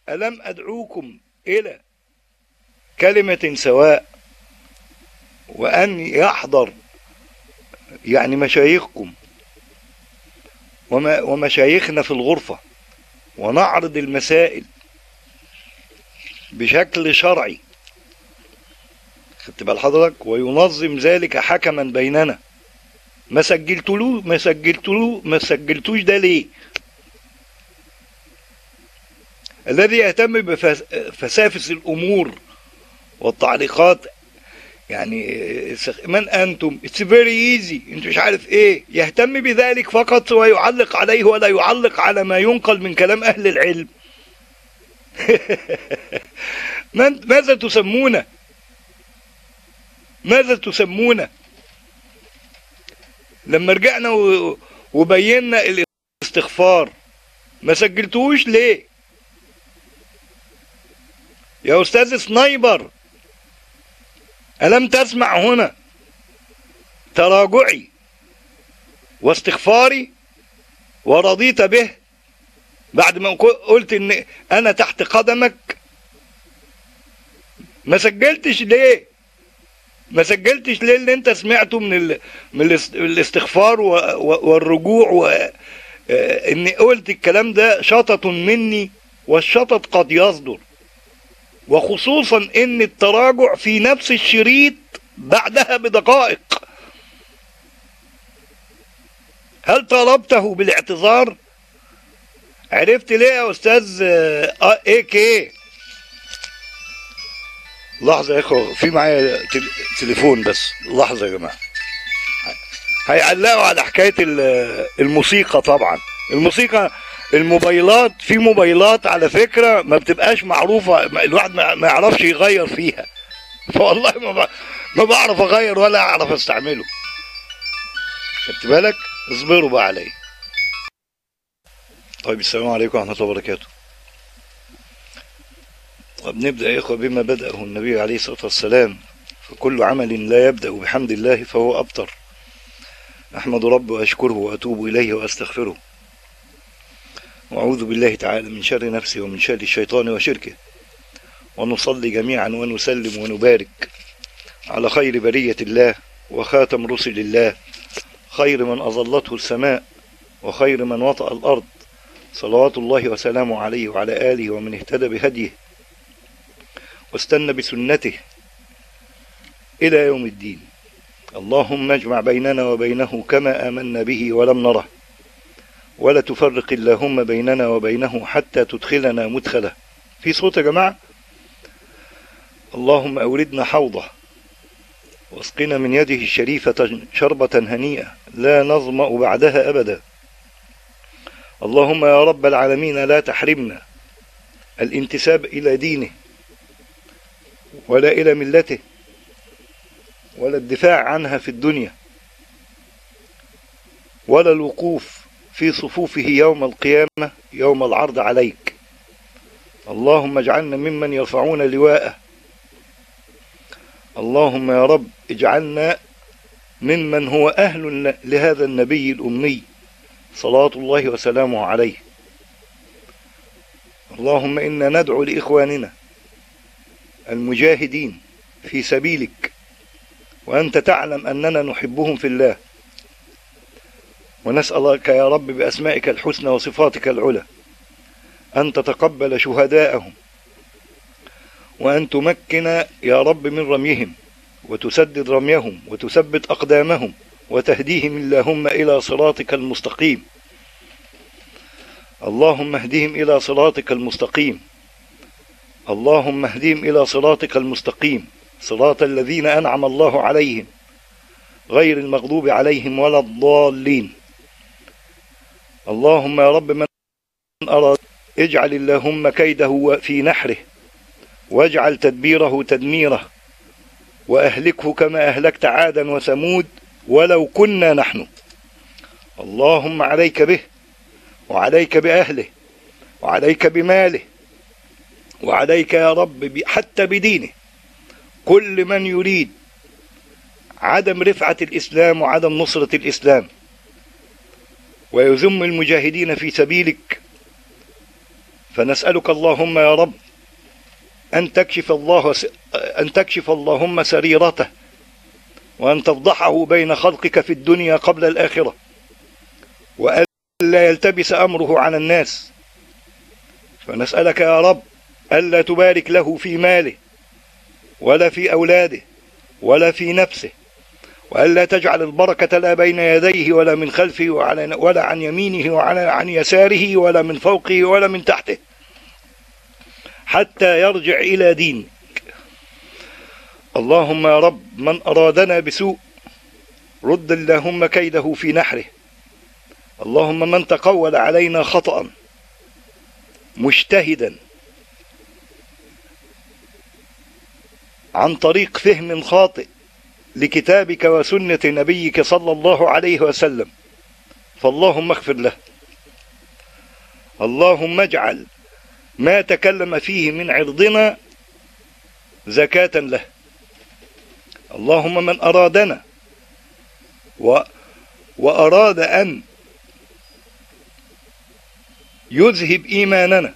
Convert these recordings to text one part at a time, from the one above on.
ألم أدعوكم إلى كلمة سواء وأن يحضر يعني مشايخكم وما ومشايخنا في الغرفة ونعرض المسائل بشكل شرعي خدت بال حضرتك وينظم ذلك حكما بيننا ما سجلتلو ما سجلتلو ما سجلتوش ده ليه الذي يهتم بفسافس الامور والتعليقات يعني من انتم اتس فيري ايزي انت مش عارف ايه يهتم بذلك فقط ويعلق عليه ولا يعلق على ما ينقل من كلام اهل العلم ماذا تسمون ماذا تسمون لما رجعنا وبينا الاستغفار ما سجلتوش ليه يا استاذ سنايبر ألم تسمع هنا تراجعي واستغفاري ورضيت به بعد ما قلت ان انا تحت قدمك ما سجلتش ليه ما سجلتش ليه اللي انت سمعته من ال... من الاستغفار و... و... والرجوع و... اني قلت الكلام ده شطط مني والشطط قد يصدر وخصوصا ان التراجع في نفس الشريط بعدها بدقائق هل طلبته بالاعتذار عرفت ليه يا استاذ ايه كي لحظة يا اخوة في معايا تليفون بس لحظة يا جماعة هيعلقوا على حكاية الموسيقى طبعا الموسيقى الموبايلات في موبايلات على فكرة ما بتبقاش معروفة الواحد ما يعرفش يغير فيها فوالله ما ما بعرف اغير ولا اعرف استعمله خدت بالك اصبروا بقى عليا طيب السلام عليكم ورحمة الله وبركاته طب نبدأ يا إخوة بما بدأه النبي عليه الصلاة والسلام فكل عمل لا يبدأ بحمد الله فهو أبتر أحمد رب وأشكره وأتوب إليه وأستغفره وأعوذ بالله تعالى من شر نفسي ومن شر الشيطان وشركه ونصلي جميعا ونسلم ونبارك على خير برية الله وخاتم رسل الله خير من أظلته السماء وخير من وطأ الأرض صلوات الله وسلامه عليه وعلى آله ومن اهتدى بهديه واستنى بسنته إلى يوم الدين اللهم اجمع بيننا وبينه كما آمنا به ولم نره ولا تفرق اللهم بيننا وبينه حتى تدخلنا مدخله في صوت يا جماعة اللهم أوردنا حوضه واسقنا من يده الشريفة شربة هنيئة لا نظمأ بعدها أبدا اللهم يا رب العالمين لا تحرمنا الانتساب إلى دينه ولا إلى ملته ولا الدفاع عنها في الدنيا ولا الوقوف في صفوفه يوم القيامة يوم العرض عليك اللهم اجعلنا ممن يرفعون لواءه اللهم يا رب اجعلنا ممن هو أهل لهذا النبي الأمي صلاة الله وسلامه عليه اللهم إنا ندعو لإخواننا المجاهدين في سبيلك وأنت تعلم أننا نحبهم في الله ونسألك يا رب بأسمائك الحسنى وصفاتك العلى أن تتقبل شهداءهم وأن تمكن يا رب من رميهم وتسدد رميهم وتثبت أقدامهم وتهديهم اللهم إلى صراطك المستقيم اللهم اهدهم إلى صراطك المستقيم اللهم اهدهم إلى صراطك المستقيم صراط الذين أنعم الله عليهم غير المغضوب عليهم ولا الضالين اللهم يا رب من أراد اجعل اللهم كيده في نحره واجعل تدبيره تدميره وأهلكه كما أهلكت عادا وثمود ولو كنا نحن اللهم عليك به وعليك بأهله وعليك بماله وعليك يا رب حتى بدينه كل من يريد عدم رفعة الإسلام وعدم نصرة الإسلام ويذم المجاهدين في سبيلك فنسألك اللهم يا رب أن تكشف الله أن تكشف اللهم سريرته وأن تفضحه بين خلقك في الدنيا قبل الآخرة وألا يلتبس أمره على الناس فنسألك يا رب ألا تبارك له في ماله ولا في أولاده ولا في نفسه وألا تجعل البركة لا بين يديه ولا من خلفه ولا عن يمينه ولا عن يساره ولا من فوقه ولا من تحته حتى يرجع إلى دينك اللهم يا رب من أرادنا بسوء رد اللهم كيده في نحره اللهم من تقول علينا خطأ مجتهدا عن طريق فهم خاطئ لكتابك وسنة نبيك صلى الله عليه وسلم فاللهم اغفر له اللهم اجعل ما تكلم فيه من عرضنا زكاة له اللهم من أرادنا و وأراد أن يذهب إيماننا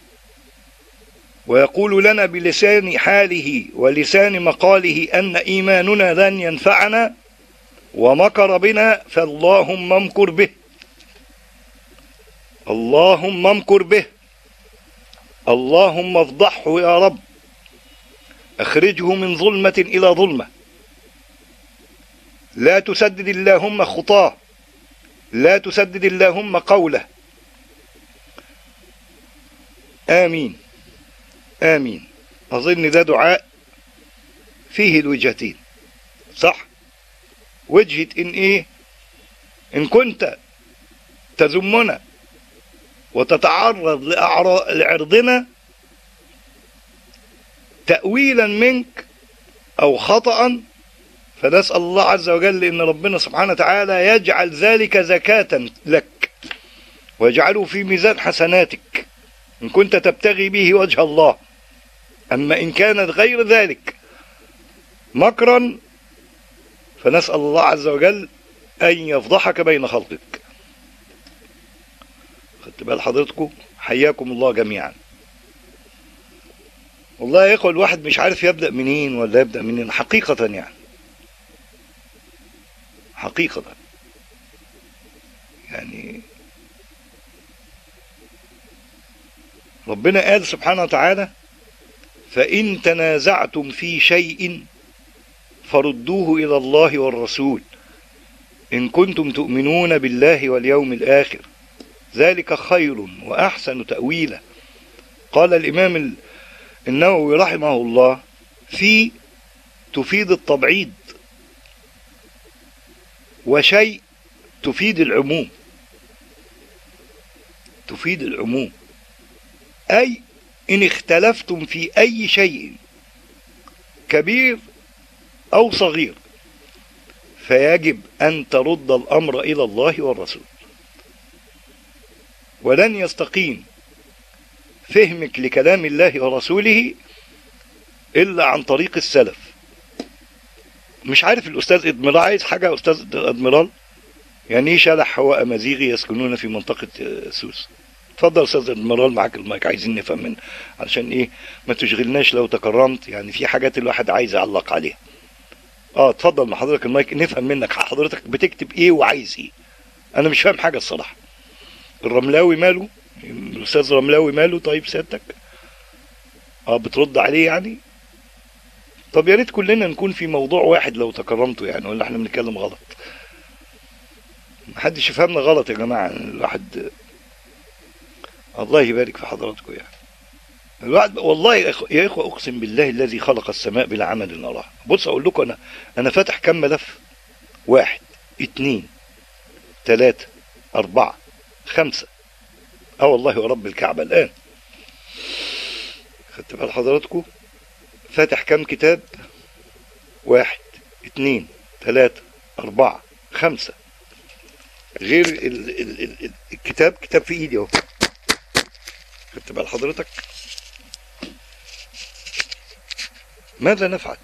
ويقول لنا بلسان حاله ولسان مقاله أن إيماننا لن ينفعنا ومكر بنا فاللهم امكر به اللهم امكر به اللهم افضحه يا رب اخرجه من ظلمة إلى ظلمة لا تسدد اللهم خطاه لا تسدد اللهم قوله آمين آمين أظن ده دعاء فيه الوجهتين صح وجهة إن إيه إن كنت تذمنا وتتعرض لعرضنا تأويلا منك أو خطأ فنسأل الله عز وجل إن ربنا سبحانه وتعالى يجعل ذلك زكاة لك ويجعله في ميزان حسناتك إن كنت تبتغي به وجه الله أما إن كانت غير ذلك مكرا فنسأل الله عز وجل أن يفضحك بين خلقك خدت بال حضرتكم حياكم الله جميعا والله يا اخوة الواحد مش عارف يبدأ منين ولا يبدأ منين حقيقة يعني حقيقة يعني ربنا قال سبحانه وتعالى فإن تنازعتم في شيء فردوه إلى الله والرسول إن كنتم تؤمنون بالله واليوم الآخر ذلك خير وأحسن تأويلا قال الإمام النووي رحمه الله في تفيد التبعيض وشيء تفيد العموم تفيد العموم أي إن اختلفتم في أي شيء كبير أو صغير فيجب أن ترد الأمر إلى الله والرسول ولن يستقيم فهمك لكلام الله ورسوله إلا عن طريق السلف مش عارف الأستاذ إدميرال عايز حاجة يا أستاذ إدميرال يعني إيه شلح هو أمازيغي يسكنون في منطقة سوس اتفضل استاذ ادميرال معاك المايك عايزين نفهم من علشان ايه ما تشغلناش لو تكرمت يعني في حاجات الواحد عايز يعلق عليها اه اتفضل مع حضرتك المايك نفهم منك حضرتك بتكتب ايه وعايز ايه انا مش فاهم حاجه الصراحه الرملاوي ماله الاستاذ رملاوي ماله طيب سيادتك اه بترد عليه يعني طب يا ريت كلنا نكون في موضوع واحد لو تكرمتوا يعني ولا احنا بنتكلم غلط محدش يفهمنا غلط يا جماعه الواحد الله يبارك في حضراتكم يعني الواحد والله يا اخوه اقسم بالله الذي خلق السماء بلا عمل نراه بص اقول لكم انا انا فاتح كم ملف واحد اتنين تلاتة اربعة خمسة اه والله ورب الكعبة الان خدت بال حضراتكم فاتح كم كتاب واحد اتنين تلاتة اربعة خمسة غير ال ال ال الكتاب كتاب في ايدي اهو خدت بال حضرتك ماذا نفعل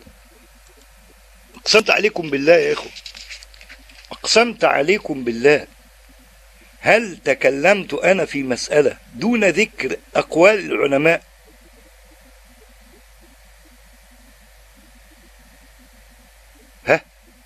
اقسمت عليكم بالله يا اخو اقسمت عليكم بالله هل تكلمت أنا في مسألة دون ذكر أقوال العلماء ها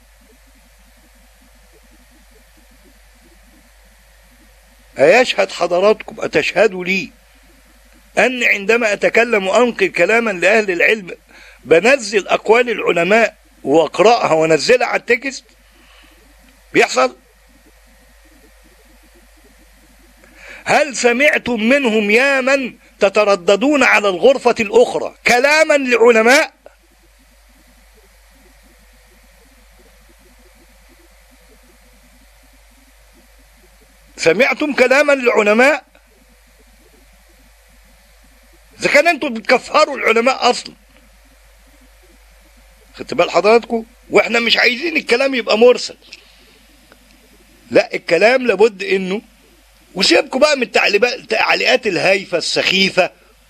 أيشهد حضراتكم أتشهدوا لي أن عندما أتكلم وأنقل كلاما لأهل العلم بنزل أقوال العلماء وأقرأها وأنزلها على التكست بيحصل هل سمعتم منهم يا من تترددون على الغرفة الأخرى كلاما لعلماء سمعتم كلاما للعلماء اذا كان انتم بتكفروا العلماء اصلا خدت بال حضراتكم واحنا مش عايزين الكلام يبقى مرسل لا الكلام لابد انه وسيبكم بقى من التعليقات التعليقات الهايفه السخيفه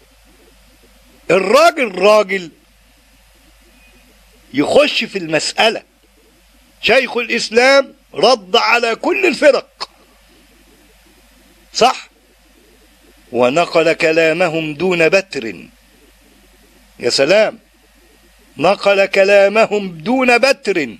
الراجل راجل يخش في المساله شيخ الاسلام رد على كل الفرق صح ونقل كلامهم دون بتر يا سلام نقل كلامهم دون بتر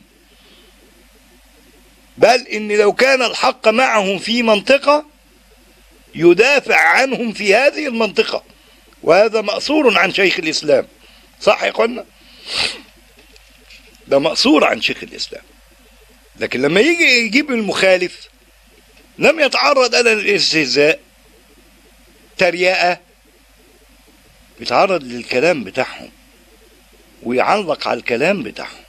بل ان لو كان الحق معهم في منطقة يدافع عنهم في هذه المنطقة وهذا مأثور عن شيخ الإسلام صح يا قلنا ده مأثور عن شيخ الإسلام لكن لما يجي يجيب المخالف لم يتعرض أنا للاستهزاء تريقة بيتعرض للكلام بتاعهم ويعلق على الكلام بتاعهم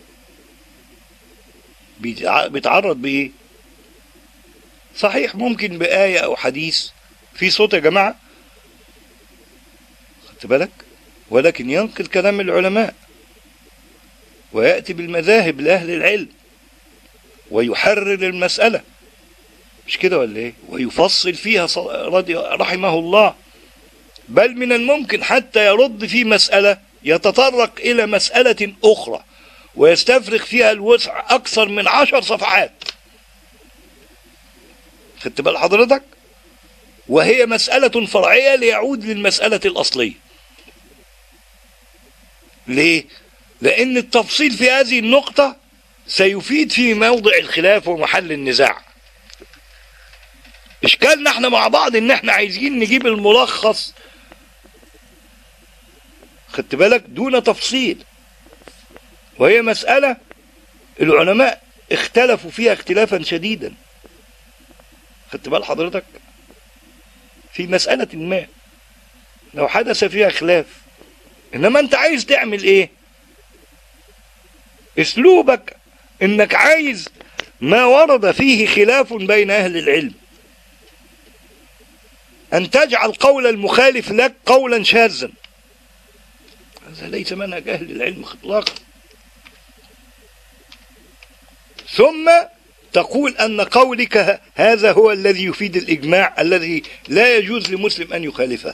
بيتعرض بإيه صحيح ممكن بآية أو حديث في صوت يا جماعة خدت بالك ولكن ينقل كلام العلماء ويأتي بالمذاهب لأهل العلم ويحرر المسألة مش كده ولا ايه ويفصل فيها رضي رحمه الله بل من الممكن حتى يرد في مسألة يتطرق إلى مسألة أخرى ويستفرغ فيها الوسع أكثر من عشر صفحات خدت بال حضرتك وهي مسألة فرعية ليعود للمسألة الأصلية ليه لأن التفصيل في هذه النقطة سيفيد في موضع الخلاف ومحل النزاع اشكالنا احنا مع بعض ان احنا عايزين نجيب الملخص خدت بالك دون تفصيل وهي مسألة العلماء اختلفوا فيها اختلافا شديدا خدت بال حضرتك في مسألة ما لو حدث فيها خلاف انما انت عايز تعمل ايه اسلوبك انك عايز ما ورد فيه خلاف بين اهل العلم أن تجعل قول المخالف لك قولا شاذا هذا ليس منهج أهل العلم إطلاقا ثم تقول أن قولك هذا هو الذي يفيد الإجماع الذي لا يجوز لمسلم أن يخالفه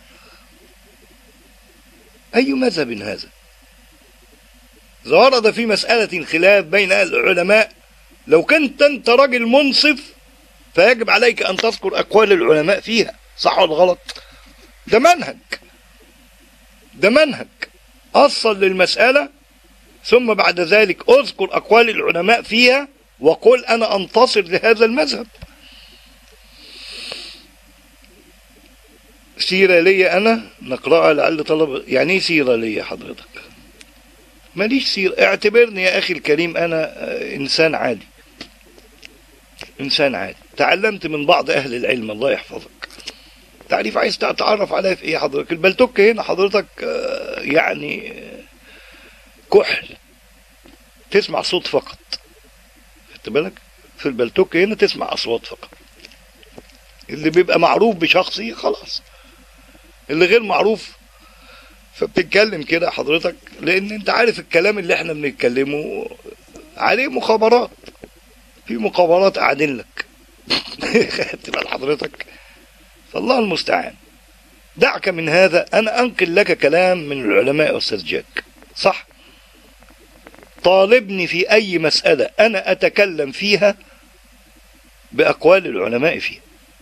أي مذهب هذا إذا ورد في مسألة خلاف بين العلماء لو كنت أنت راجل منصف فيجب عليك أن تذكر أقوال العلماء فيها صح ولا غلط ده منهج ده منهج أصل للمسألة ثم بعد ذلك أذكر أقوال العلماء فيها وقل أنا أنتصر لهذا المذهب سيرة لي أنا نقرأها لعل طلب يعني ايه سيرة لي حضرتك ماليش سيرة اعتبرني يا أخي الكريم أنا إنسان عادي إنسان عادي تعلمت من بعض أهل العلم الله يحفظك تعريف عايز تتعرف عليها في ايه حضرتك البلتوك هنا حضرتك يعني كحل تسمع صوت فقط خدت بالك في البلتوك هنا تسمع اصوات فقط اللي بيبقى معروف بشخصي خلاص اللي غير معروف فبتتكلم كده حضرتك لان انت عارف الكلام اللي احنا بنتكلمه عليه مخابرات في مخابرات قاعدين لك خدت بال حضرتك فالله المستعان دعك من هذا أنا أنقل لك كلام من العلماء أستاذ جاك صح طالبني في أي مسألة أنا أتكلم فيها بأقوال العلماء فيها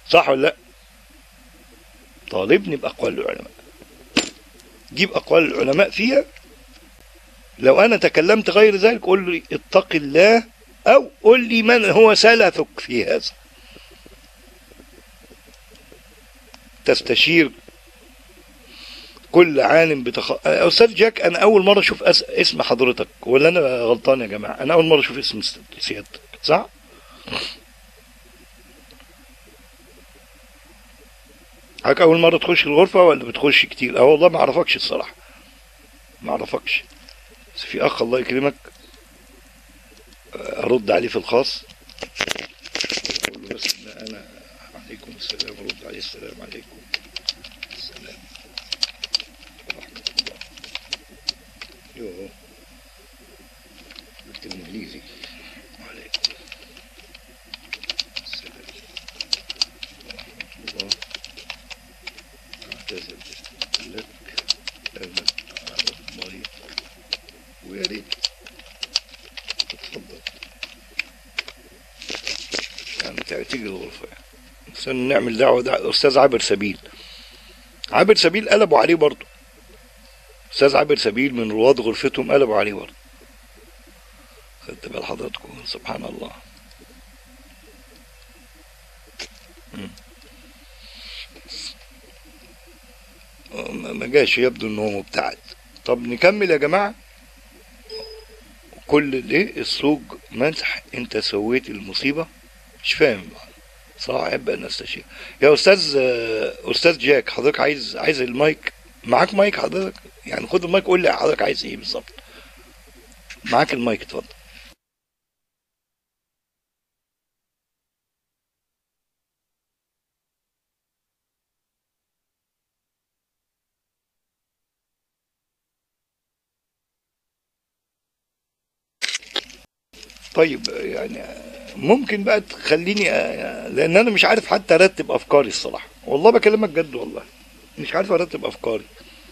صح ولا لا طالبني بأقوال العلماء جيب أقوال العلماء فيها لو أنا تكلمت غير ذلك قول لي اتق الله أو قل لي من هو سلفك في هذا تستشير كل عالم بتخ... أستاذ جاك أنا أول مرة أشوف أس... اسم حضرتك ولا أنا غلطان يا جماعة أنا أول مرة أشوف اسم سيادتك صح؟ حضرتك أول مرة تخش الغرفة ولا بتخش كتير؟ أه والله ما أعرفكش الصراحة ما أعرفكش بس في أخ الله يكرمك أرد عليه في الخاص أقول له بس إن أنا عليكم السلام أرد عليه السلام عليكم السلام ورحمة الله يوه بالإنجليزي وعليكم السلام ورحمة الله أعتذر لك أنا على الله ويا ريت اتفضل يعني تيجي الغرفة يعني عشان نعمل دعوة دعوة أستاذ عابر سبيل عابر سبيل قلبوا عليه برضه أستاذ عابر سبيل من رواد غرفتهم قلبوا عليه برضه خدت بال حضراتكم سبحان الله مم. ما جاش يبدو ان هو مبتعد طب نكمل يا جماعه كل الايه الصوج مسح انت سويت المصيبه مش فاهم صعب ان استشير يا استاذ استاذ جاك حضرتك عايز عايز المايك معاك مايك حضرتك يعني خد المايك قول لي حضرتك عايز ايه بالظبط معاك المايك اتفضل طيب يعني ممكن بقى تخليني لان انا مش عارف حتى ارتب افكاري الصراحه والله بكلمك جد والله مش عارف ارتب افكاري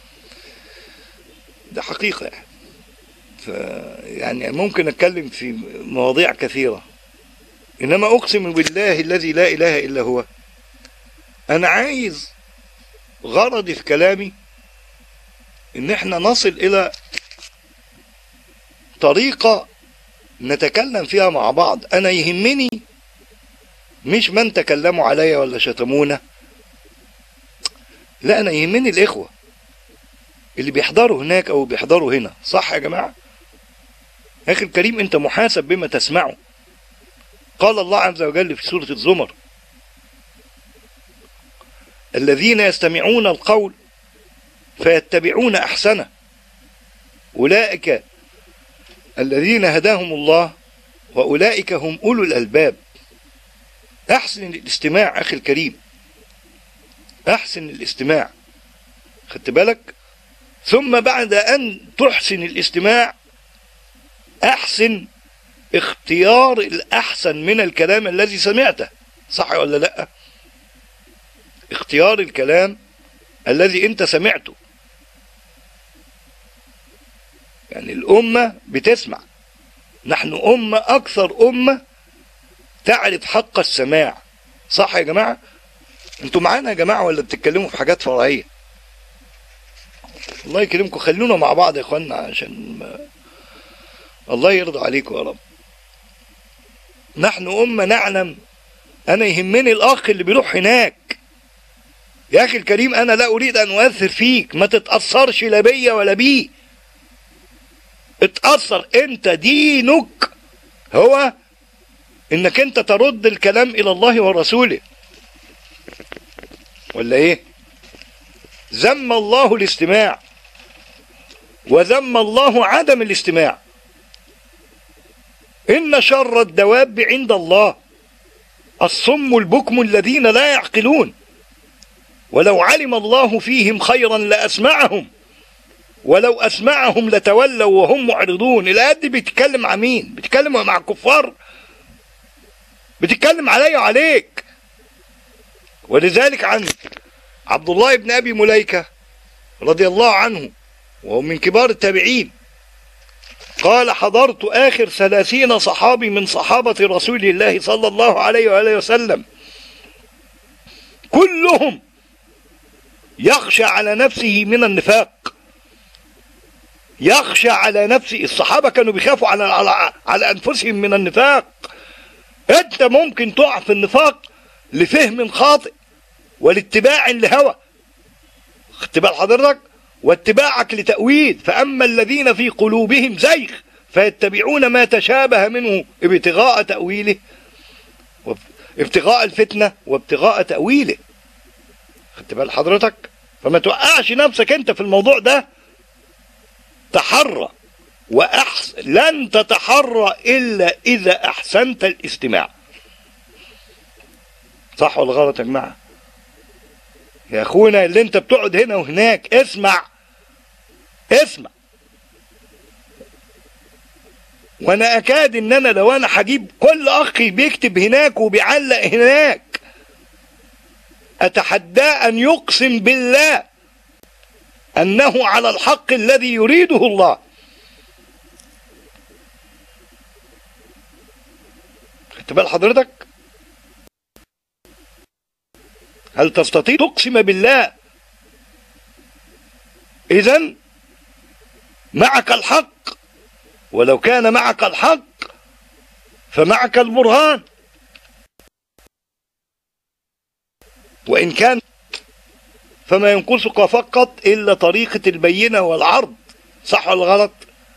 ده حقيقه يعني ف يعني ممكن اتكلم في مواضيع كثيره انما اقسم بالله الذي لا اله الا هو انا عايز غرضي في كلامي ان احنا نصل الى طريقه نتكلم فيها مع بعض انا يهمني مش من تكلموا عليا ولا شتمونا لا انا يهمني الاخوه اللي بيحضروا هناك او بيحضروا هنا صح يا جماعه اخي الكريم انت محاسب بما تسمعه قال الله عز وجل في سوره الزمر الذين يستمعون القول فيتبعون احسنه اولئك الذين هداهم الله وأولئك هم أولو الألباب أحسن الاستماع أخي الكريم أحسن الاستماع خدت بالك ثم بعد أن تحسن الاستماع أحسن اختيار الأحسن من الكلام الذي سمعته صح ولا لا اختيار الكلام الذي انت سمعته يعني الأمة بتسمع نحن أمة أكثر أمة تعرف حق السماع صح يا جماعة انتوا معانا يا جماعة ولا بتتكلموا في حاجات فرعية الله يكرمكم خلونا مع بعض يا اخوانا عشان ما... الله يرضى عليكم يا رب نحن أمة نعلم أنا يهمني الأخ اللي بيروح هناك يا أخي الكريم أنا لا أريد أن أؤثر فيك ما تتأثرش لا بيا ولا بيه اتأثر انت دينك هو انك انت ترد الكلام الى الله ورسوله ولا ايه ذم الله الاستماع وذم الله عدم الاستماع ان شر الدواب عند الله الصم البكم الذين لا يعقلون ولو علم الله فيهم خيرا لاسمعهم ولو اسمعهم لتولوا وهم معرضون الايات دي بتتكلم مع مين بتتكلم مع الكفار بتتكلم علي وعليك ولذلك عن عبد الله بن ابي مليكه رضي الله عنه وهو من كبار التابعين قال حضرت اخر ثلاثين صحابي من صحابه رسول الله صلى الله عليه واله وسلم كلهم يخشى على نفسه من النفاق يخشى على نفسه الصحابة كانوا بيخافوا على, على, على أنفسهم من النفاق أنت ممكن تقع في النفاق لفهم خاطئ ولاتباع لهوى اتباع حضرتك واتباعك لتأويل فأما الذين في قلوبهم زيغ فيتبعون ما تشابه منه ابتغاء تأويله ابتغاء الفتنة وابتغاء تأويله خدت بال حضرتك فما توقعش نفسك انت في الموضوع ده تحرى وأحسن لن تتحرى إلا إذا أحسنت الاستماع صح ولا غلط يا جماعة يا أخونا اللي أنت بتقعد هنا وهناك اسمع اسمع وانا اكاد ان انا لو انا هجيب كل اخي بيكتب هناك وبيعلق هناك اتحداه ان يقسم بالله انه على الحق الذي يريده الله خدت بال حضرتك هل تستطيع تقسم بالله اذا معك الحق ولو كان معك الحق فمعك البرهان وإن كان فما ينقصك فقط إلا طريقة البينة والعرض صح ولا غلط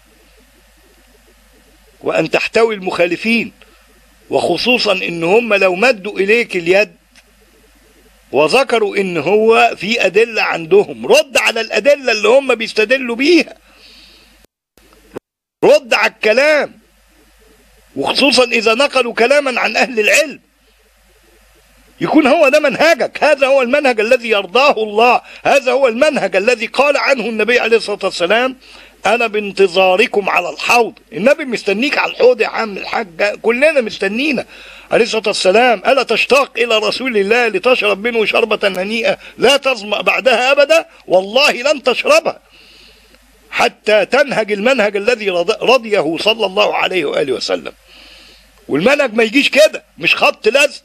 وأن تحتوي المخالفين وخصوصا إن هم لو مدوا إليك اليد وذكروا إن هو في أدلة عندهم رد على الأدلة اللي هم بيستدلوا بيها رد على الكلام وخصوصا إذا نقلوا كلاما عن أهل العلم يكون هو ده منهجك هذا هو المنهج الذي يرضاه الله هذا هو المنهج الذي قال عنه النبي عليه الصلاة والسلام أنا بانتظاركم على الحوض النبي مستنيك على الحوض يا عم الحاج كلنا مستنينا عليه الصلاة والسلام ألا تشتاق إلى رسول الله لتشرب منه شربة هنيئة لا تظمأ بعدها أبدا والله لن تشربها حتى تنهج المنهج الذي رضيه صلى الله عليه وآله وسلم والمنهج ما يجيش كده مش خط لزق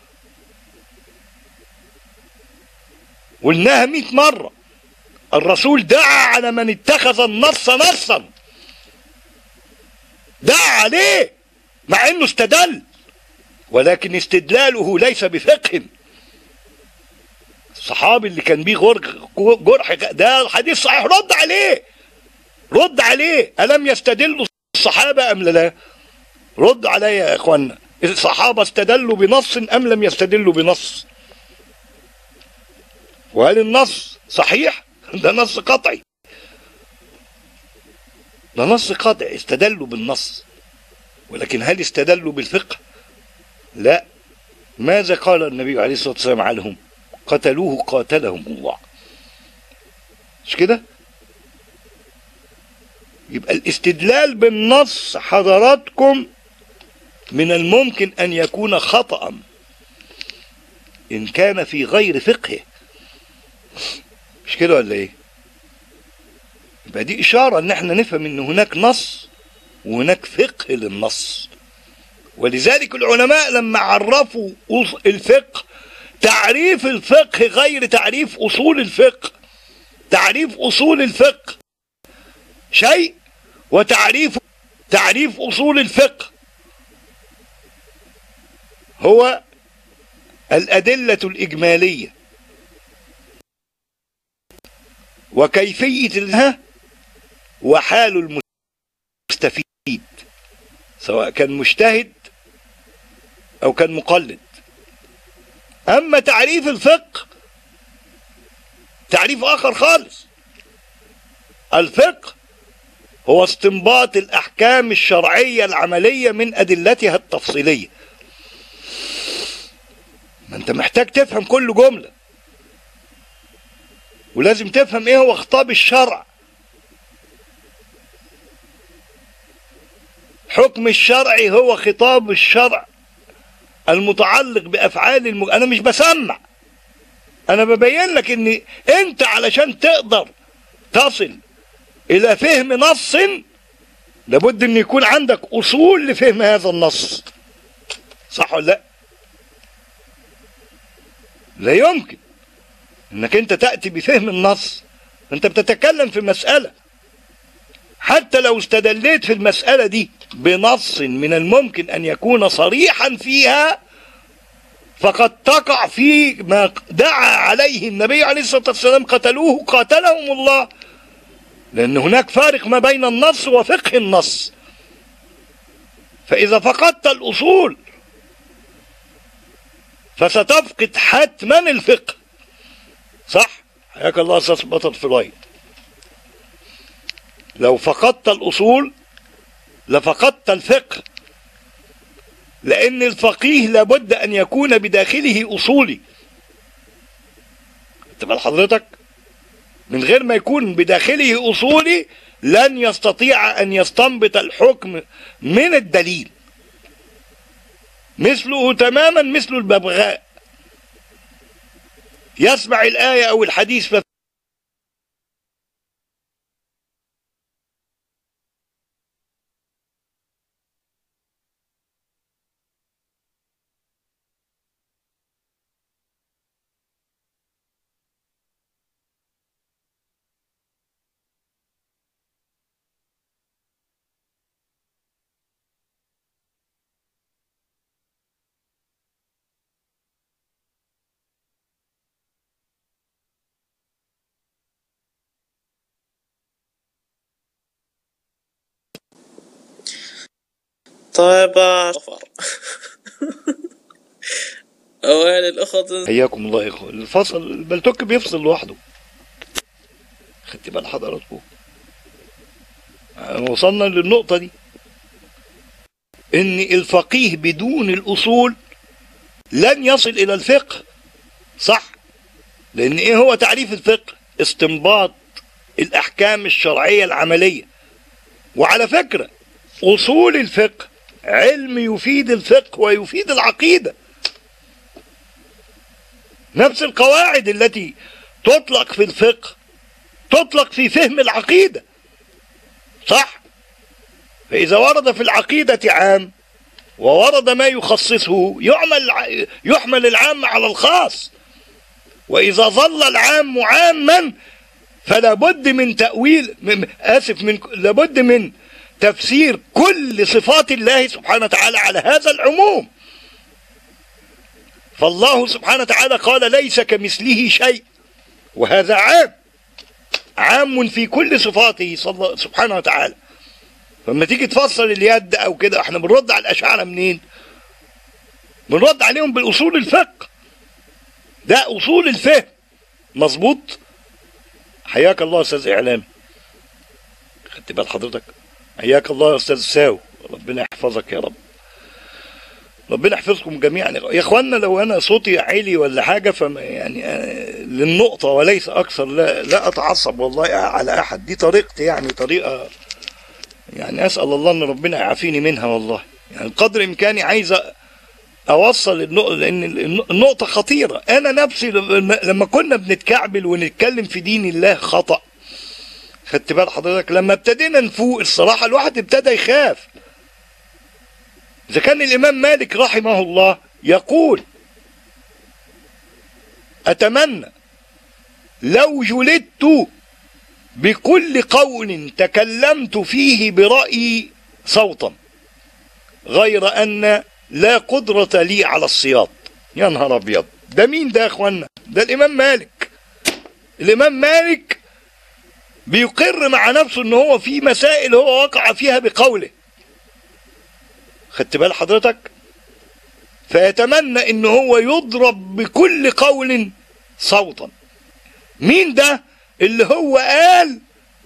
قلناها مئة مرة الرسول دعا على من اتخذ النص نصا دعا عليه مع انه استدل ولكن استدلاله ليس بفقه الصحابي اللي كان بيه جرح ده الحديث صحيح رد عليه رد عليه ألم يستدلوا الصحابة أم لا رد علي يا إخوانا الصحابة استدلوا بنص أم لم يستدلوا بنص وهل النص صحيح ده نص قطعي ده نص قطعي استدلوا بالنص ولكن هل استدلوا بالفقه لا ماذا قال النبي عليه الصلاة والسلام عنهم قتلوه قاتلهم الله مش كده يبقى الاستدلال بالنص حضراتكم من الممكن أن يكون خطأ إن كان في غير فقهه مش كده ولا إيه يبقى دي إشارة إن احنا نفهم إن هناك نص وهناك فقه للنص ولذلك العلماء لما عرفوا الفقه تعريف الفقه غير تعريف أصول الفقه تعريف أصول الفقه شيء وتعريف تعريف أصول الفقه هو الأدلة الإجمالية وكيفية لها وحال المستفيد سواء كان مجتهد أو كان مقلد أما تعريف الفقه تعريف آخر خالص الفقه هو استنباط الأحكام الشرعية العملية من أدلتها التفصيلية ما أنت محتاج تفهم كل جملة ولازم تفهم إيه هو خطاب الشرع حكم الشرعي هو خطاب الشرع المتعلق بأفعال المج... أنا مش بسمع أنا ببين لك إن أنت علشان تقدر تصل إلى فهم نص لابد أن يكون عندك أصول لفهم هذا النص صح ولا لا لا يمكن انك انت تأتي بفهم النص انت بتتكلم في مسألة حتى لو استدليت في المسألة دي بنص من الممكن ان يكون صريحا فيها فقد تقع في ما دعا عليه النبي عليه الصلاة والسلام قتلوه قاتلهم الله لأن هناك فارق ما بين النص وفقه النص فإذا فقدت الأصول فستفقد حتما الفقه صح حياك الله أساس بطل فلايت لو فقدت الأصول لفقدت الفقه لأن الفقيه لابد أن يكون بداخله أصولي تبقى حضرتك من غير ما يكون بداخله أصولي لن يستطيع أن يستنبط الحكم من الدليل مثله تماما مثل الببغاء يسمع الآية أو الحديث طيب صفر أوائل الأخوة حياكم الله يا اخوة الفصل البلتوك بيفصل لوحده خدت بال حضراتكم وصلنا للنقطة دي ان الفقيه بدون الاصول لن يصل الى الفقه صح لان ايه هو تعريف الفقه استنباط الاحكام الشرعية العملية وعلى فكرة اصول الفقه علم يفيد الفقه ويفيد العقيدة نفس القواعد التي تطلق في الفقه تطلق في فهم العقيدة صح فإذا ورد في العقيدة عام وورد ما يخصصه يعمل يحمل العام على الخاص وإذا ظل العام عاما فلا بد من تأويل من آسف من لابد من تفسير كل صفات الله سبحانه وتعالى على هذا العموم فالله سبحانه وتعالى قال ليس كمثله شيء وهذا عام عام في كل صفاته سبحانه وتعالى فلما تيجي تفسر اليد او كده احنا بنرد على الاشاعره منين بنرد عليهم بالاصول الفقه ده اصول الفهم مظبوط حياك الله استاذ اعلامي خدت بال حضرتك حياك الله يا استاذ ساو ربنا يحفظك يا رب ربنا يحفظكم جميعا يا اخوانا لو انا صوتي عالي ولا حاجه فما يعني للنقطه وليس اكثر لا لا اتعصب والله على احد دي طريقتي يعني طريقه يعني اسال الله ان ربنا يعافيني منها والله يعني قدر امكاني عايز اوصل النقطه لان النقطه خطيره انا نفسي لما كنا بنتكعبل ونتكلم في دين الله خطا خدت بال حضرتك لما ابتدينا نفوق الصراحه الواحد ابتدى يخاف إذا كان الإمام مالك رحمه الله يقول أتمنى لو جلدت بكل قول تكلمت فيه برأيي صوتا غير أن لا قدرة لي على الصياط يا نهار أبيض ده مين ده يا أخوانا ده الإمام مالك الإمام مالك بيقر مع نفسه ان هو في مسائل هو وقع فيها بقوله خدت بال حضرتك فيتمنى ان هو يضرب بكل قول صوتا مين ده اللي هو قال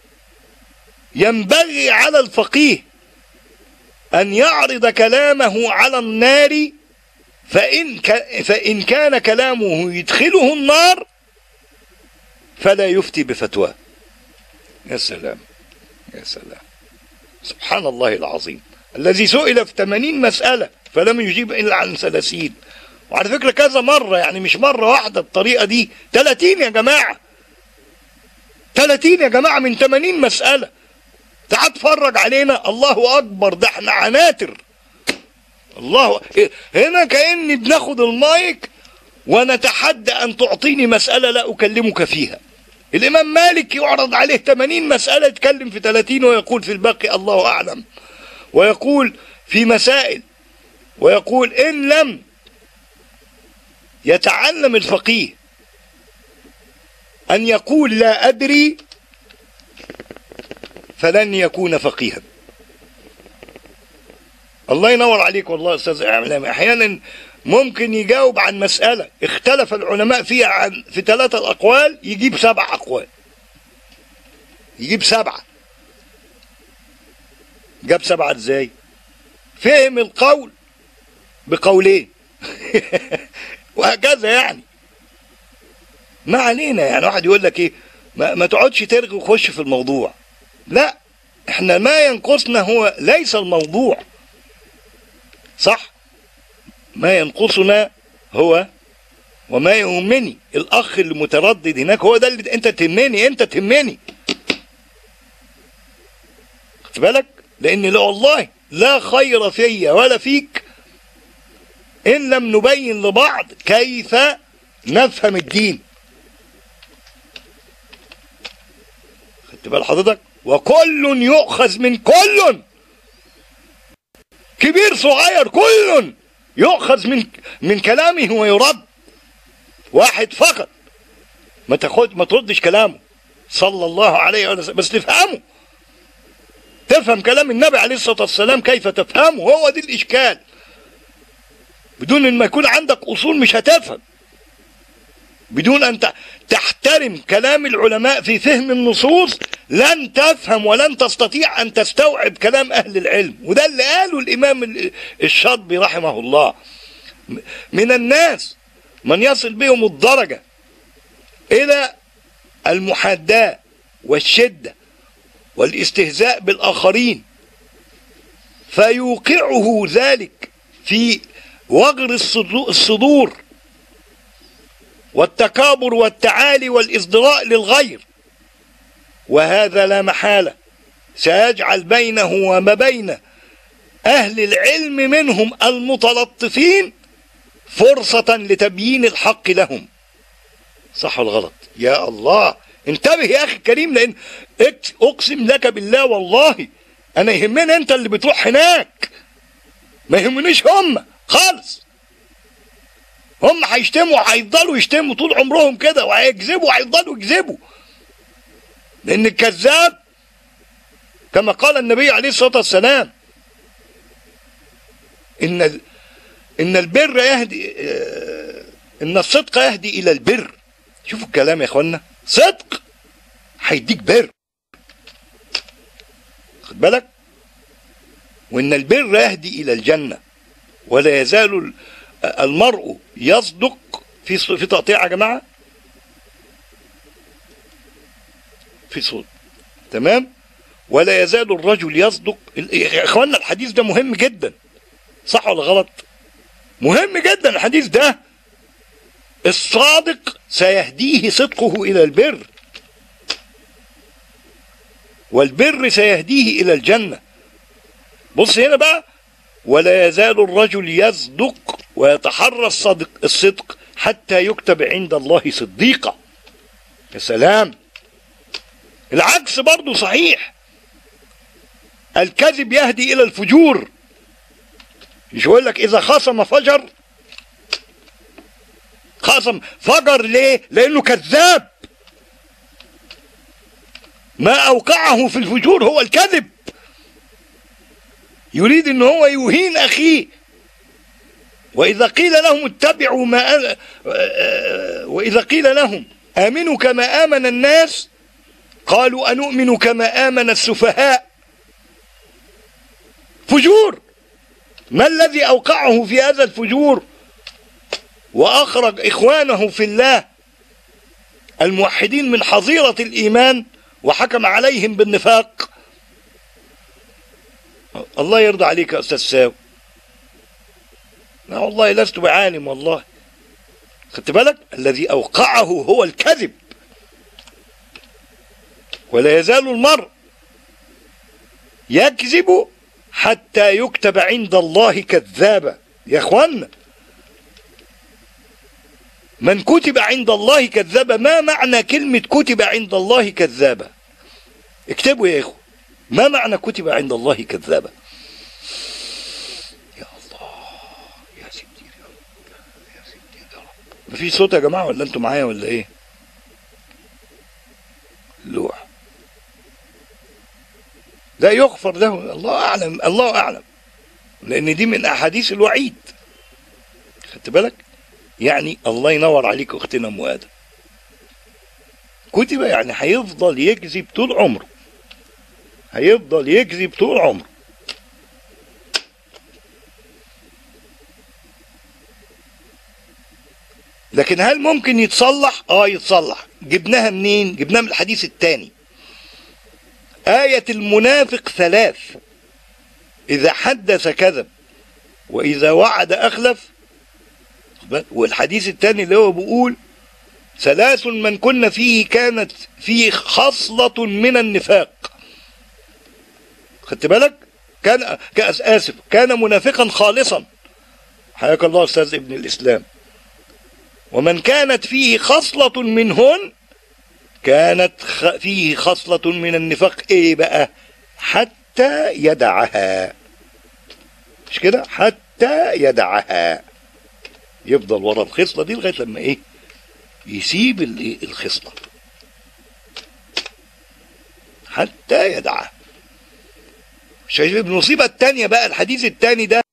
ينبغي على الفقيه ان يعرض كلامه على النار فإن, فإن كان كلامه يدخله النار فلا يفتي بفتواه يا سلام يا سلام سبحان الله العظيم الذي سئل في 80 مسألة فلم يجيب إلا عن 30 وعلى فكرة كذا مرة يعني مش مرة واحدة الطريقة دي 30 يا جماعة 30 يا جماعة من 80 مسألة تعال اتفرج علينا الله أكبر ده احنا عناتر الله هنا كأني بناخد المايك ونتحدى أن تعطيني مسألة لا أكلمك فيها الإمام مالك يعرض عليه 80 مسألة يتكلم في 30 ويقول في الباقي الله أعلم ويقول في مسائل ويقول إن لم يتعلم الفقيه أن يقول لا أدري فلن يكون فقيها الله ينور عليك والله أستاذ إعلام أحيانا ممكن يجاوب عن مسألة اختلف العلماء فيها عن في ثلاثة أقوال يجيب سبع أقوال يجيب سبعة جاب سبعة ازاي فهم القول بقولين وهكذا يعني ما علينا يعني واحد يقول لك ايه ما, ما تقعدش ترغي وخش في الموضوع لا احنا ما ينقصنا هو ليس الموضوع صح ما ينقصنا هو وما يهمني الاخ اللي متردد هناك هو ده اللي انت تهمني انت تهمني خد بالك لان لا والله لا خير فيا ولا فيك ان لم نبين لبعض كيف نفهم الدين خدت بال حضرتك وكل يؤخذ من كل كبير صغير كل يؤخذ من من كلامه ويرد واحد فقط ما تاخد ما تردش كلامه صلى الله عليه وسلم بس تفهمه تفهم كلام النبي عليه الصلاه والسلام كيف تفهمه هو دي الاشكال بدون ان ما يكون عندك اصول مش هتفهم بدون ان تحترم كلام العلماء في فهم النصوص لن تفهم ولن تستطيع ان تستوعب كلام اهل العلم وده اللي قاله الامام الشاطبي رحمه الله من الناس من يصل بهم الدرجه الى المحاداه والشده والاستهزاء بالاخرين فيوقعه ذلك في وغر الصدور والتكابر والتعالي والازدراء للغير وهذا لا محالة سيجعل بينه وما بين أهل العلم منهم المتلطفين فرصة لتبيين الحق لهم صح ولا غلط يا الله انتبه يا أخي الكريم لأن أقسم لك بالله والله أنا يهمني أنت اللي بتروح هناك ما يهمنيش هم خالص هم هيشتموا هيفضلوا يشتموا طول عمرهم كده وهيكذبوا وهيفضلوا يكذبوا لأن الكذاب كما قال النبي عليه الصلاة والسلام إن إن البر يهدي إن الصدق يهدي إلى البر شوفوا الكلام يا إخوانا صدق هيديك بر خد بالك وإن البر يهدي إلى الجنة ولا يزال المرء يصدق في في تقطيع يا جماعه في صوت تمام ولا يزال الرجل يصدق يا اخوانا الحديث ده مهم جدا صح ولا غلط مهم جدا الحديث ده الصادق سيهديه صدقه الى البر والبر سيهديه الى الجنه بص هنا بقى ولا يزال الرجل يصدق ويتحرى الصدق الصدق حتى يكتب عند الله صديقا يا سلام العكس برضه صحيح الكذب يهدي الى الفجور مش يقول لك اذا خصم فجر خصم فجر ليه لانه كذاب ما اوقعه في الفجور هو الكذب يريد ان هو يهين اخيه واذا قيل لهم اتبعوا ما أنا واذا قيل لهم امنوا كما امن الناس قالوا انؤمن كما امن السفهاء فجور ما الذي اوقعه في هذا الفجور واخرج اخوانه في الله الموحدين من حظيره الايمان وحكم عليهم بالنفاق الله يرضى عليك يا استاذ ساو لا والله لست بعالم والله خدت بالك الذي اوقعه هو الكذب ولا يزال المرء يكذب حتى يكتب عند الله كذابا يا اخوانا من كتب عند الله كذابة ما معنى كلمة كتب عند الله كذابة اكتبوا يا اخو ما معنى كتب عند الله كذابة يا الله يا ستير يا رب يا ستير يا رب مفيش صوت يا جماعة ولا انتوا معايا ولا ايه لوح ده يغفر له الله اعلم الله اعلم لان دي من احاديث الوعيد خدت بالك يعني الله ينور عليك اختنا ام ادم كتب يعني هيفضل يكذب طول عمره هيفضل يكذب طول عمره لكن هل ممكن يتصلح اه يتصلح جبناها منين جبناها من الحديث الثاني آية المنافق ثلاث إذا حدث كذب وإذا وعد أخلف والحديث الثاني اللي هو بيقول ثلاث من كن فيه كانت فيه خصلة من النفاق خدت بالك كان آسف كان منافقا خالصا حياك الله أستاذ ابن الإسلام ومن كانت فيه خصلة منهن كانت فيه خصلة من النفاق ايه بقى حتى يدعها مش كده حتى يدعها يفضل ورا الخصلة دي لغاية لما ايه يسيب الخصلة حتى يدعها شايف المصيبة التانية بقى الحديث التاني ده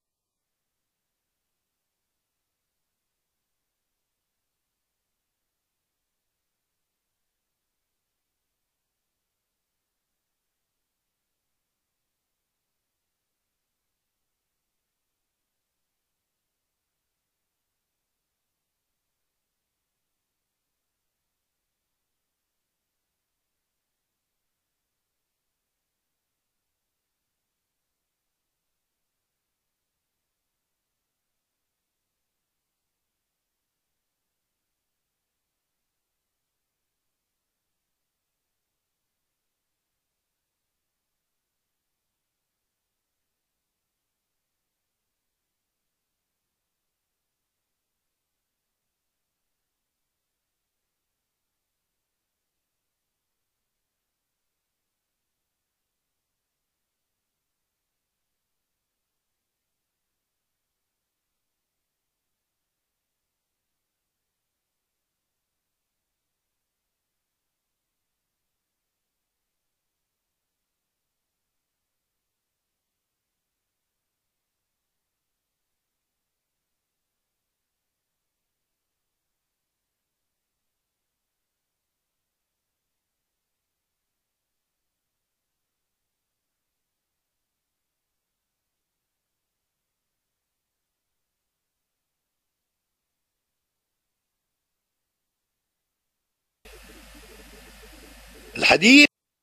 الحديث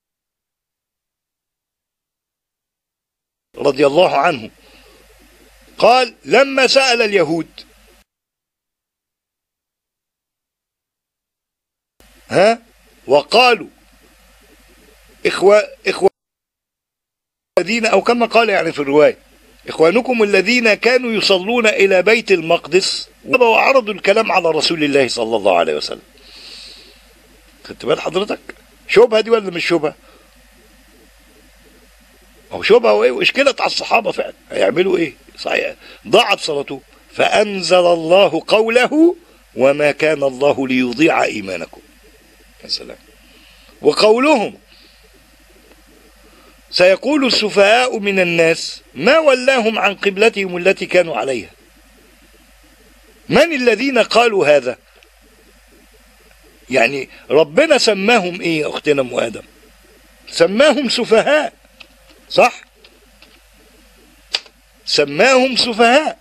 رضي الله عنه قال لما سأل اليهود ها وقالوا إخوة إخوة الذين أو كما قال يعني في الرواية إخوانكم الذين كانوا يصلون إلى بيت المقدس وعرضوا الكلام على رسول الله صلى الله عليه وسلم خدت بال حضرتك شبهه دي ولا مش شبهه هو شبهه وايه واشكلت على الصحابه فعلا هيعملوا ايه صحيح ضاعت صلاتهم فانزل الله قوله وما كان الله ليضيع ايمانكم يا سلام وقولهم سيقول السفهاء من الناس ما ولاهم عن قبلتهم التي كانوا عليها من الذين قالوا هذا يعني ربنا سماهم ايه يا اختنا ام ادم سماهم سفهاء صح سماهم سفهاء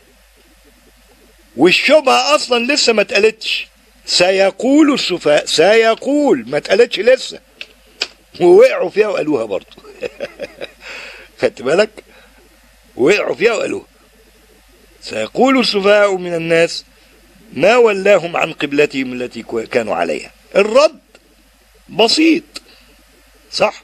والشبهه اصلا لسه ما اتقالتش سيقول السفهاء سيقول ما اتقالتش لسه ووقعوا فيها وقالوها برضه خدت بالك وقعوا فيها وقالوها سيقول السفهاء من الناس ما ولاهم عن قبلتهم التي كانوا عليها الرد بسيط صح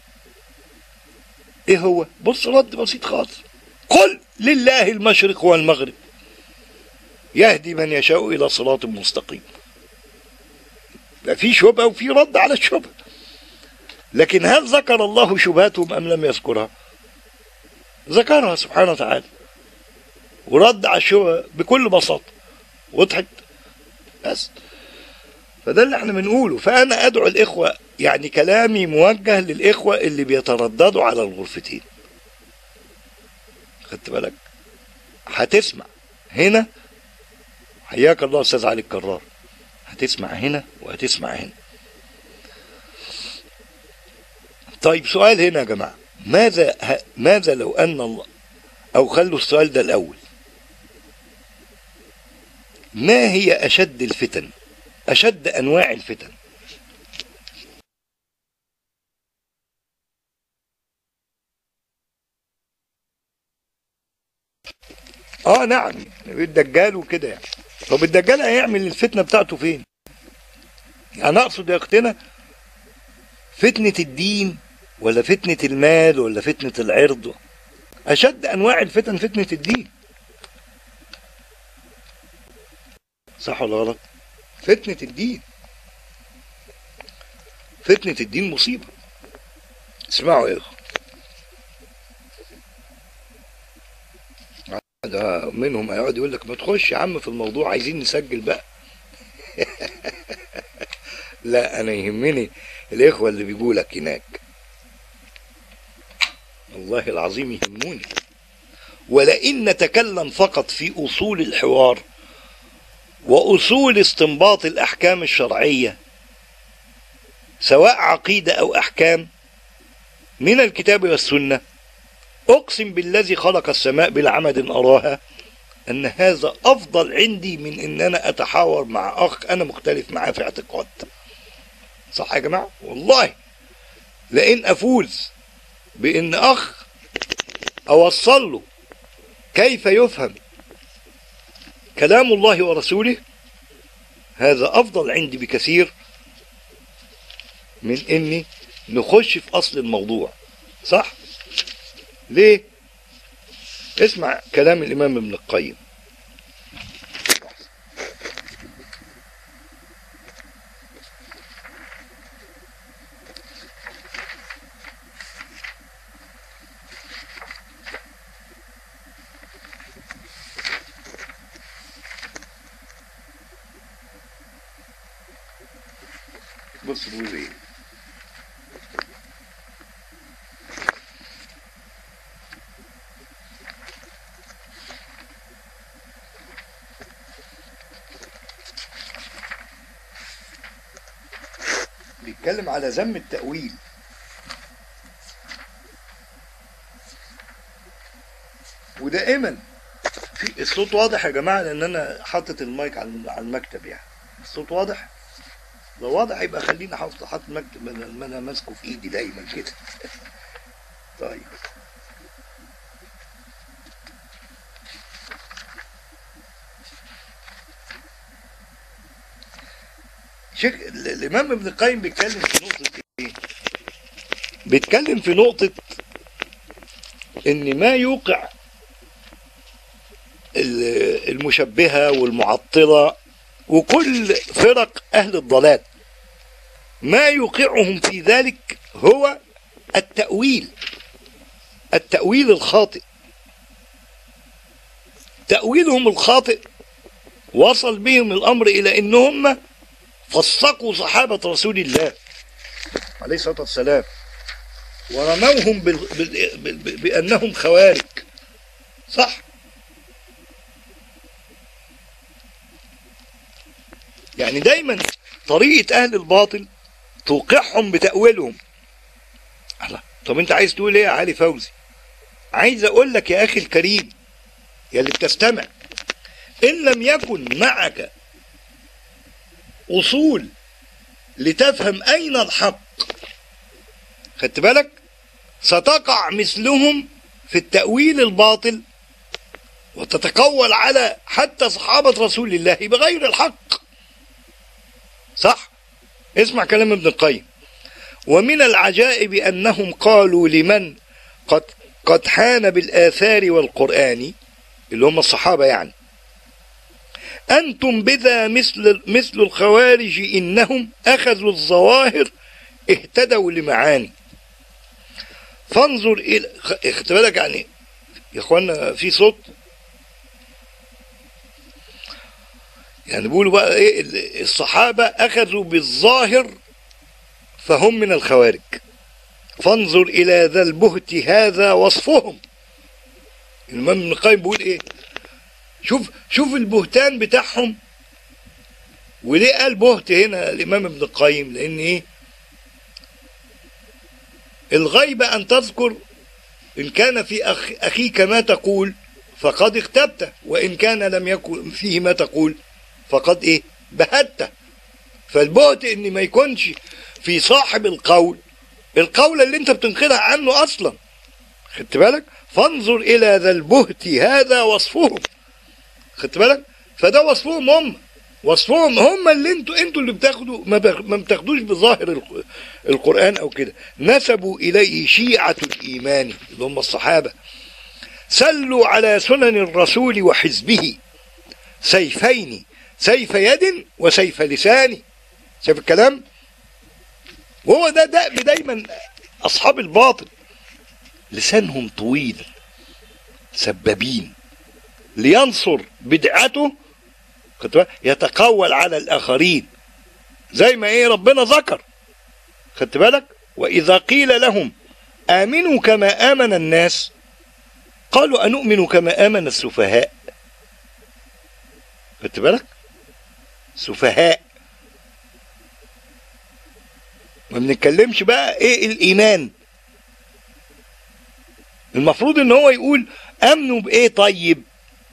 ايه هو بص رد بسيط خالص قل لله المشرق والمغرب يهدي من يشاء إلى صراط مستقيم لا في شبهة وفي رد على الشبهة لكن هل ذكر الله شبهاتهم أم لم يذكرها ذكرها سبحانه وتعالى ورد على الشبهة بكل بساطة وضحت بس فده اللي احنا بنقوله فأنا أدعو الإخوة يعني كلامي موجه للإخوة اللي بيترددوا على الغرفتين خدت بالك هتسمع هنا حياك الله أستاذ علي الكرار هتسمع هنا وهتسمع هنا طيب سؤال هنا يا جماعة ماذا ه... ماذا لو أن الله أو خلوا السؤال ده الأول ما هي أشد الفتن أشد أنواع الفتن اه نعم الدجال وكده يعني طب الدجال هيعمل الفتنه بتاعته فين يعني اقصد يا اختنا فتنه الدين ولا فتنه المال ولا فتنه العرض اشد انواع الفتن فتنه الدين صح ولا غلط فتنه الدين فتنه الدين مصيبه اسمعوا يا اخوه ده منهم هيقعد يقول لك ما تخش يا عم في الموضوع عايزين نسجل بقى لا انا يهمني الاخوه اللي بيقولك هناك والله العظيم يهموني ولئن نتكلم فقط في اصول الحوار واصول استنباط الاحكام الشرعيه سواء عقيده او احكام من الكتاب والسنه أقسم بالذي خلق السماء بالعمد أراها أن هذا أفضل عندي من أن أنا أتحاور مع أخ أنا مختلف معاه في اعتقاد صح يا جماعة والله لأن أفوز بأن أخ أوصل له كيف يفهم كلام الله ورسوله هذا أفضل عندي بكثير من أني نخش في أصل الموضوع صح؟ ليه اسمع كلام الامام ابن القيم بص بيقول ايه بيتكلم على ذم التأويل ودائما في الصوت واضح يا جماعة لأن أنا حاطط المايك على على المكتب يعني الصوت واضح لو واضح يبقى خليني حاطط حاطط المكتب بدل ما أنا ماسكه في إيدي دايما كده طيب شيخ الامام ابن القيم بيتكلم في نقطه ايه بيتكلم في نقطه ان ما يوقع المشبهه والمعطله وكل فرق اهل الضلال ما يوقعهم في ذلك هو التاويل التاويل الخاطئ تاويلهم الخاطئ وصل بهم الامر الى انهم فسقوا صحابة رسول الله عليه الصلاة والسلام ورموهم بال... بال... بال... بأنهم خوارج صح يعني دايما طريقة أهل الباطل توقعهم بتأويلهم الله طب أنت عايز تقول إيه يا علي فوزي عايز أقول لك يا أخي الكريم يا اللي بتستمع إن لم يكن معك أصول لتفهم أين الحق خدت بالك ستقع مثلهم في التأويل الباطل وتتقول على حتى صحابة رسول الله بغير الحق صح اسمع كلام ابن القيم ومن العجائب أنهم قالوا لمن قد قد حان بالآثار والقرآن اللي هم الصحابة يعني أنتم بذا مثل مثل الخوارج إنهم أخذوا الظواهر اهتدوا لمعاني فانظر إلى خد بالك يعني يا اخوانا في صوت يعني بيقولوا بقى ايه الصحابة اخذوا بالظاهر فهم من الخوارج فانظر الى ذا البهت هذا وصفهم الامام ابن القيم بيقول ايه شوف شوف البهتان بتاعهم وليه قال بهت هنا الامام ابن القيم لان ايه الغيبة ان تذكر ان كان في أخ اخيك ما تقول فقد اغتبته وان كان لم يكن فيه ما تقول فقد ايه بهته فالبهت ان ما يكونش في صاحب القول القول اللي انت بتنقلها عنه اصلا خدت بالك فانظر الى ذا البهت هذا وصفهم خدت بالك فده وصفهم هم وصفهم هم اللي انتوا انتوا اللي بتاخدوا ما, بخ... ما بتاخدوش بظاهر القران او كده نسبوا اليه شيعه الايمان اللي هم الصحابه سلوا على سنن الرسول وحزبه سيفين سيف يد وسيف لسان شايف الكلام وهو ده دأب دايما اصحاب الباطل لسانهم طويل سبابين لينصر بدعته يتقول على الاخرين زي ما ايه ربنا ذكر خدت بالك واذا قيل لهم امنوا كما امن الناس قالوا انؤمن كما امن السفهاء خدت بالك سفهاء ما بنتكلمش بقى ايه الايمان المفروض ان هو يقول امنوا بايه طيب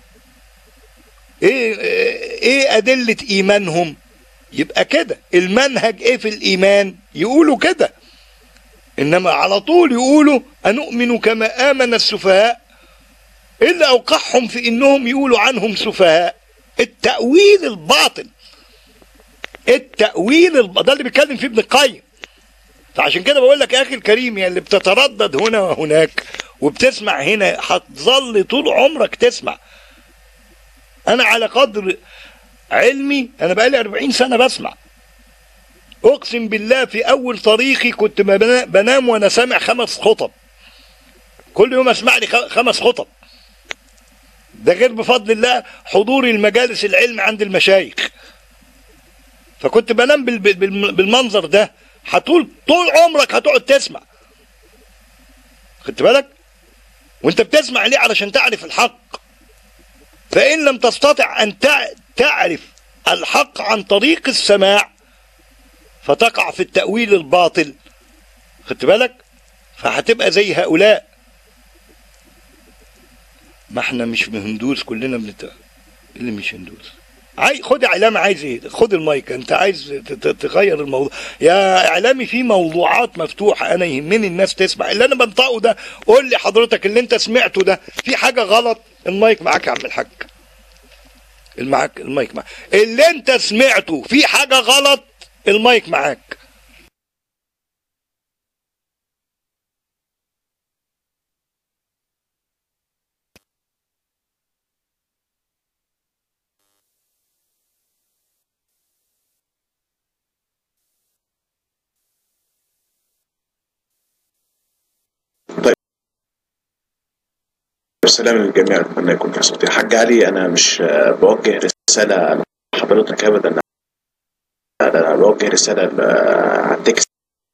ايه ايه ادله ايمانهم يبقى كده المنهج ايه في الايمان يقولوا كده انما على طول يقولوا انؤمن كما امن السفهاء الا اوقعهم في انهم يقولوا عنهم سفهاء التاويل الباطل التاويل الب... ده اللي بيتكلم فيه ابن القيم فعشان كده بقول لك يا اخي الكريم يا اللي بتتردد هنا وهناك وبتسمع هنا هتظل طول عمرك تسمع انا على قدر علمي انا بقالي 40 سنه بسمع اقسم بالله في اول طريقي كنت بنام وانا سامع خمس خطب كل يوم اسمع لي خمس خطب ده غير بفضل الله حضور المجالس العلم عند المشايخ فكنت بنام بالمنظر ده هطول طول عمرك هتقعد تسمع خدت بالك وانت بتسمع ليه علشان تعرف الحق فإن لم تستطع أن تعرف الحق عن طريق السماع فتقع في التأويل الباطل خدت بالك فهتبقى زي هؤلاء ما احنا مش هندوس كلنا بنت اللي مش هندوس عاي خد اعلامي عايز ايه خد المايك انت عايز تغير الموضوع يا اعلامي في موضوعات مفتوحه انا يهمني الناس تسمع اللي انا بنطقه ده قول لي حضرتك اللي انت سمعته ده في حاجه غلط المايك معاك يا عم الحاج المعاك المايك معاك اللي انت سمعته في حاجه غلط المايك معاك السلام للجميع اتمنى يكون في صوتي حاج علي انا مش بوجه رساله لحضرتك ابدا انا بوجه رساله على التكست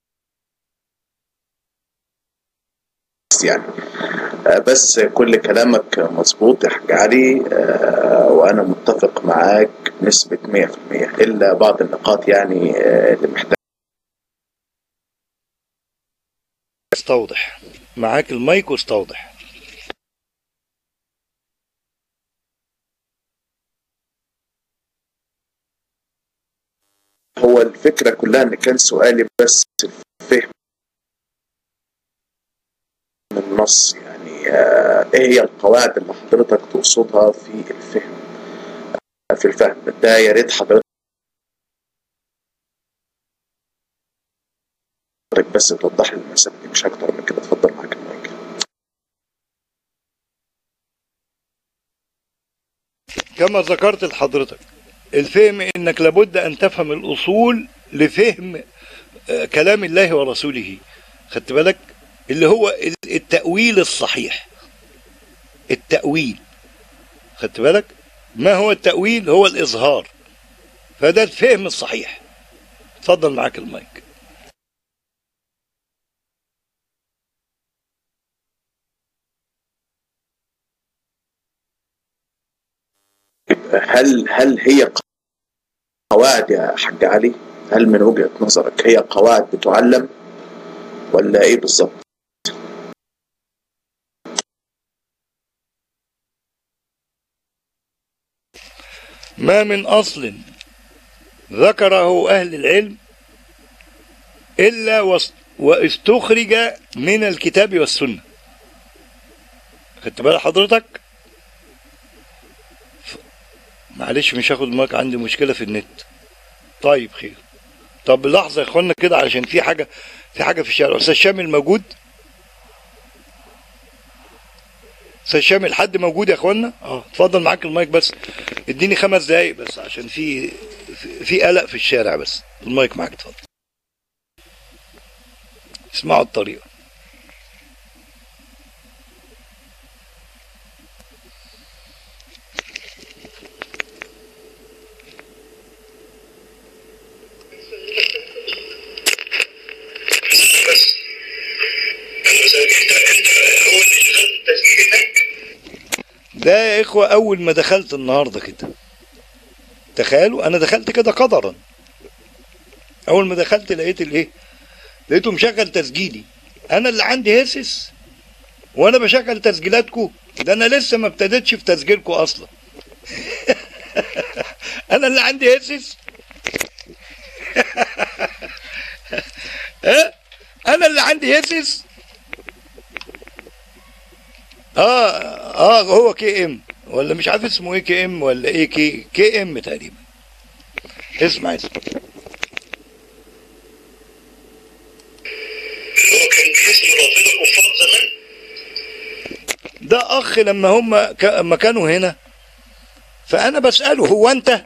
يعني بس كل كلامك مظبوط يا حاج علي وانا متفق معاك بنسبه 100% الا بعض النقاط يعني اللي محتاج استوضح معاك المايك واستوضح هو الفكرة كلها ان كان سؤالي بس الفهم من النص يعني آه ايه هي القواعد اللي حضرتك تقصدها في الفهم آه في الفهم ده يا ريت حضرتك بس توضح لي المسألة دي مش اكتر من كده اتفضل معاك المايك كما ذكرت لحضرتك الفهم انك لابد ان تفهم الاصول لفهم آه، كلام الله ورسوله خدت بالك اللي هو ال- التأويل الصحيح التأويل خدت بالك ما هو التأويل هو الإظهار فده الفهم الصحيح اتفضل معاك المايك هل هل هي قواعد يا حاج علي؟ هل من وجهة نظرك هي قواعد بتعلم ولا ايه بالظبط؟ ما من أصل ذكره أهل العلم إلا وس- واستخرج من الكتاب والسنة خدت بال حضرتك ف- معلش مش هاخد معاك عندي مشكلة في النت طيب خير طب لحظة يا اخوانا كده علشان في حاجة في حاجة في الشارع أستاذ شامل موجود استاذ شامل حد موجود يا اخوانا اه اتفضل معاك المايك بس اديني خمس دقايق بس عشان في في- في قلق في الشارع بس المايك معاك اتفضل اسمعوا الطريقة بس انا بسألك انت انت هو اللي شغال التسجيل هناك ده يا اخوة اول ما دخلت النهاردة كده تخيلوا انا دخلت كده قدرا اول ما دخلت لقيت الايه لقيته مشغل تسجيلي انا اللي عندي هسس وانا بشغل تسجيلاتكم ده انا لسه ما ابتديتش في تسجيلكم اصلا انا اللي عندي هسس ها انا اللي عندي هسس اه اه هو كي ام ولا مش عارف اسمه ايه كي ام ولا ايه كي كي ام تقريبا اسمع اسمع اللي هو كان باسم رافضه كفار زمان ده اخ لما هم ك... لما كانوا هنا فانا بساله هو انت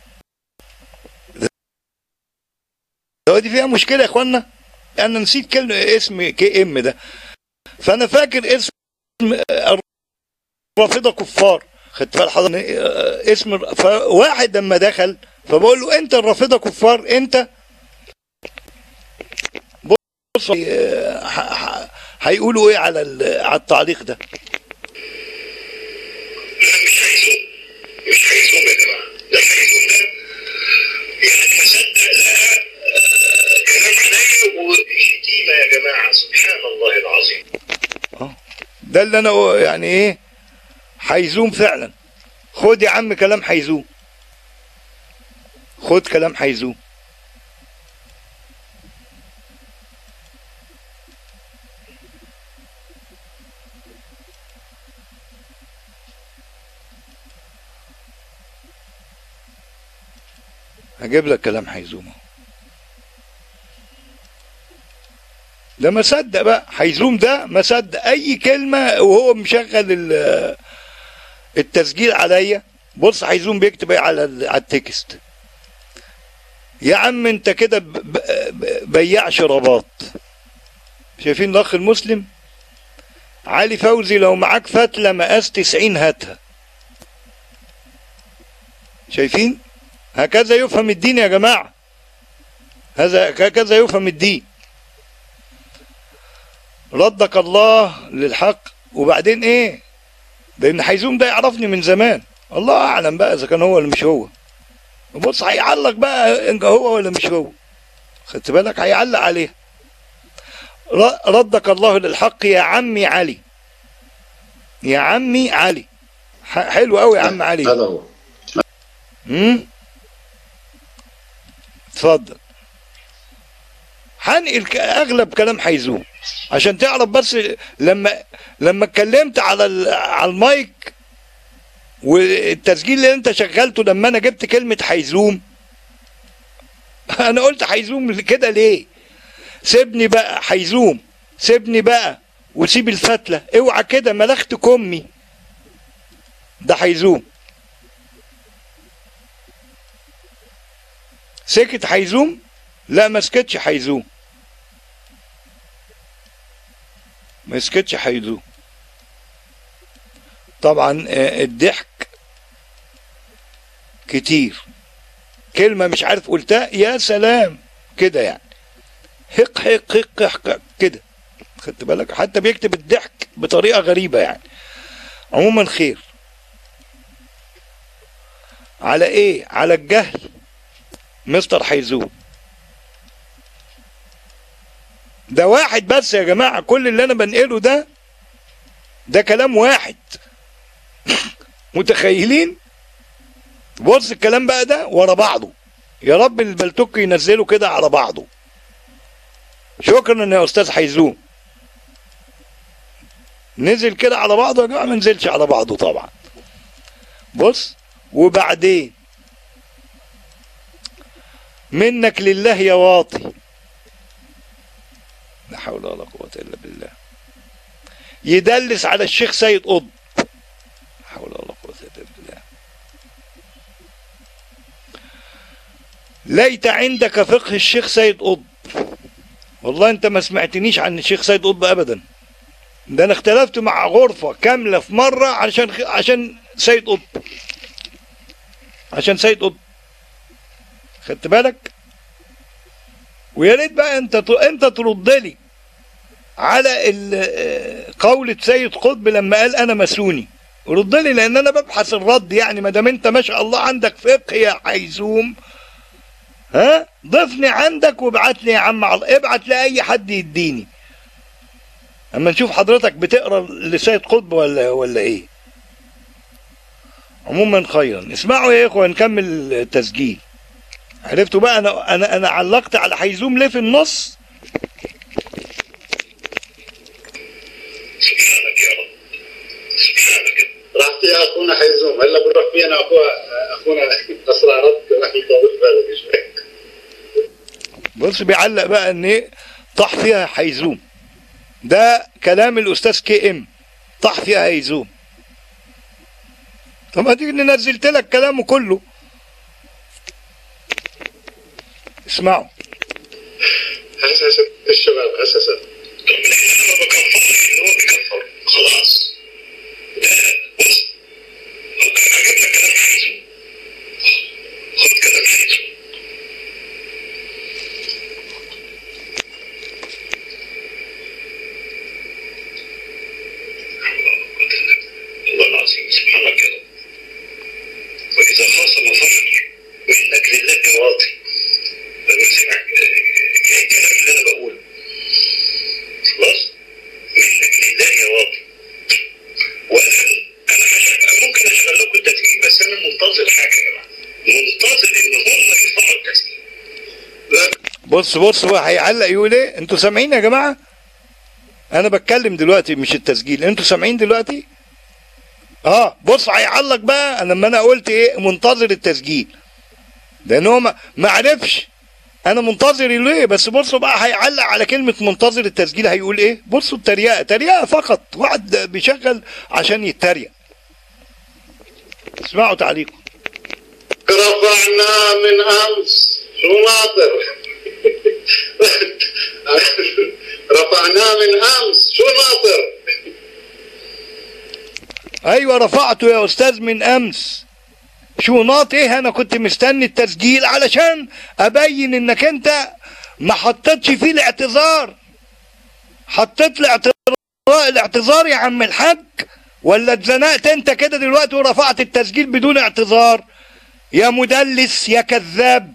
هو دي فيها مشكله يا اخوانا انا نسيت كلمه اسم كي ام ده فانا فاكر اسم رافضه كفار خدت بال حضرتك آه، اسم فواحد لما دخل فبقول له انت الرافضه كفار انت بص آه، ح- ح- هيقولوا ايه على ال- على التعليق ده لا مش هيزوم مش هيزوم يا جماعه ده الهيزوم ده يعني مصدق لها آه، كلام عليا وشتيمه يا جماعه سبحان الله العظيم ده اللي انا يعني ايه حيزوم فعلا خد يا عم كلام حيزوم خد كلام حيزوم هجيب لك كلام حيزوم اهو. ده ما صدق بقى حيزوم ده ما صدق اي كلمه وهو مشغل ال- التسجيل عليا بص حيزوم بيكتب ايه على ال- على التكست يا عم انت كده ب- ب- ب- بياع شرابات شايفين الاخ المسلم علي فوزي لو معاك فتله مقاس 90 هاتها شايفين هكذا يفهم الدين يا جماعه هذا هكذا يفهم الدين ردك الله للحق وبعدين ايه لان حيزوم ده يعرفني من زمان الله اعلم بقى اذا كان هو ولا مش هو بص هيعلق بقى ان هو ولا مش هو خدت بالك هيعلق عليه ر- ردك الله للحق يا عمي علي يا عمي علي ح- حلو قوي يا عم علي هذا هو امم اتفضل هنقل ك- اغلب كلام حيزوم عشان تعرف بس لما لما اتكلمت على ال- على المايك والتسجيل اللي انت شغلته لما انا جبت كلمه حيزوم انا قلت حيزوم كده ليه سيبني بقى حيزوم سيبني بقى وسيب الفتله اوعى كده ملخت كمي ده حيزوم سكت حيزوم لا ما سكتش حيزوم ما سكتش حيزوم طبعا آه، الضحك كتير كلمة مش عارف قلتها يا سلام كده يعني هق هق هق هق كده خدت بالك حتى بيكتب الضحك بطريقة غريبة يعني عموما خير على ايه على الجهل مستر حيزوم ده واحد بس يا جماعة كل اللي انا بنقله ده ده كلام واحد متخيلين بص الكلام بقى ده ورا بعضه يا رب البلتوك ينزله كده على بعضه شكرا يا استاذ حيزوم نزل كده على بعضه يا جماعه ما نزلش على بعضه طبعا بص وبعدين منك لله يا واطي لا حول ولا قوة إلا بالله يدلس على الشيخ سيد قطب لا حول ولا قوة إلا بالله ليت عندك فقه الشيخ سيد قطب والله انت ما سمعتنيش عن الشيخ سيد قطب ابدا ده انا اختلفت مع غرفة كاملة في مرة عشان عشان سيد قطب عشان سيد قطب خدت بالك ويا ريت بقى انت انت ترد لي على ال- قولة سيد قطب لما قال انا مسوني رد لي لان انا ببحث الرد يعني ما دام انت ما شاء الله عندك فقه يا حيزوم ها ضفني عندك وابعت لي يا عم على ابعت لاي حد يديني اما نشوف حضرتك بتقرا لسيد قطب ولا ولا ايه عموما خيرا اسمعوا يا اخوه نكمل التسجيل عرفتوا بقى انا انا انا علقت على حيزوم ليه في النص سبحانك يا رب سبحانك رحت يا اخونا حيزوم هلا بنروح فينا اخونا اخونا اسرع رد نحن طول بالك شوي بص بيعلق بقى ان ايه طح فيها حيزوم ده كلام الاستاذ كي ام طح فيها هيزوم طب اديك اني نزلت لك كلامه كله اسمعوا هسه الشباب هسه طب انا ما بكفرش هو بكفر خلاص ده بص هجيب لك كلام حيزوم خد كلام حيزوم الله العظيم سبحانك يا رب وإذا خاصم فجر وإنك لله واطي لما سمع الكلام اللي أنا بقوله خلاص وإنك لله واطي وأنا أنا هش- ممكن أشغل لكم التسجيل بس أنا منتظر حاجة يا جماعة منتظر إن هم يرفعوا التسجيل لا بص بص هو هيعلق يقول ايه انتوا سامعين يا جماعه انا بتكلم دلوقتي مش التسجيل انتوا سامعين دلوقتي اه بص هيعلق بقى لما انا قلت ايه منتظر التسجيل لان هو ما ما عرفش انا منتظر ليه بس بصوا بقى هيعلق على كلمه منتظر التسجيل هيقول ايه بصوا التريقه تريقه فقط واحد بيشغل عشان يتريق اسمعوا تعليقه رفعنا من امس شو ناطر رفعناه من امس شو ناطر ايوه رفعته يا استاذ من امس شو ناط ايه انا كنت مستني التسجيل علشان ابين انك انت ما حطيتش فيه الاعتذار حطيت الاعتذار الاعتذار يا عم الحاج ولا اتزنقت انت كده دلوقتي ورفعت التسجيل بدون اعتذار يا مدلس يا كذاب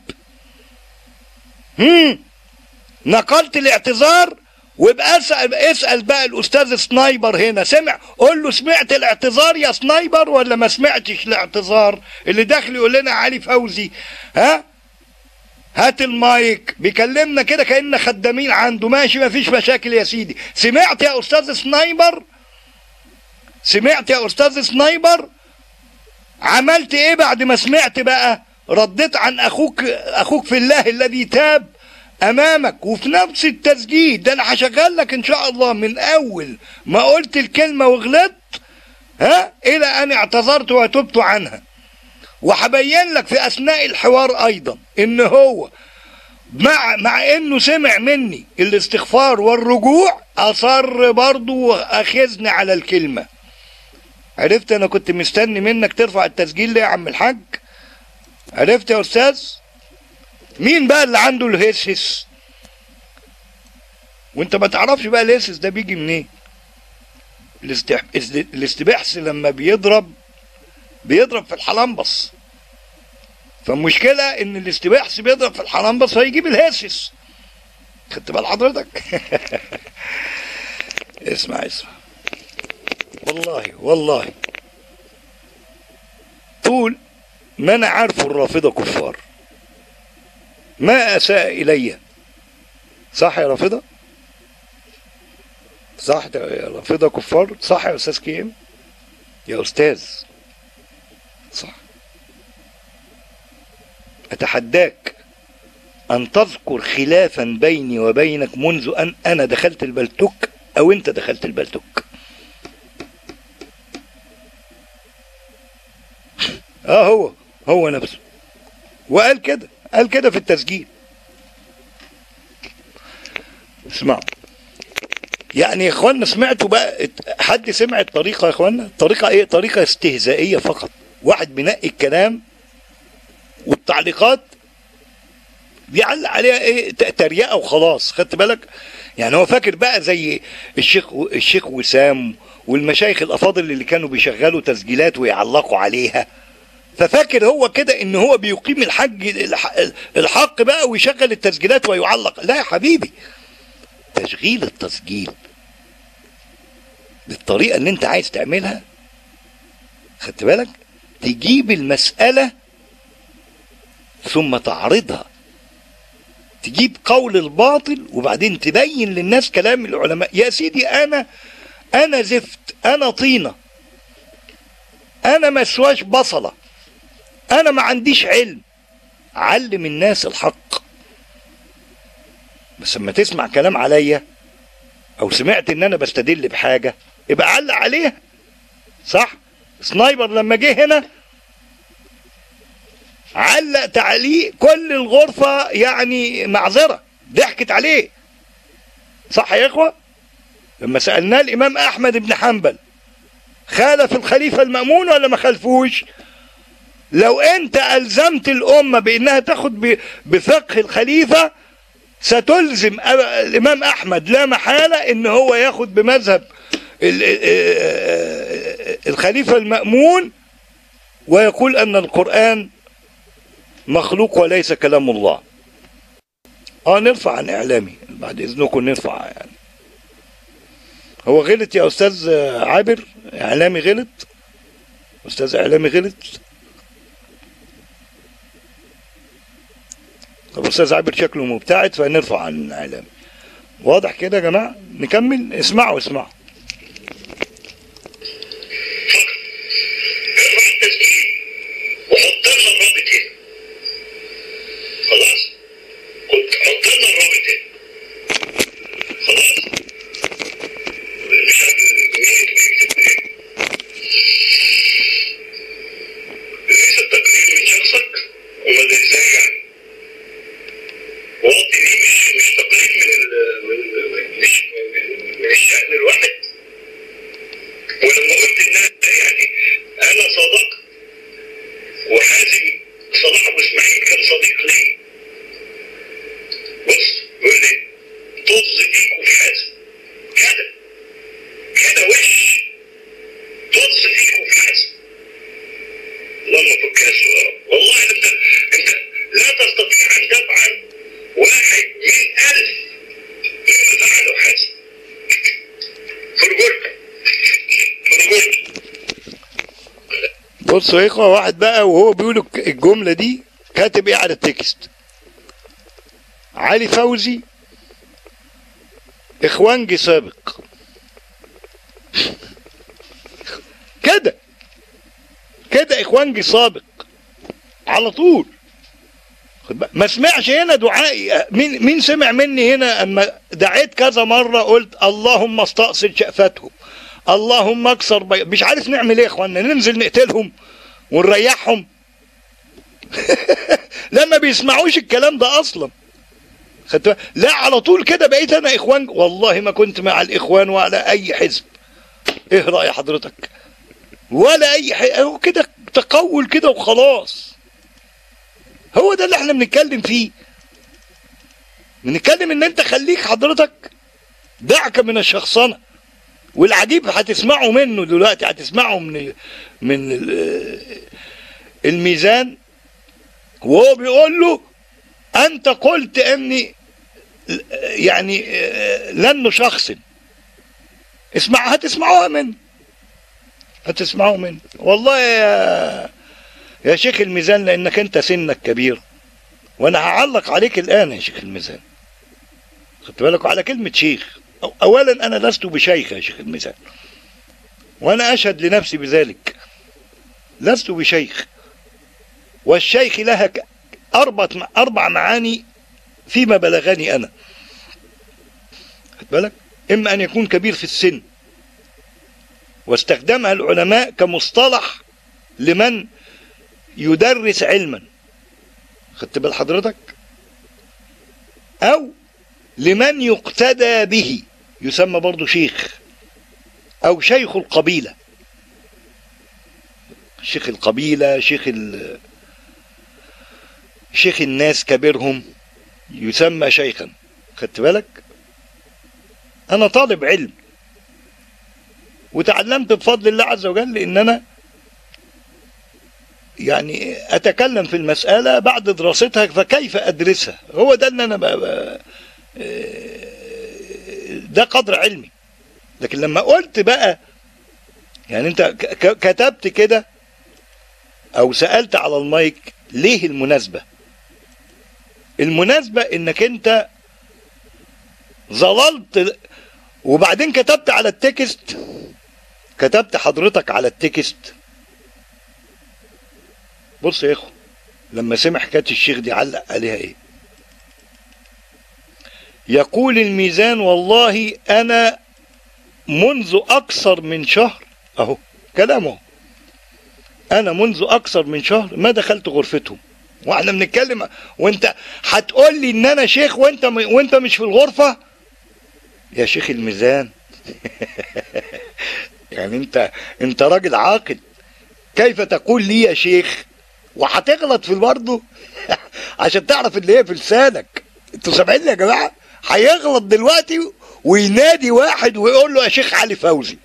هم نقلت الاعتذار وابقى اسال اسال بقى الاستاذ سنايبر هنا سمع قول له سمعت الاعتذار يا سنايبر ولا ما سمعتش الاعتذار اللي داخل يقول لنا علي فوزي ها هات المايك بيكلمنا كده كأن خدامين عنده ماشي ما فيش مشاكل يا سيدي سمعت يا استاذ سنايبر سمعت يا استاذ سنايبر عملت ايه بعد ما سمعت بقى رديت عن اخوك اخوك في الله الذي تاب امامك وفي نفس التسجيل ده انا هشغل لك ان شاء الله من اول ما قلت الكلمه وغلطت ها الى ان اعتذرت وتبت عنها وهبين لك في اثناء الحوار ايضا ان هو مع مع انه سمع مني الاستغفار والرجوع اصر برضه اخذني على الكلمه عرفت انا كنت مستني منك ترفع التسجيل ليه يا عم الحاج عرفت يا استاذ مين بقى اللي عنده الهسس وانت ما تعرفش بقى الهسس ده بيجي منين الاستح... الاستبحث لما بيضرب بيضرب في الحلنبص فالمشكلة ان الاستباحث بيضرب في الحلنبص فيجيب الهاسس خدت بال حضرتك اسمع اسمع والله والله طول ما انا عارف الرافضة كفار ما اساء الي صح يا رافضة صح يا رافضة كفار صح يا استاذ كيم يا استاذ صح أتحداك أن تذكر خلافا بيني وبينك منذ أن أنا دخلت البلتوك أو أنت دخلت البلتوك آه هو هو نفسه وقال كده قال كده في التسجيل اسمعوا يعني يا اخوانا سمعتوا بقى حد سمع الطريقة يا اخوانا طريقة ايه طريقة استهزائية فقط واحد بينقي الكلام والتعليقات بيعلق عليها ايه تريقه وخلاص خدت بالك يعني هو فاكر بقى زي الشيخ الشيخ وسام والمشايخ الافاضل اللي كانوا بيشغلوا تسجيلات ويعلقوا عليها ففاكر هو كده ان هو بيقيم الحج الحق بقى ويشغل التسجيلات ويعلق لا يا حبيبي تشغيل التسجيل بالطريقه اللي انت عايز تعملها خدت بالك تجيب المساله ثم تعرضها تجيب قول الباطل وبعدين تبين للناس كلام العلماء يا سيدي انا انا زفت انا طينه انا مسواش بصله انا ما عنديش علم علم الناس الحق بس لما تسمع كلام عليا او سمعت ان انا بستدل بحاجه يبقى علق عليها صح سنايبر لما جه هنا علق تعليق كل الغرفة يعني معذرة ضحكت عليه صح يا إخوة لما سألناه الإمام أحمد بن حنبل خالف الخليفة المأمون ولا ما خالفوش لو أنت ألزمت الأمة بأنها تاخد بفقه الخليفة ستلزم الإمام أحمد لا محالة إن هو ياخد بمذهب الخليفة المأمون ويقول أن القرآن مخلوق وليس كلام الله اه نرفع عن اعلامي بعد اذنكم نرفع يعني هو غلط يا استاذ عابر اعلامي غلط استاذ اعلامي غلط طب استاذ عابر شكله مبتعد فنرفع عن اعلامي واضح كده يا جماعه نكمل اسمعوا اسمعوا وحط لنا الرابط هنا خلاص قلت حط لنا الرابط هنا خلاص مش عارف مين بيكتب ايه ليس التقليد من شخصك امال ازاي يعني وقت دي مش مش تقليد من ال من من- مش من- من الشأن الواحد ولما قلت ان أنا يعني انا صدقت وحازم صلاح ابو اسماعيل كان صديق لي بص يقول لي طز فيك وفي حازم كده كده وش طز فيك وفي حازم اللهم فكها السؤال والله انت انت لا تستطيع ان تفعل واحد من الف مما فعله حازم فرجلت فرجلت بصوا يا اخوه واحد بقى وهو بيقول الك- الجمله دي كاتب ايه على التكست علي فوزي اخوانجي سابق كده كده اخوانجي سابق على طول خد بالك. ما سمعش هنا دعائي مين مين سمع مني هنا اما دعيت كذا مره قلت اللهم استأصل شأفتهم اللهم اكسر بي... مش عارف نعمل ايه يا اخوانا ننزل نقتلهم ونريحهم لا ما بيسمعوش الكلام ده اصلا خدت بالك؟ لا على طول كده بقيت انا اخوان والله ما كنت مع الاخوان ولا اي حزب ايه راي حضرتك ولا اي حاجه هو كده تقول كده وخلاص هو ده اللي احنا بنتكلم فيه بنتكلم ان انت خليك حضرتك دعك من الشخصنه والعجيب هتسمعوا منه دلوقتي هتسمعوا من من ال- الميزان وهو بيقول له انت قلت اني يعني لن نشخصن اسمع هتسمعوها منه هتسمعوا منه والله يا يا شيخ الميزان لانك انت سنك كبير وانا هعلق عليك الان يا شيخ الميزان خدت بالك على كلمة شيخ أو- اولا انا لست بشيخ يا شيخ الميزان وانا اشهد لنفسي بذلك لست بشيخ والشيخ لها ك- اربع اربع معاني فيما بلغني انا خد بالك اما ان يكون كبير في السن واستخدمها العلماء كمصطلح لمن يدرس علما خدت بال حضرتك او لمن يقتدى به يسمى برضو شيخ او شيخ القبيله شيخ القبيله شيخ ال... شيخ الناس كبيرهم يسمى شيخا خدت بالك انا طالب علم وتعلمت بفضل الله عز وجل ان انا يعني اتكلم في المساله بعد دراستها فكيف ادرسها هو ده اللي انا بقى بقى ده قدر علمي لكن لما قلت بقى يعني انت ك- ك- كتبت كده او سالت على المايك ليه المناسبه المناسبه انك انت ظللت وبعدين كتبت على التكست كتبت حضرتك على التكست بص يا اخو لما سمع حكايه الشيخ دي علق عليها ايه يقول الميزان والله انا منذ اكثر من شهر اهو كلامه انا منذ اكثر من شهر ما دخلت غرفتهم واحنا بنتكلم وانت هتقول لي ان انا شيخ وانت م... وانت مش في الغرفه يا شيخ الميزان يعني انت انت راجل عاقل كيف تقول لي يا شيخ وهتغلط في برضه عشان تعرف اللي هي في لسانك انتوا سامعيني يا جماعه هيغلط دلوقتي وينادي واحد ويقول له يا شيخ علي فوزي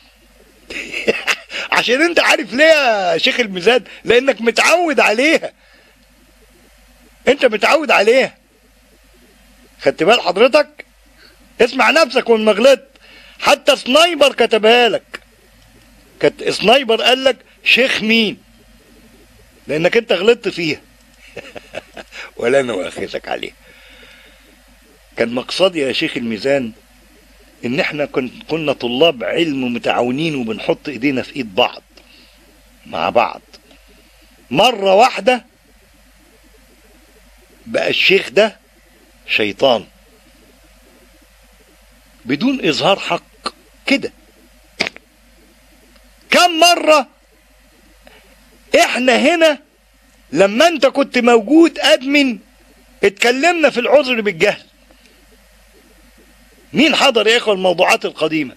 عشان انت عارف ليه يا شيخ الميزان لانك متعود عليها انت متعود عليها خدت بال حضرتك اسمع نفسك وما غلطت حتى سنايبر كتبها لك كانت سنايبر قال لك شيخ مين لانك انت غلطت فيها ولا انا واخذك عليه كان مقصدي يا شيخ الميزان ان احنا كن كنا طلاب علم متعاونين وبنحط ايدينا في ايد بعض مع بعض مرة واحدة بقى الشيخ ده شيطان بدون اظهار حق كده كم مرة احنا هنا لما انت كنت موجود ادمن اتكلمنا في العذر بالجهل مين حضر يا اخوة الموضوعات القديمة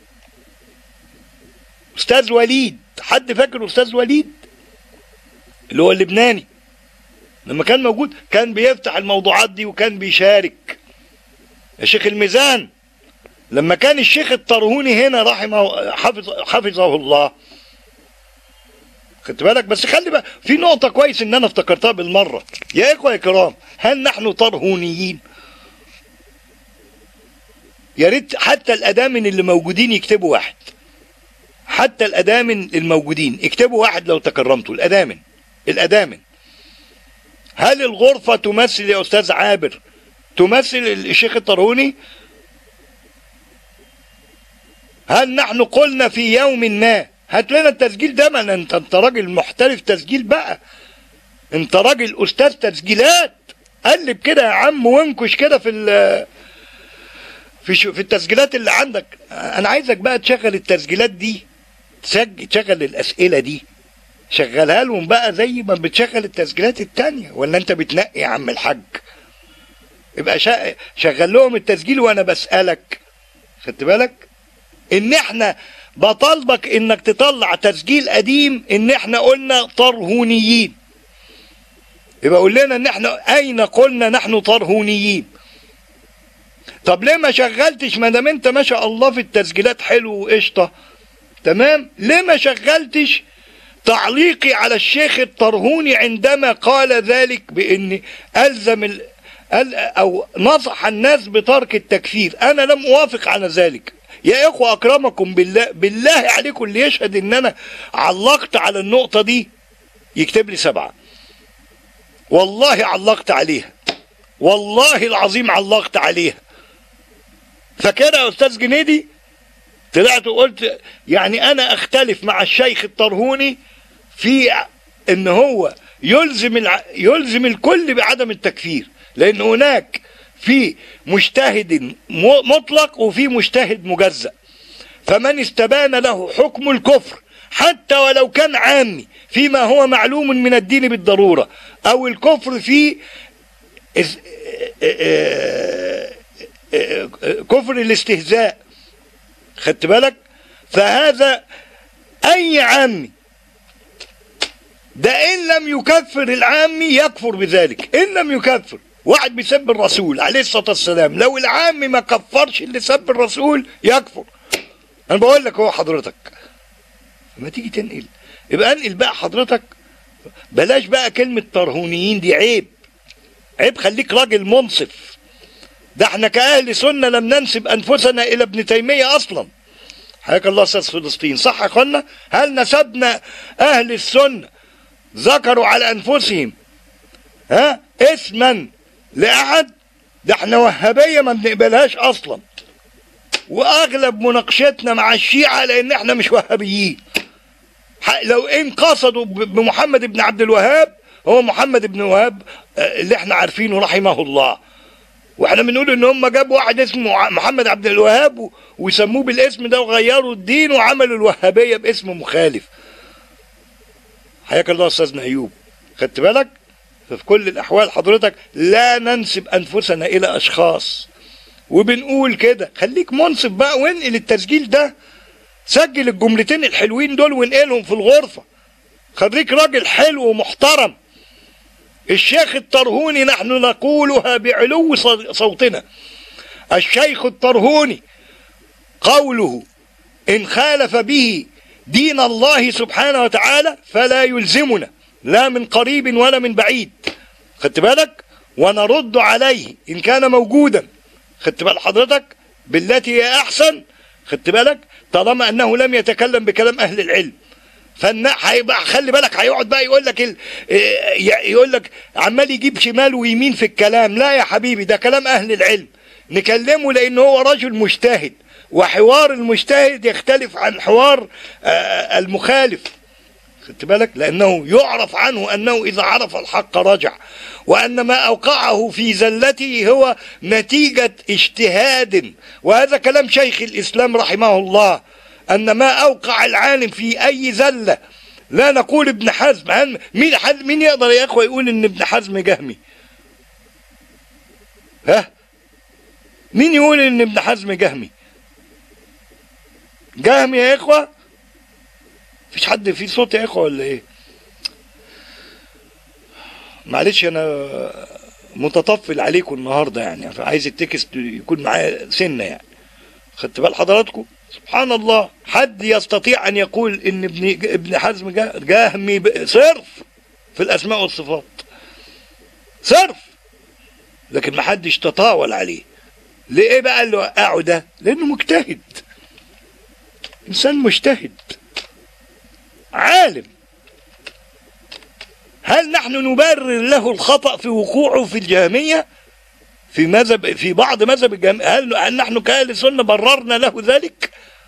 استاذ وليد حد فاكر استاذ وليد اللي هو اللبناني لما كان موجود كان بيفتح الموضوعات دي وكان بيشارك يا شيخ الميزان لما كان الشيخ الطرهوني هنا رحمه حفظ حفظه الله خدت بالك بس خلي بقى في نقطة كويس ان انا افتكرتها بالمرة يا اخوة يا كرام هل نحن طرهونيين يا ريت حتى الادامن اللي موجودين يكتبوا واحد حتى الادامن الموجودين اكتبوا واحد لو تكرمتوا الادامن الادامن هل الغرفة تمثل يا استاذ عابر تمثل الشيخ الطرهوني هل نحن قلنا في يوم ما هات لنا التسجيل ده ما انت انت راجل محترف تسجيل بقى انت راجل استاذ تسجيلات قلب كده يا عم وانكش كده في ال في شو في التسجيلات اللي عندك انا عايزك بقى تشغل التسجيلات دي تسجل تشغل الاسئله دي شغلها لهم بقى زي ما بتشغل التسجيلات التانية ولا انت بتنقي يا عم الحاج يبقى شا- شغل لهم التسجيل وانا بسألك خدت بالك ان احنا بطالبك انك تطلع تسجيل قديم ان احنا قلنا طرهونيين يبقى قول لنا ان احنا اين قلنا نحن طرهونيين طب ليه ما شغلتش ما دام انت ما شاء الله في التسجيلات حلو وقشطه تمام ليه ما شغلتش تعليقي على الشيخ الطرهوني عندما قال ذلك بان الزم ال... ال- او نصح الناس بترك التكفير انا لم اوافق على ذلك يا اخوة اكرمكم بالله بالله عليكم اللي يشهد ان انا علقت على النقطة دي يكتب لي سبعة والله علقت عليها والله العظيم علقت عليها فكده يا استاذ جنيدي طلعت وقلت يعني انا اختلف مع الشيخ الطرهوني في ان هو يلزم الع... يلزم الكل بعدم التكفير لان هناك في مجتهد م- مطلق وفي مجتهد مجزأ فمن استبان له حكم الكفر حتى ولو كان عامي فيما هو معلوم من الدين بالضرورة او الكفر في اس- كفر الاستهزاء خدت بالك فهذا اي عامي ده ان لم يكفر العامي يكفر بذلك ان لم يكفر واحد بيسب الرسول عليه الصلاه والسلام لو العامي ما كفرش اللي سب الرسول يكفر انا بقول لك هو حضرتك لما تيجي تنقل يبقى انقل بقى حضرتك بلاش بقى كلمه طرهونيين دي عيب عيب خليك راجل منصف ده احنا كأهل سنة لم ننسب أنفسنا إلى ابن تيمية أصلا حياك الله أستاذ فلسطين صح يا أخوانا هل نسبنا أهل السنة ذكروا على أنفسهم ها اسما لأحد ده احنا وهابية ما بنقبلهاش أصلا وأغلب مناقشتنا مع الشيعة لأن احنا مش وهابيين ح- لو إن قصدوا ب- بمحمد بن عبد الوهاب هو محمد بن وهاب آه، اللي احنا عارفينه رحمه الله واحنا بنقول ان هم جابوا واحد اسمه ع- محمد عبد الوهاب و- وسموه بالاسم ده وغيروا الدين وعملوا الوهابيه باسم مخالف حياك الله استاذنا ايوب خدت بالك ففي كل الاحوال حضرتك لا ننسب انفسنا الى اشخاص وبنقول كده خليك منصف بقى وانقل التسجيل ده سجل الجملتين الحلوين دول وانقلهم في الغرفه خليك راجل حلو ومحترم الشيخ الطرهوني نحن نقولها بعلو ص- صوتنا الشيخ الطرهوني قوله إن خالف به دين الله سبحانه وتعالى فلا يلزمنا لا من قريب ولا من بعيد خدت بالك ونرد عليه إن كان موجودا خدت بال حضرتك بالتي هي أحسن خدت بالك طالما أنه لم يتكلم بكلام أهل العلم فالنا هيبقى خلي بالك هيقعد بقى يقول لك ال... إيه، يقول لك عمال يجيب شمال ويمين في الكلام لا يا حبيبي ده كلام اهل العلم نكلمه لان هو رجل مجتهد وحوار المجتهد يختلف عن حوار آه، المخالف خدت بالك لانه يعرف عنه انه اذا عرف الحق رجع وان ما اوقعه في زلته هو نتيجه اجتهاد وهذا كلام شيخ الاسلام رحمه الله ان ما اوقع العالم في اي زله لا نقول ابن حزم هل مين حد مين يقدر يا اخوه يقول ان ابن حزم جهمي ها مين يقول ان ابن حزم جهمي جهمي يا اخوه مفيش حد في صوت يا اخوه ولا ايه معلش انا متطفل عليكم النهارده يعني عايز التكست يكون معايا سنه يعني خدت بال حضراتكم سبحان الله حد يستطيع ان يقول ان ابن ابن حزم جه- جهمي ب- صرف في الاسماء والصفات صرف لكن ما حدش تطاول عليه ليه بقى اللي وقعه ده لانه مجتهد انسان مجتهد عالم هل نحن نبرر له الخطأ في وقوعه في الجهمية في مذهب في بعض مذهب الجهمية هل, هل نحن كأهل سنة بررنا له ذلك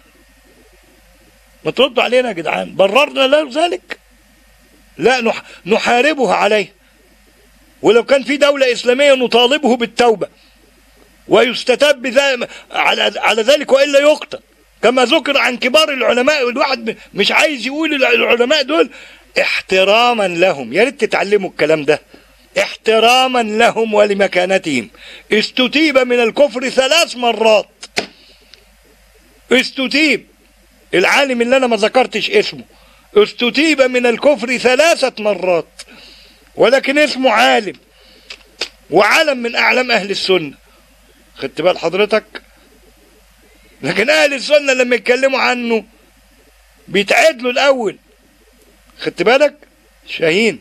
ما تردوا علينا يا جدعان بررنا له ذلك لا نح نحاربه عليه ولو كان في دولة إسلامية نطالبه بالتوبة ويستتاب بذا على على ذلك والا يقتل كما ذكر عن كبار العلماء الواحد م- مش عايز يقول الع- العلماء دول احتراما لهم يا ريت تتعلموا الكلام ده احتراما لهم ولمكانتهم استتيب من الكفر ثلاث مرات استتيب العالم اللي انا ما ذكرتش اسمه استتيب من الكفر ثلاثة مرات ولكن اسمه عالم وعالم من اعلام اهل السنة خدت بال حضرتك لكن اهل السنة لما يتكلموا عنه بيتعدلوا الاول خدت بالك شاهين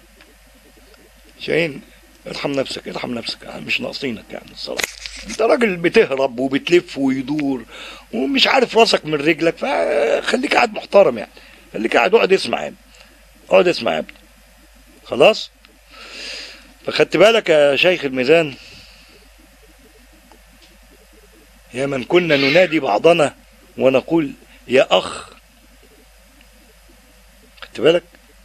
شاهين ارحم نفسك ارحم نفسك يعني مش ناقصينك يعني الصراحه انت راجل بتهرب وبتلف ويدور ومش عارف راسك من رجلك فخليك قاعد محترم يعني خليك قاعد اقعد اسمع يعني اقعد اسمع يا ابني خلاص فخدت بالك يا شيخ الميزان يا من كنا ننادي بعضنا ونقول يا اخ خدت بالك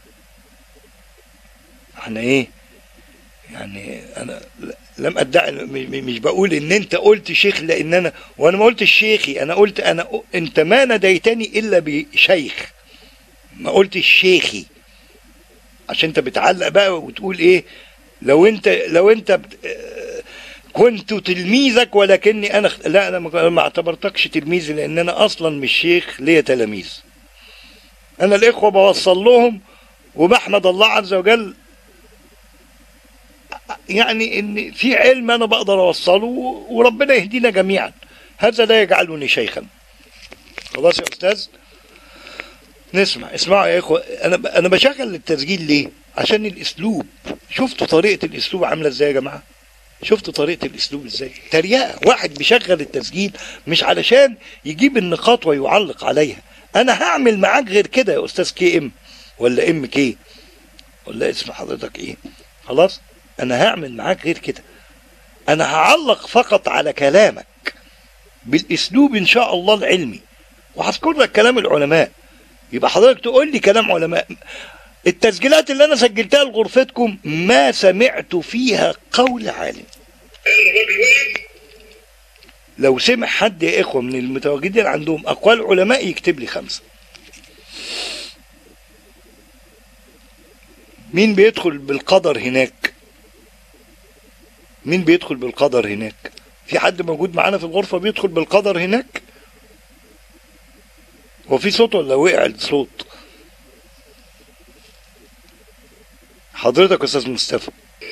احنا ايه يعني انا لم ادعي مش بقول ان انت قلت شيخ لان انا وانا ما قلتش شيخي انا قلت انا انت ما ناديتني الا بشيخ ما قلتش شيخي عشان انت بتعلق بقى وتقول ايه لو انت لو انت بت... كنت تلميذك ولكني انا لا انا ما اعتبرتكش تلميذي لان انا اصلا مش شيخ ليا تلاميذ انا الاخوه بوصل لهم وبحمد الله عز وجل يعني ان في علم انا بقدر اوصله وربنا يهدينا جميعا هذا لا يجعلني شيخا خلاص يا استاذ نسمع اسمعوا يا اخوه انا انا بشغل التسجيل ليه عشان الاسلوب شفتوا طريقه الاسلوب عامله ازاي يا جماعه شفتوا طريقه الاسلوب ازاي تريقه واحد بيشغل التسجيل مش علشان يجيب النقاط ويعلق عليها انا هعمل معاك غير كده يا استاذ كي ام ولا ام كي ولا اسم حضرتك ايه خلاص انا هعمل معاك غير كده انا هعلق فقط على كلامك بالاسلوب ان شاء الله العلمي وهذكر لك كلام العلماء يبقى حضرتك تقول لي كلام علماء التسجيلات اللي انا سجلتها لغرفتكم ما سمعت فيها قول عالم لو سمع حد يا اخوه من المتواجدين عندهم اقوال علماء يكتب لي خمسه مين بيدخل بالقدر هناك مين بيدخل بالقدر هناك في حد موجود معانا في الغرفة بيدخل بالقدر هناك هو في صوت ولا وقع الصوت حضرتك استاذ مصطفى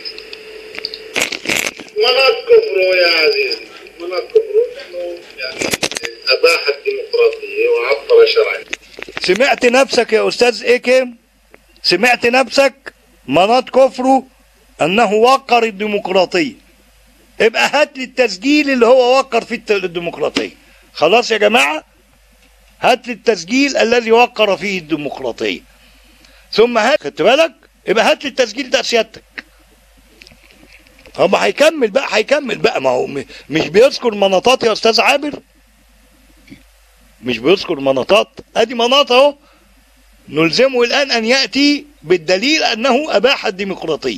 مناط كفره يا عزيزي مناط كفره لانه يعني اباح الديمقراطيه وعطل شرعا سمعت نفسك يا استاذ ايكم سمعت نفسك مناط كفره انه وقر الديمقراطيه ابقى هات لي التسجيل اللي هو وقر فيه الديمقراطيه خلاص يا جماعه هات لي التسجيل الذي وقر فيه الديمقراطيه ثم هات خدت بالك يبقى هات لي التسجيل ده سيادتك هو هيكمل بقى هيكمل بقى ما هو م- مش بيذكر مناطات يا استاذ عابر مش بيذكر مناطات ادي مناط اهو نلزمه الان ان ياتي بالدليل انه اباح الديمقراطيه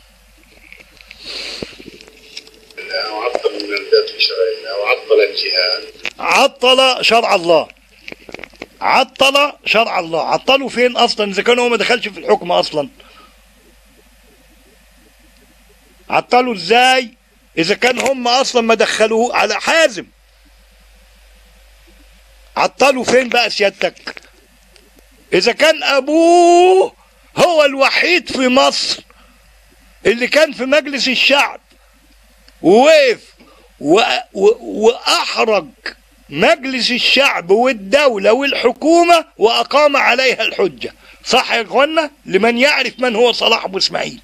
او عطل المنادات في شرعنا او عطل الجهاد عطل شرع الله عطل شرع الله عطله فين اصلا اذا كان هو ما دخلش في الحكم اصلا عطله ازاي اذا كان هم اصلا ما دخلوه على حازم عطلوا فين بقى سيادتك اذا كان ابوه هو الوحيد في مصر اللي كان في مجلس الشعب ووقف و... و... واحرج مجلس الشعب والدولة والحكومة وأقام عليها الحجة صح يا إخوانا لمن يعرف من هو صلاح أبو إسماعيل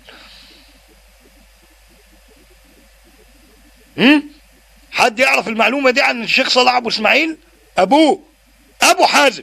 هم؟ حد يعرف المعلومة دي عن الشيخ صلاح أبو إسماعيل أبوه أبو حازم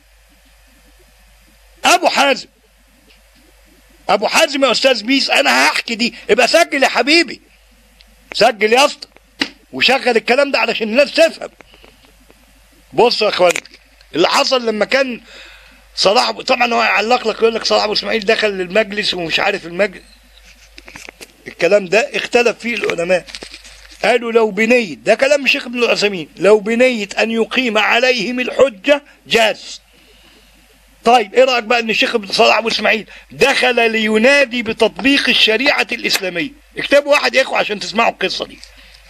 أبو حازم أبو حازم يا أستاذ بيس أنا هحكي دي ابقى سجل يا حبيبي سجل يا اسطى وشغل الكلام ده علشان الناس تفهم بصوا يا اخوان اللي حصل لما كان صلاح أبو- طبعا هو يعلق لك يقول لك صلاح ابو اسماعيل دخل المجلس ومش عارف المجلس الكلام ده اختلف فيه العلماء قالوا لو بنية ده كلام الشيخ ابن العثيمين لو بنية ان يقيم عليهم الحجة جاز طيب ايه رايك بقى ان الشيخ ابن صالح ابو اسماعيل دخل لينادي بتطبيق الشريعه الاسلاميه اكتبوا واحد يا اخوه عشان تسمعوا القصه دي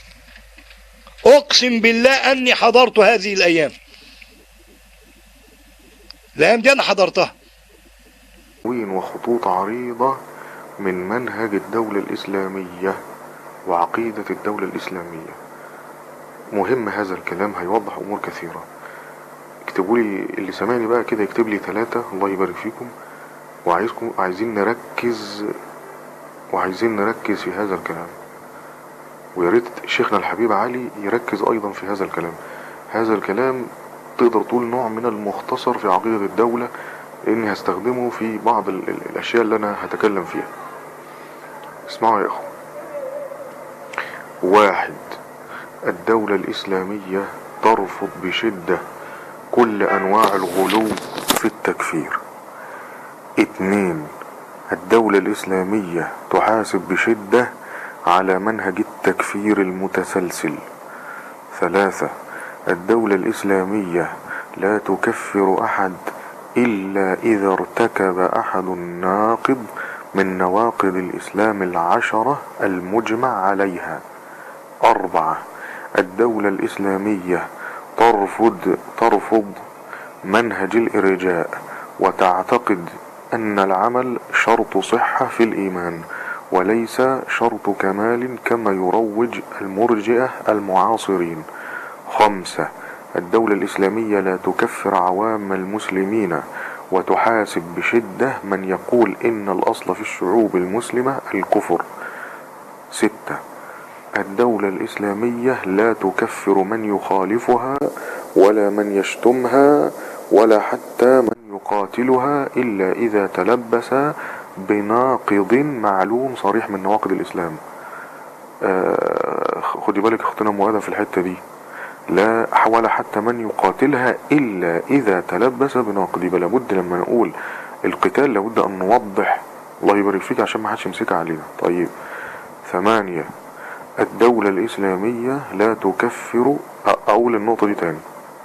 اقسم بالله اني حضرت هذه الايام الايام دي انا حضرتها تكوين وخطوط عريضة من منهج الدولة الإسلامية وعقيدة الدولة الإسلامية مهم هذا الكلام هيوضح أمور كثيرة اكتبوا لي اللي سامعني بقى كده يكتب لي ثلاثة الله يبارك فيكم وعايزكم عايزين نركز وعايزين نركز في هذا الكلام ويا ريت شيخنا الحبيب علي يركز أيضا في هذا الكلام هذا الكلام تقدر تقول نوع من المختصر في عقيدة الدولة لاني هستخدمه في بعض ال ال الاشياء اللي انا هتكلم فيها اسمعوا يا اخو واحد الدولة الاسلامية ترفض بشدة كل انواع الغلو في التكفير اتنين الدولة الاسلامية تحاسب بشدة على منهج التكفير المتسلسل ثلاثة الدولة الاسلامية لا تكفر احد إلا إذا ارتكب أحد ناقض من نواقض الإسلام العشرة المجمع عليها أربعة الدولة الإسلامية ترفض ترفض منهج الإرجاء وتعتقد أن العمل شرط صحة في الإيمان وليس شرط كمال كما يروج المرجئة المعاصرين خمسة الدولة الإسلامية لا تكفر عوام المسلمين وتحاسب بشدة من يقول إن الأصل في الشعوب المسلمة الكفر ستة الدولة الإسلامية لا تكفر من يخالفها ولا من يشتمها ولا حتى من يقاتلها إلا إذا تلبس بناقض معلوم صريح من نواقض الإسلام آه خدي بالك اختنا مؤاده في الحتة دي لا ولا حتى من يقاتلها إلا إذا تلبس بناقض يبقى لابد لما نقول القتال لابد أن نوضح الله يبارك فيك عشان ما حدش يمسكها علينا طيب ثمانية الدولة الإسلامية لا تكفر أقول النقطة دي تاني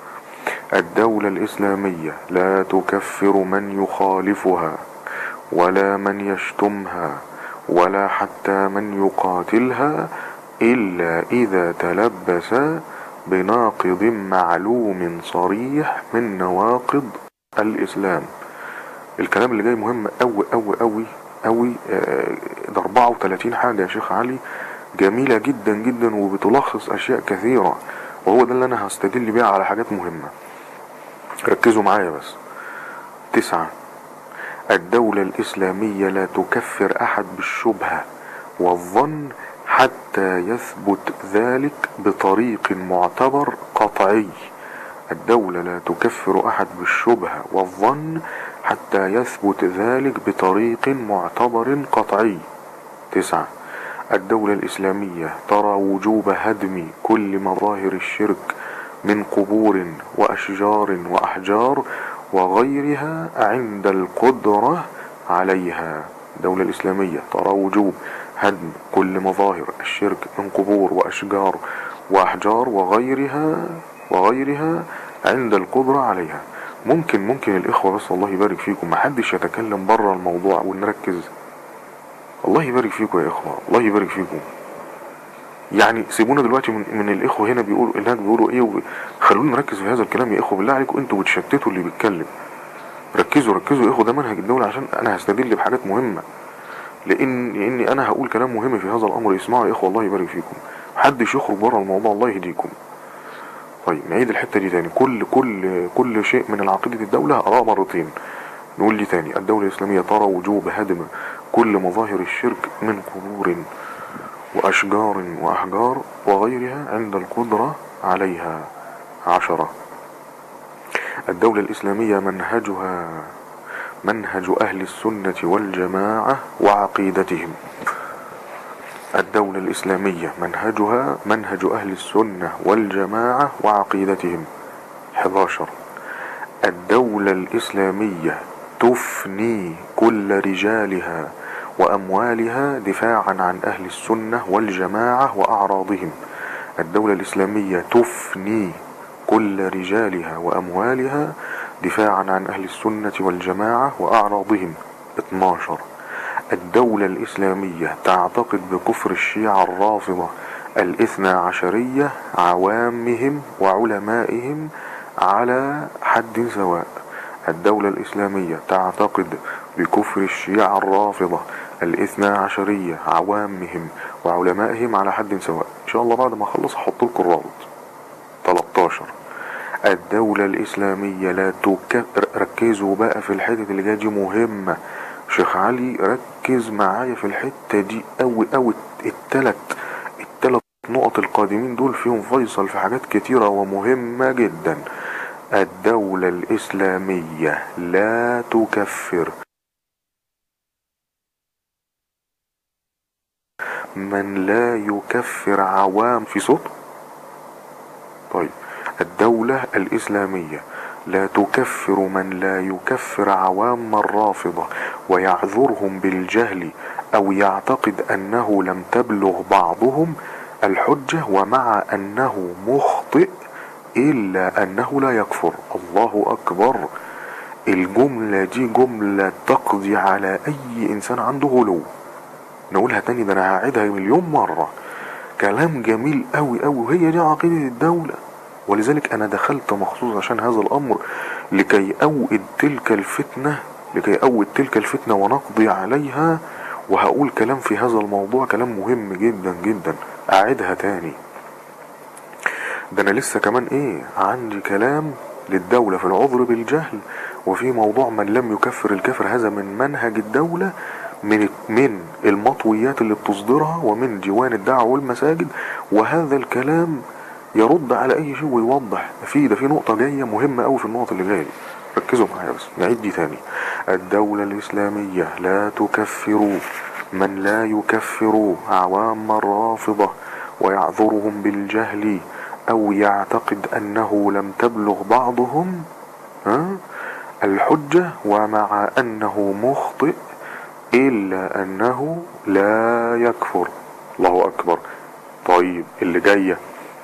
الدولة الإسلامية لا تكفر من يخالفها ولا من يشتمها ولا حتى من يقاتلها إلا إذا تلبس بناقض معلوم صريح من نواقض الإسلام الكلام اللي جاي مهم أوي أوي أوي أوي ده 34 حاجة يا شيخ علي جميلة جدا جدا وبتلخص أشياء كثيرة وهو ده اللي أنا هستدل بيها على حاجات مهمة ركزوا معايا بس تسعة الدولة الإسلامية لا تكفر أحد بالشبهة والظن حتى يثبت ذلك بطريق معتبر قطعي الدولة لا تكفر أحد بالشبهة والظن حتى يثبت ذلك بطريق معتبر قطعي تسعة الدولة الإسلامية ترى وجوب هدم كل مظاهر الشرك من قبور وأشجار وأحجار وغيرها عند القدرة عليها الدولة الإسلامية ترى وجوب هدم كل مظاهر الشرك من قبور وأشجار وأحجار وغيرها وغيرها عند القدرة عليها ممكن ممكن الإخوة بس الله يبارك فيكم محدش يتكلم بره الموضوع ونركز الله يبارك فيكم يا إخوة الله يبارك فيكم يعني سيبونا دلوقتي من, من الإخوة هنا بيقولوا هناك بيقولوا إيه خلونا نركز في هذا الكلام يا إخوة بالله عليكم أنتوا بتشتتوا اللي بيتكلم ركزوا ركزوا يا إخوة ده منهج الدولة عشان أنا هستدل بحاجات مهمة لان لاني انا هقول كلام مهم في هذا الامر اسمعوا يا اخوه الله يبارك فيكم محدش يخرج بره الموضوع الله يهديكم طيب نعيد الحته دي تاني كل كل كل شيء من العقيده الدوله اراء مرتين نقول دي تاني الدوله الاسلاميه ترى وجوب هدم كل مظاهر الشرك من قبور واشجار واحجار وغيرها عند القدره عليها عشره الدوله الاسلاميه منهجها منهج أهل السنة والجماعة وعقيدتهم الدولة الإسلامية منهجها منهج أهل السنة والجماعة وعقيدتهم 11 الدولة الإسلامية تفني كل رجالها وأموالها دفاعا عن أهل السنة والجماعة وأعراضهم الدولة الإسلامية تفني كل رجالها وأموالها دفاعا عن أهل السنة والجماعة وأعراضهم 12 الدولة الإسلامية تعتقد بكفر الشيعة الرافضة الاثنى عشرية عوامهم وعلمائهم على حد سواء الدولة الإسلامية تعتقد بكفر الشيعة الرافضة الاثنى عشرية عوامهم وعلمائهم على حد سواء إن شاء الله بعد ما أخلص أحط لكم الرابط 13 الدولة الإسلامية لا تكفر ركزوا بقى في الحتة اللي جاية دي مهمة شيخ علي ركز معايا في الحتة دي أوي أوي التلات التلات نقط القادمين دول فيهم فيصل في حاجات كتيرة ومهمة جدا الدولة الإسلامية لا تكفر من لا يكفر عوام في صوت طيب الدولة الإسلامية لا تكفر من لا يكفر عوام الرافضة ويعذرهم بالجهل أو يعتقد أنه لم تبلغ بعضهم الحجة ومع أنه مخطئ إلا أنه لا يكفر الله أكبر الجملة دي جملة تقضي على أي إنسان عنده غلو نقولها تاني ده أنا هعيدها مليون مرة كلام جميل أوي أوي وهي دي عقيدة الدولة ولذلك أنا دخلت مخصوص عشان هذا الأمر لكي أوئد تلك الفتنة لكي أوئد تلك الفتنة ونقضي عليها وهقول كلام في هذا الموضوع كلام مهم جدا جدا أعيدها تاني ده أنا لسه كمان إيه عندي كلام للدولة في العذر بالجهل وفي موضوع من لم يكفر الكفر هذا من منهج الدولة من من المطويات اللي بتصدرها ومن ديوان الدعوة والمساجد وهذا الكلام يرد على اي شيء ويوضح في ده في نقطة جاية مهمة قوي في النقطة اللي جاية دي ركزوا معايا بس نعيد دي تاني الدولة الإسلامية لا تكفر من لا يكفر عوام الرافضة ويعذرهم بالجهل أو يعتقد أنه لم تبلغ بعضهم ها الحجة ومع أنه مخطئ إلا أنه لا يكفر الله أكبر طيب اللي جاية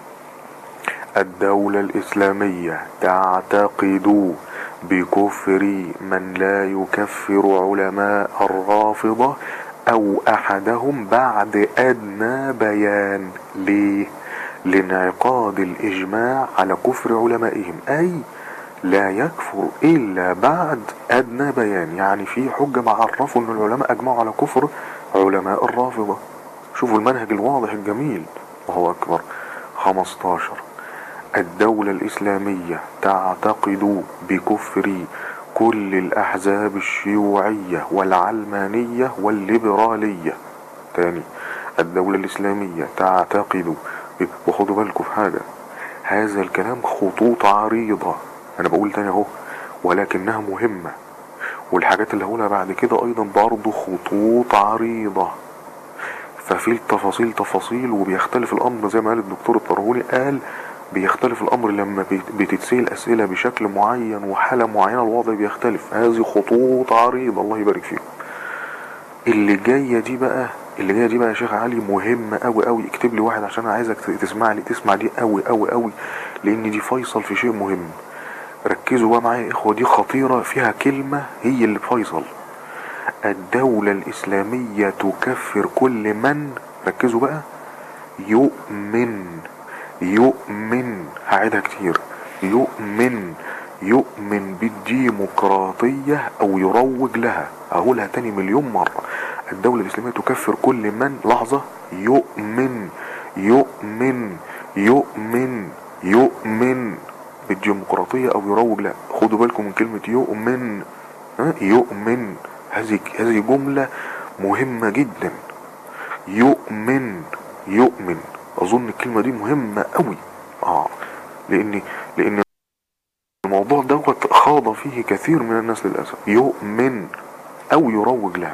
الدولة الإسلامية تعتقد بكفر من لا يكفر علماء الرافضة أو أحدهم بعد أدنى بيان ليه لانعقاد الإجماع على كفر علمائهم أي لا يكفر إلا بعد أدنى بيان يعني في حجة معرفوا أن العلماء أجمعوا على كفر علماء الرافضة شوفوا المنهج الواضح الجميل وهو أكبر 15 الدولة الإسلامية تعتقد بكفر كل الأحزاب الشيوعية والعلمانية والليبرالية تاني الدولة الإسلامية تعتقد وخدوا بالكم في حاجة هذا الكلام خطوط عريضة أنا بقول تاني أهو ولكنها مهمة والحاجات اللي هقولها بعد كده أيضا برضه خطوط عريضة ففي التفاصيل تفاصيل وبيختلف الأمر زي ما قال الدكتور الطرهولي قال بيختلف الأمر لما بتتسأل أسئلة بشكل معين وحالة معينة الوضع بيختلف هذه خطوط عريضة الله يبارك فيكم اللي جاية دي بقى اللي جايه دي بقى يا شيخ علي مهمه قوي قوي اكتب لي واحد عشان عايزك تسمع لي تسمع دي قوي قوي قوي لان دي فيصل في شيء مهم ركزوا بقى معايا يا اخوه دي خطيره فيها كلمه هي اللي فيصل الدوله الاسلاميه تكفر كل من ركزوا بقى يؤمن يؤمن هعيدها كتير يؤمن يؤمن بالديمقراطية أو يروج لها أقولها تاني مليون مرة الدولة الإسلامية تكفر كل من لحظة يؤمن يؤمن يؤمن يؤمن بالديمقراطية أو يروج لها خدوا بالكم من كلمة يؤمن ها؟ يؤمن هذه هذه جملة مهمة جدا يؤمن يؤمن أظن الكلمة دي مهمة قوي آه لأن لأن الموضوع دوت خاض فيه كثير من الناس للأسف يؤمن أو يروج لها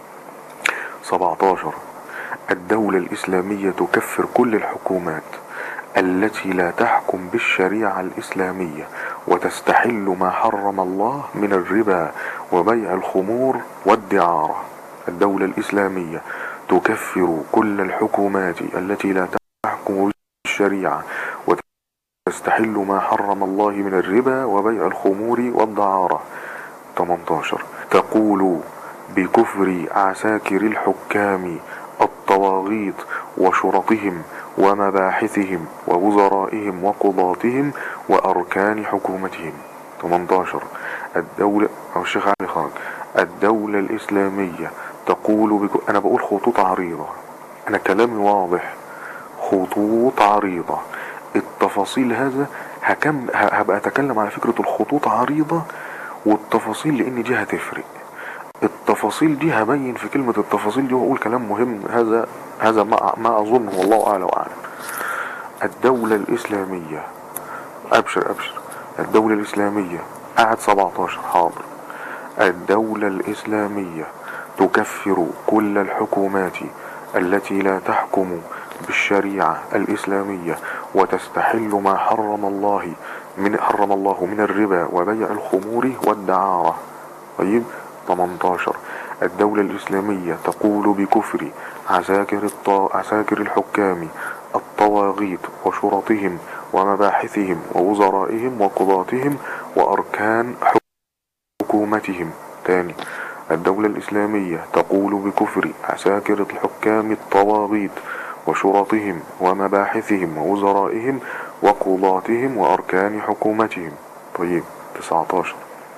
17 الدولة الإسلامية تكفر كل الحكومات التي لا تحكم بالشريعة الإسلامية وتستحل ما حرم الله من الربا وبيع الخمور والدعارة الدولة الإسلامية تكفر كل الحكومات التي لا تحكم بالشريعة وتستحل ما حرم الله من الربا وبيع الخمور والدعارة 18 تقول بكفر عساكر الحكام الطواغيت وشرطهم ومباحثهم ووزرائهم وقضاتهم وأركان حكومتهم 18 الدولة أو الشيخ علي خالد الدولة الإسلامية تقول بك... أنا بقول خطوط عريضة أنا كلامي واضح خطوط عريضة التفاصيل هذا هكم ه- هبقى أتكلم على فكرة الخطوط عريضة والتفاصيل لأن دي هتفرق التفاصيل دي هبين في كلمة التفاصيل دي وأقول كلام مهم هذا هذا ما, ما أظن والله أعلى وأعلم الدولة الإسلامية أبشر أبشر الدولة الإسلامية قعد 17 حاضر الدولة الإسلامية تكفر كل الحكومات التي لا تحكم بالشريعة الإسلامية وتستحل ما حرم الله من حرم الله من الربا وبيع الخمور والدعارة طيب 18 الدولة الإسلامية تقول بكفر عساكر الط... عساكر الحكام الطواغيت وشرطهم ومباحثهم ووزرائهم وقضاتهم وأركان حكومتهم تاني الدولة الإسلامية تقول بكفر عساكر الحكام الطواغيت وشرطهم ومباحثهم ووزرائهم وقضاتهم وأركان حكومتهم طيب 19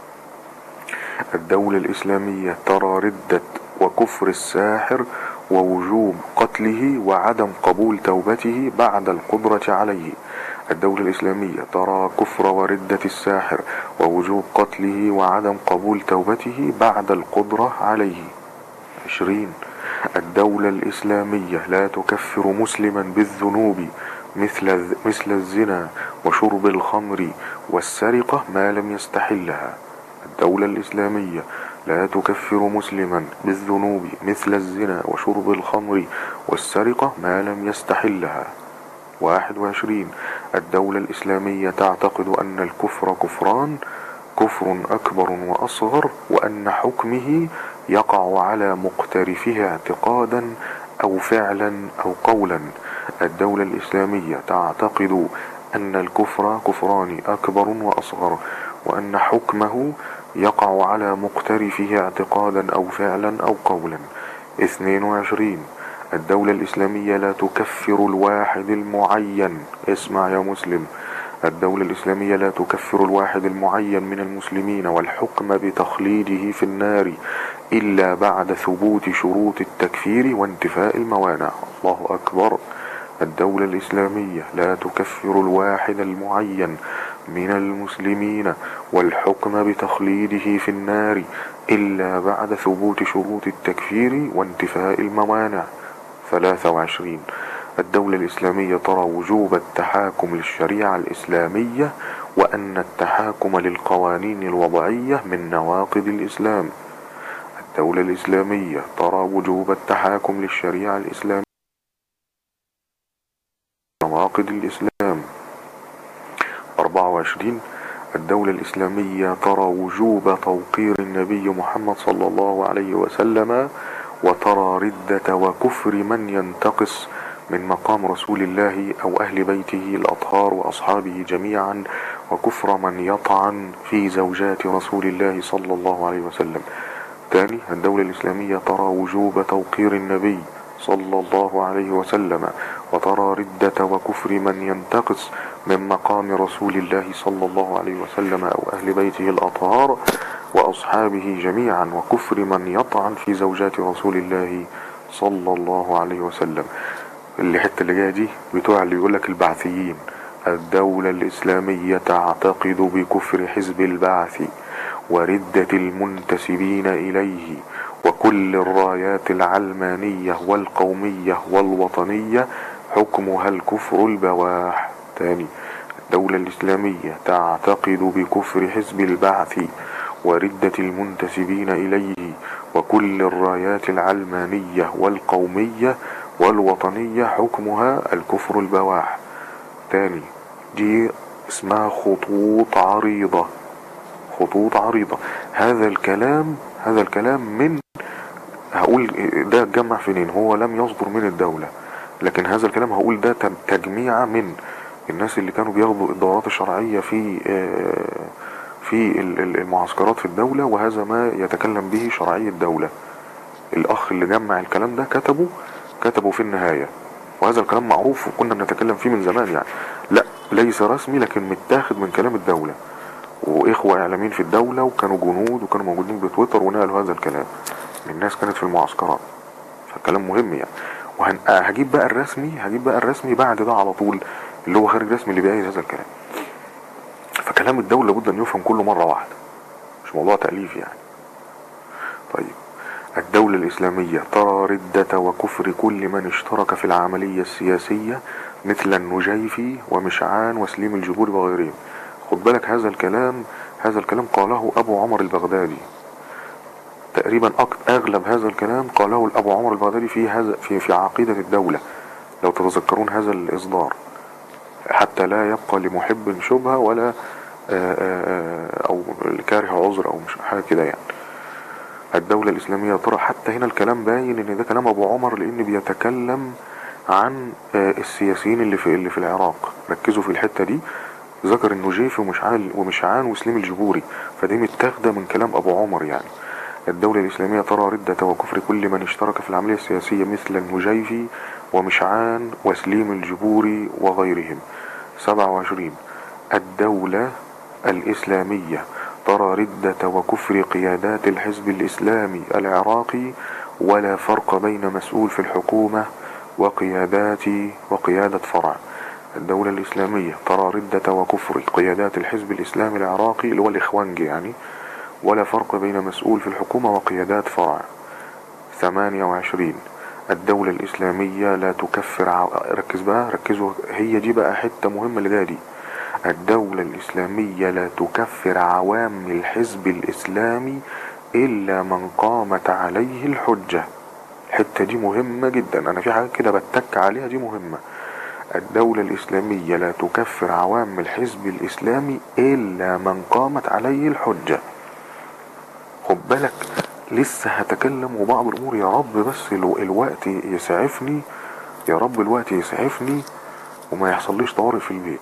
الدولة الإسلامية ترى ردة وكفر الساحر ووجوب قتله وعدم قبول توبته بعد القدرة عليه الدولة الإسلامية ترى كفر وردة الساحر ووجوب قتله وعدم قبول توبته بعد القدرة عليه عشرين الدولة الإسلامية لا تكفر مسلما بالذنوب مثل مثل الزنا وشرب الخمر والسرقة ما لم يستحلها الدولة الإسلامية لا تكفر مسلما بالذنوب مثل الزنا وشرب الخمر والسرقة ما لم يستحلها واحد وعشرين الدولة الإسلامية تعتقد أن الكفر كفران كفر أكبر وأصغر وأن حكمه يقع على مقترفها اعتقادا أو فعلا أو قولا الدولة الإسلامية تعتقد أن الكفر كفران أكبر وأصغر وأن حكمه يقع على مقترفه اعتقادا أو فعلا أو قولا 22 الدولة الإسلامية لا تكفر الواحد المعين اسمع يا مسلم الدولة الإسلامية لا تكفر الواحد المعين من المسلمين والحكم بتخليده في النار إلا بعد ثبوت شروط التكفير وانتفاء الموانع الله أكبر الدولة الإسلامية لا تكفر الواحد المعين من المسلمين والحكم بتخليده في النار إلا بعد ثبوت شروط التكفير وانتفاء الموانع 23 الدولة الإسلامية ترى وجوب التحاكم للشريعة الإسلامية وأن التحاكم للقوانين الوضعية من نواقض الإسلام الدولة الإسلامية ترى وجوب التحاكم للشريعة الإسلامية نواقض الإسلام 24 الدولة الإسلامية ترى وجوب توقير النبي محمد صلى الله عليه وسلم وترى ردة وكفر من ينتقص من مقام رسول الله أو أهل بيته الأطهار وأصحابه جميعا وكفر من يطعن في زوجات رسول الله صلى الله عليه وسلم ثاني الدولة الإسلامية ترى وجوب توقير النبي صلى الله عليه وسلم وترى ردة وكفر من ينتقص من مقام رسول الله صلى الله عليه وسلم أو أهل بيته الأطهار وأصحابه جميعا وكفر من يطعن في زوجات رسول الله صلى الله عليه وسلم اللي حتى اللي جايه دي بتوع اللي يقولك البعثيين الدولة الإسلامية تعتقد بكفر حزب البعث وردة المنتسبين إليه وكل الرايات العلمانية والقومية والوطنية حكمها الكفر البواح تاني الدولة الإسلامية تعتقد بكفر حزب البعث وردة المنتسبين إليه وكل الرايات العلمانية والقومية والوطنية حكمها الكفر البواح تاني دي اسمها خطوط عريضة خطوط عريضة هذا الكلام هذا الكلام من هقول ده اتجمع فين هو لم يصدر من الدولة لكن هذا الكلام هقول ده تجميع من الناس اللي كانوا بياخدوا الدورات الشرعية في آه، في ال- ال- المعسكرات في الدولة وهذا ما يتكلم به شرعية الدولة الأخ اللي جمع الكلام ده كتبه كتبه في النهاية وهذا الكلام معروف وكنا بنتكلم فيه من زمان يعني لا ليس رسمي لكن متاخد من كلام الدولة وإخوة إعلاميين في الدولة وكانوا جنود وكانوا موجودين بتويتر ونقلوا هذا الكلام من ناس كانت في المعسكرات فكلام مهم يعني وهجيب بقى الرسمي هجيب بقى الرسمي بعد ده على طول اللي هو خارج رسمي اللي بيأيد هذا الكلام فكلام الدولة لابد أن يفهم كله مرة واحدة مش موضوع تأليف يعني طيب الدولة الإسلامية ترى ردة وكفر كل من اشترك في العملية السياسية مثل النجيفي ومشعان وسليم الجبور وغيرهم خد بالك هذا الكلام هذا الكلام قاله أبو عمر البغدادي تقريبا أك- أغلب هذا الكلام قاله الأبو عمر البغدادي في هذا في في عقيدة الدولة لو تتذكرون هذا الإصدار حتى لا يبقى لمحب شبهة ولا آه، آه، آه، أو لكاره عذر أو مش حاجة كده يعني الدولة الإسلامية ترى حتى هنا الكلام باين إن ده كلام أبو عمر لأن بيتكلم عن آه، السياسيين اللي في اللي في العراق ركزوا في الحتة دي ذكر النجيفي ومشعان ومشعان وسليم الجبوري فدي متاخدة من كلام أبو عمر يعني الدولة الإسلامية ترى ردة وكفر كل من اشترك في العملية السياسية مثل النجيفي ومشعان وسليم الجبوري وغيرهم 27 الدولة الإسلامية ترى ردة وكفر قيادات الحزب الإسلامي العراقي ولا فرق بين مسؤول في الحكومة وقيادات وقيادة فرع الدولة الإسلامية ترى ردة وكفر قيادات الحزب الإسلامي العراقي اللي هو الإخوانجي يعني ولا فرق بين مسؤول في الحكومة وقيادات فرع 28 الدولة الإسلامية لا تكفر عو... ركز بقى ركزوا هي دي بقى حتة مهمة اللي جاية دي الدولة الإسلامية لا تكفر عوام الحزب الإسلامي إلا من قامت عليه الحجة الحتة دي مهمة جدا أنا في حاجات كده بتك عليها دي مهمة الدولة الإسلامية لا تكفر عوام الحزب الإسلامي إلا من قامت عليه الحجة خد بالك لسه هتكلم وبعض الأمور يا رب بس الو- الوقت يسعفني يا رب الوقت يسعفني وما يحصليش طوارئ في البيت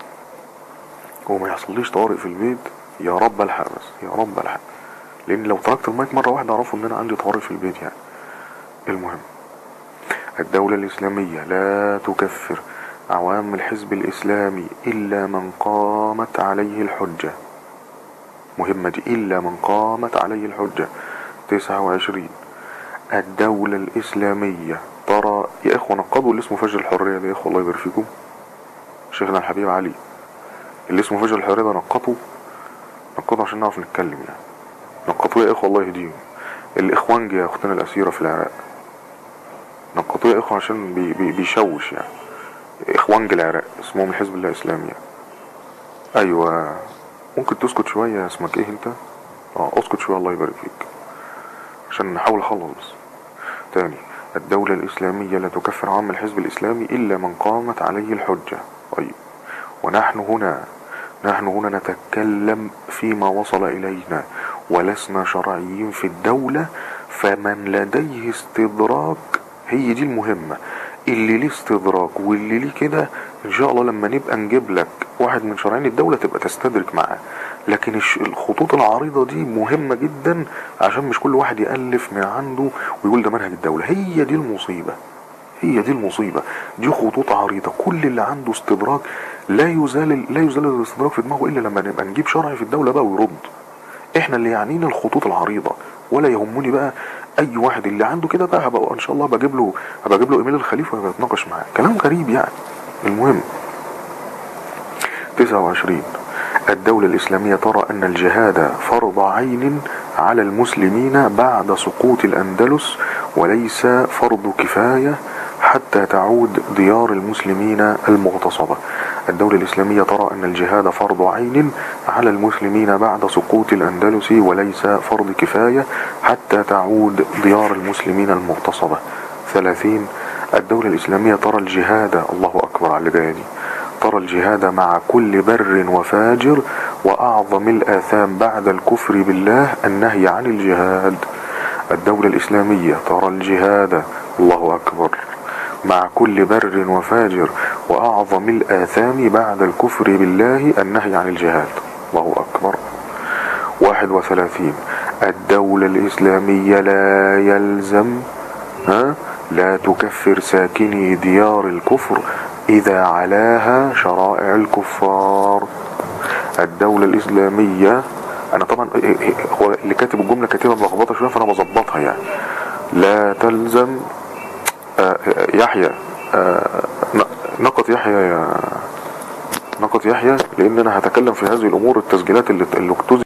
وما يحصليش طوارئ في البيت يا رب الحق بس يا رب الحق لان لو تركت المايك مره واحده اعرفوا ان انا عندي طوارئ في البيت يعني المهم الدولة الإسلامية لا تكفر عوام الحزب الإسلامي إلا من قامت عليه الحجة مهمة دي إلا من قامت عليه الحجة تسعة وعشرين الدولة الإسلامية ترى يا إخوة نقضوا اللي اسمه فجر الحرية ده يا إخوة الله يبارك فيكم شيخنا الحبيب علي اللي اسمه فجر الحرية ده نقطه نقطه عشان نعرف نتكلم يعني نقطوه يا إخوة الله يهديهم الإخوانجي يا أختنا الأسيرة في العراق نقطوه يا إخوة عشان بي بي بيشوش يعني إخوانج العراق اسمهم الحزب الله الإسلامي يعني. أيوة ممكن تسكت شوية اسمك إيه أنت؟ اه اسكت شوية الله يبارك فيك عشان نحاول أخلص بس تاني الدولة الإسلامية لا تكفر عام الحزب الإسلامي إلا من قامت عليه الحجة طيب ونحن هنا نحن هنا نتكلم فيما وصل إلينا ولسنا شرعيين في الدولة فمن لديه استدراك هي دي المهمة اللي ليه استدراك واللي ليه كده ان شاء الله لما نبقى نجيب لك واحد من شرعين الدولة تبقى تستدرك معاه لكن الش- الخطوط العريضة دي مهمة جدا عشان مش كل واحد يألف من عنده ويقول ده منهج الدولة هي دي المصيبة هي دي المصيبة دي خطوط عريضة كل اللي عنده استدراك لا يزال لا يزال الاستدراك في دماغه الا لما نبقى نجيب شرعي في الدولة بقى ويرد احنا اللي يعنينا الخطوط العريضة ولا يهمني بقى اي واحد اللي عنده كده بقى هبقى ان شاء الله بجيب له هبقى اجيب له ايميل الخليفه وهبقى اتناقش معاه كلام غريب يعني المهم 29 الدولة الإسلامية ترى أن الجهاد فرض عين على المسلمين بعد سقوط الأندلس وليس فرض كفاية حتى تعود ديار المسلمين المغتصبة الدولة الإسلامية ترى أن الجهاد فرض عين على المسلمين بعد سقوط الأندلس وليس فرض كفاية حتى تعود ديار المسلمين المغتصبة 30 الدولة الإسلامية ترى الجهاد الله أكبر على اللي جاية دي ترى الجهاد مع كل بر وفاجر وأعظم الآثام بعد الكفر بالله النهي عن الجهاد الدولة الإسلامية ترى الجهاد الله أكبر مع كل بر وفاجر وأعظم الآثام بعد الكفر بالله النهي عن الجهاد الله أكبر واحد وثلاثين الدولة الإسلامية لا يلزم ها لا تكفر ساكني ديار الكفر إذا علاها شرائع الكفار الدولة الإسلامية أنا طبعا هو اللي كاتب الجملة كاتبها ملخبطة شوية فأنا بظبطها يعني لا تلزم آه، يحيى آه، ن- نقط يحيى يا نقط يحيى لأن أنا هتكلم في هذه الأمور التسجيلات اللي اللي اكتزت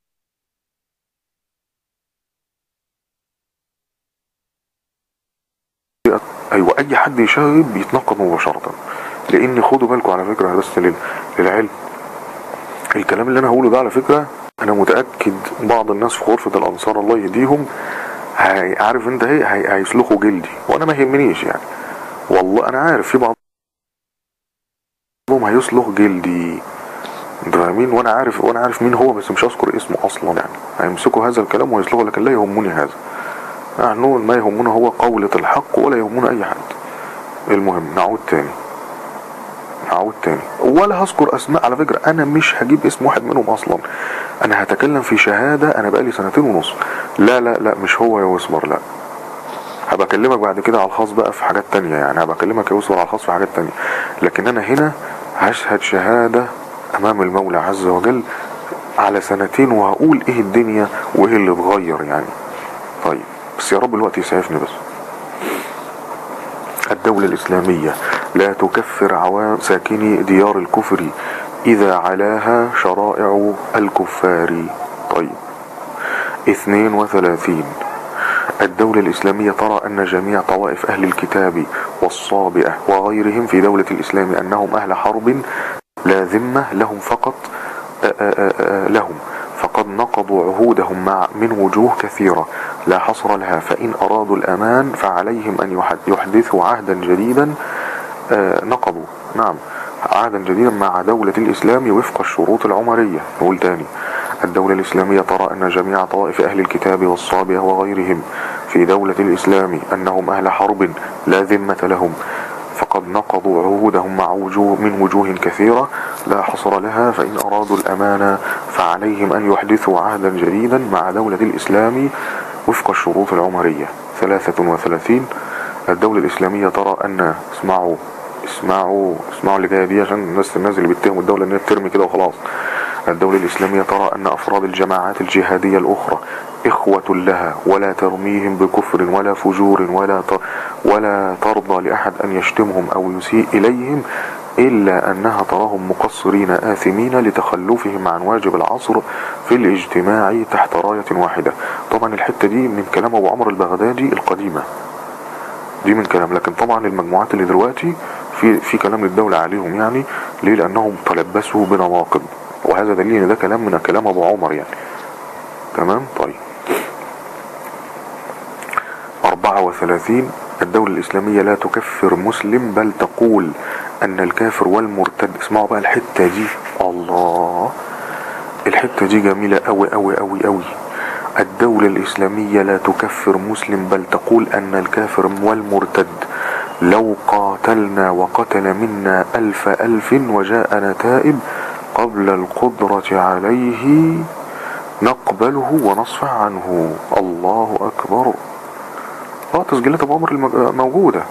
ايوه اي حد يشاغب بيتنقض مباشره لان خدوا بالكم على فكره بس لل- للعلم الكلام اللي انا هقوله ده على فكره انا متاكد بعض الناس في غرفه الانصار الله يهديهم هي- عارف انت ايه هي- هيسلخوا جلدي وانا ما يهمنيش يعني والله انا عارف في بعضهم هيسلخ جلدي انتوا فاهمين وانا عارف وانا عارف مين هو بس مش هذكر اسمه اصلا يعني هيمسكوا هذا الكلام ويسلخوا لكن لا يهمني هذا نحن ما يهمنا هو قولة الحق ولا يهمنا أي حد المهم نعود تاني نعود تاني ولا هذكر أسماء على فكرة أنا مش هجيب اسم واحد منهم أصلا أنا هتكلم في شهادة أنا بقالي سنتين ونص لا لا لا مش هو يا وسمر لا هبقى اكلمك بعد كده على الخاص بقى في حاجات تانية يعني هبقى اكلمك يا وسمر على الخاص في حاجات تانية لكن انا هنا هشهد شهادة امام المولى عز وجل على سنتين وهقول ايه الدنيا وايه اللي اتغير يعني طيب بس يا رب الوقت يسعفني بس الدولة الإسلامية لا تكفر عوام ساكني ديار الكفر إذا علاها شرائع الكفار طيب اثنين وثلاثين الدولة الإسلامية ترى أن جميع طوائف أهل الكتاب والصابئة وغيرهم في دولة الإسلام أنهم أهل حرب لا ذمة لهم فقط آآ آآ لهم فقد نقضوا عهودهم مع من وجوه كثيرة لا حصر لها فإن أرادوا الأمان فعليهم أن يحد- يحدثوا عهدا جديدا آه، نقضوا نعم عهدا جديدا مع دولة الإسلام وفق الشروط العمرية نقول تاني الدولة الإسلامية ترى أن جميع طوائف أهل الكتاب والصابئة وغيرهم في دولة الإسلام أنهم أهل حرب لا ذمة لهم فقد نقضوا عهودهم مع وجوه من وجوه كثيرة لا حصر لها فإن أرادوا الأمان فعليهم أن يحدثوا عهدا جديدا مع دولة الإسلام وفق الشروط العمرية ثلاثة وثلاثين الدولة الإسلامية ترى أن اسمعوا اسمعوا اسمعوا اللي جايه دي عشان الناس الناس اللي بيتهموا الدولة ان هي بترمي كده وخلاص الدولة الإسلامية ترى أن أفراد الجماعات الجهادية الأخرى إخوة لها ولا ترميهم بكفر ولا فجور ولا ت... ولا ترضى لأحد أن يشتمهم أو يسيء إليهم إلا أنها تراهم مقصرين آثمين لتخلفهم عن واجب العصر في الاجتماع تحت راية واحدة طبعا الحتة دي من كلام أبو عمرو البغدادي القديمة دي من كلام لكن طبعا المجموعات اللي دلوقتي في في كلام للدولة عليهم يعني ليه لأنهم تلبسوا بنواقض وهذا دليل ان ده كلام من كلام ابو عمر يعني تمام طيب 34 الدولة الإسلامية لا تكفر مسلم بل تقول أن الكافر والمرتد اسمعوا بقى الحتة دي الله الحتة دي جميلة أوي أوي أوي أوي الدولة الإسلامية لا تكفر مسلم بل تقول أن الكافر والمرتد لو قاتلنا وقتل منا ألف ألف وجاءنا تائب قبل القدرة عليه نقبله ونصفح عنه الله أكبر اه تسجيلات ابو عمر المج- موجودة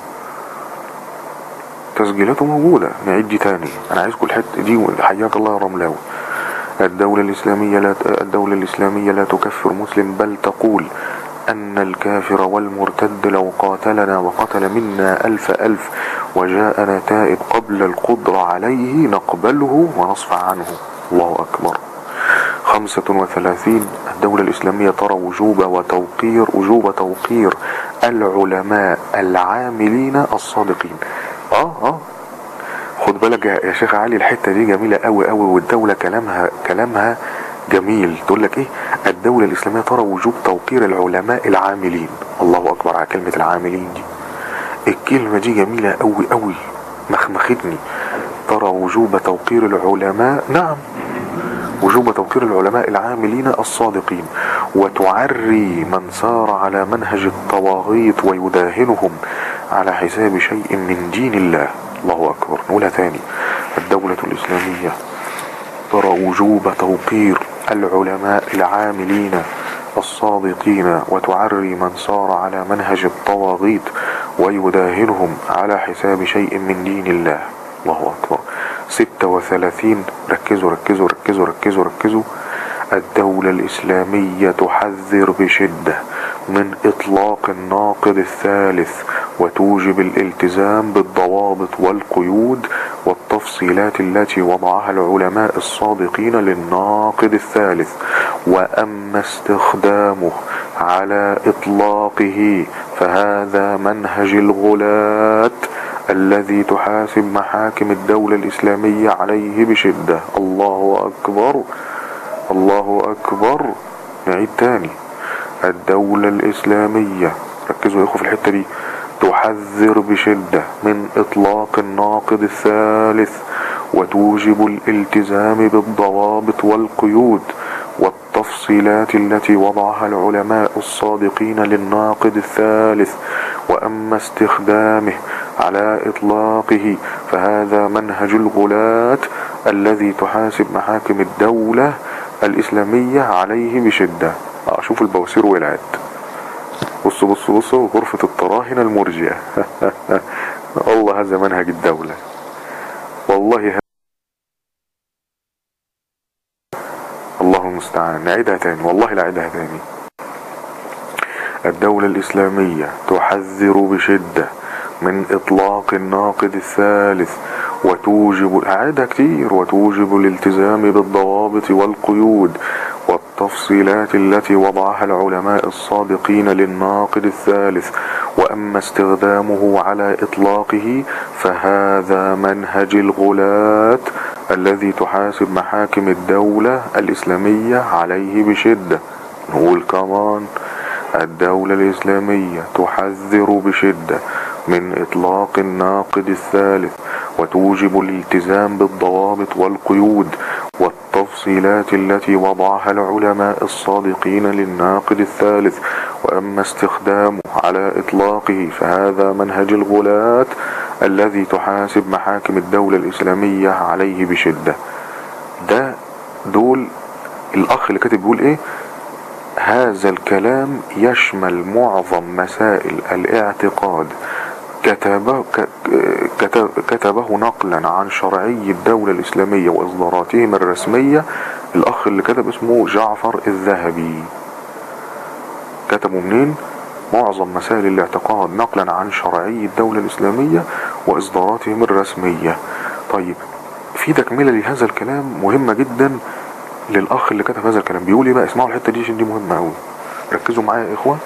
تسجيلاته موجودة نعيد دي تاني انا عايزكم الحتة دي حياك الله يا رملاوي الدولة الإسلامية لا الدولة الإسلامية لا تكفر مسلم بل تقول أن الكافر والمرتد لو قاتلنا وقتل منا ألف ألف وجاءنا تائب قبل القدرة عليه نقبله ونصفع عنه الله أكبر خمسة وثلاثين الدولة الإسلامية ترى وجوب وتوقير وجوب توقير العلماء العاملين الصادقين اه اه خد بالك يا يا شيخ علي الحتة دي جميلة قوي قوي والدولة كلامها كلامها جميل تقول لك ايه الدولة الإسلامية ترى وجوب توقير العلماء العاملين الله أكبر على كلمة العاملين دي الكلمة دي جميلة قوي قوي مخمختني ترى وجوب توقير العلماء نعم وجوب توقير العلماء العاملين الصادقين وتعري من سار على منهج الطواغيت ويداهنهم على حساب شيء من دين الله الله أكبر نقولها تاني الدولة الإسلامية ترى وجوب توقير العلماء العاملين الصادقين وتعري من صار على منهج الطواغيت ويداهنهم على حساب شيء من دين الله الله أكبر ستة وثلاثين ركزوا ركزوا ركزوا ركزوا ركزوا الدولة الإسلامية تحذر بشدة من إطلاق الناقد الثالث وتوجب الالتزام بالضوابط والقيود والتفصيلات التي وضعها العلماء الصادقين للناقد الثالث وأما استخدامه على إطلاقه فهذا منهج الغلاة الذي تحاسب محاكم الدولة الإسلامية عليه بشدة الله أكبر الله أكبر نعيد تاني الدولة الإسلامية ركزوا يا إخوة في الحتة دي تحذر بشدة من إطلاق الناقد الثالث وتوجب الالتزام بالضوابط والقيود والتفصيلات التي وضعها العلماء الصادقين للناقد الثالث وأما استخدامه على إطلاقه فهذا منهج الغلاة الذي تحاسب محاكم الدولة الإسلامية عليه بشدة أشوف البواسير والعاد بصوا بصوا بصوا غرفة الطراهنة المرجئة والله هذا منهج الدولة والله ه... الله المستعان نعيدها تاني والله لا أعيدها تاني الدولة الإسلامية تحذر بشدة من إطلاق الناقد الثالث وتوجب أعيدها كتير وتوجب الالتزام بالضوابط والقيود والتفصيلات التي وضعها العلماء الصادقين للناقد الثالث وأما استخدامه على إطلاقه فهذا منهج الغلاة الذي تحاسب محاكم الدولة الإسلامية عليه بشدة نقول كمان الدولة الإسلامية تحذر بشدة من إطلاق الناقد الثالث وتوجب الالتزام بالضوابط والقيود والتفصيلات التي وضعها العلماء الصادقين للناقد الثالث وأما استخدامه على إطلاقه فهذا منهج الغلاة الذي تحاسب محاكم الدولة الإسلامية عليه بشدة ده دول الأخ اللي كاتب بيقول إيه هذا الكلام يشمل معظم مسائل الاعتقاد كتبه, كتب كتبه نقلا عن شرعي الدولة الإسلامية وإصداراتهم الرسمية الأخ اللي كتب اسمه جعفر الذهبي كتبوا منين معظم مسائل الاعتقاد نقلا عن شرعي الدولة الإسلامية وإصداراتهم الرسمية طيب في تكملة لهذا الكلام مهمة جدا للأخ اللي كتب هذا الكلام بيقول ايه بقى اسمعوا الحتة دي عشان دي مهمة أوي ركزوا معايا يا إخوة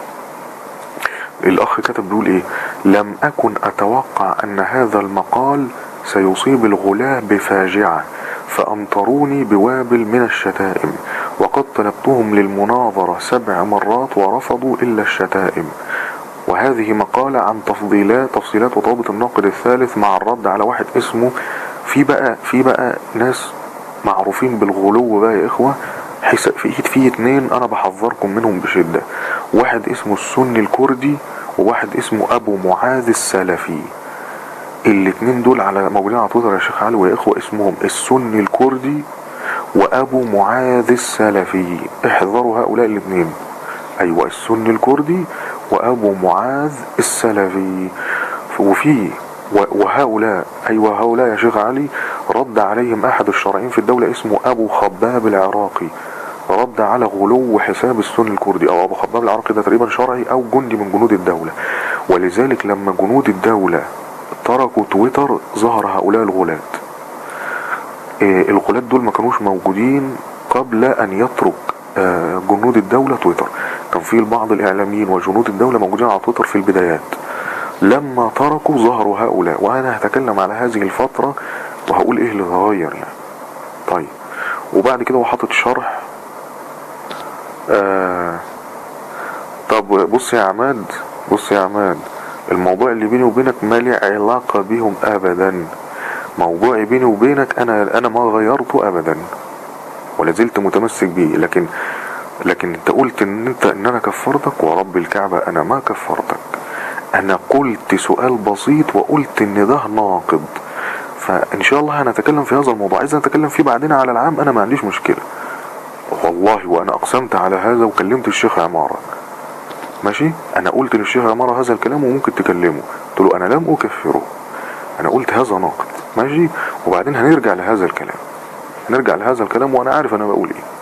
الأخ كتب بيقول إيه لم أكن أتوقع أن هذا المقال سيصيب الغلاة بفاجعة فأمطروني بوابل من الشتائم وقد طلبتهم للمناظرة سبع مرات ورفضوا إلا الشتائم وهذه مقالة عن تفضيلات تفصيلات وضابط الناقد الثالث مع الرد على واحد اسمه في بقى في بقى ناس معروفين بالغلو بقى يا إخوة في في اتنين أنا بحذركم منهم بشدة واحد اسمه السني الكردي وواحد اسمه أبو معاذ السلفي الاتنين دول على موجودين على تويتر يا شيخ علي ويا إخوة اسمهم السني الكردي وأبو معاذ السلفي احذروا هؤلاء الاتنين أيوة السني الكردي وأبو معاذ السلفي وفي وهؤلاء أيوة هؤلاء يا شيخ علي رد عليهم أحد الشرعين في الدولة اسمه أبو خباب العراقي رد على غلو حساب السني الكردي أو أبو خباب العراقي ده تقريبا شرعي أو جندي من جنود الدولة ولذلك لما جنود الدولة تركوا تويتر ظهر هؤلاء الغلاة إيه الغلاة دول ما كانوش موجودين قبل أن يترك آه جنود الدولة تويتر كان في بعض الإعلاميين وجنود الدولة موجودين على تويتر في البدايات لما تركوا ظهروا هؤلاء وأنا هتكلم على هذه الفترة وهقول إيه اللي اتغير يعني طيب وبعد كده هو حاطط شرح آه طب بص يا عماد بص يا عماد الموضوع اللي بيني وبينك ما لي علاقة بيهم ابدا موضوعي بيني وبينك انا انا ما غيرته ابدا ولا زلت متمسك بيه لكن لكن انت قلت ان انت ان انا كفرتك ورب الكعبة انا ما كفرتك انا قلت سؤال بسيط وقلت ان ده ناقض فان شاء الله هنتكلم في هذا الموضوع عايز نتكلم فيه بعدين على العام انا ما عنديش مشكلة والله وانا اقسمت على هذا وكلمت الشيخ عمارة ماشي انا قلت للشيخ عمارة هذا الكلام وممكن تكلمه قلت له انا لم اكفره انا قلت هذا ناقض ماشي وبعدين هنرجع لهذا الكلام نرجع لهذا الكلام وانا عارف انا بقول ايه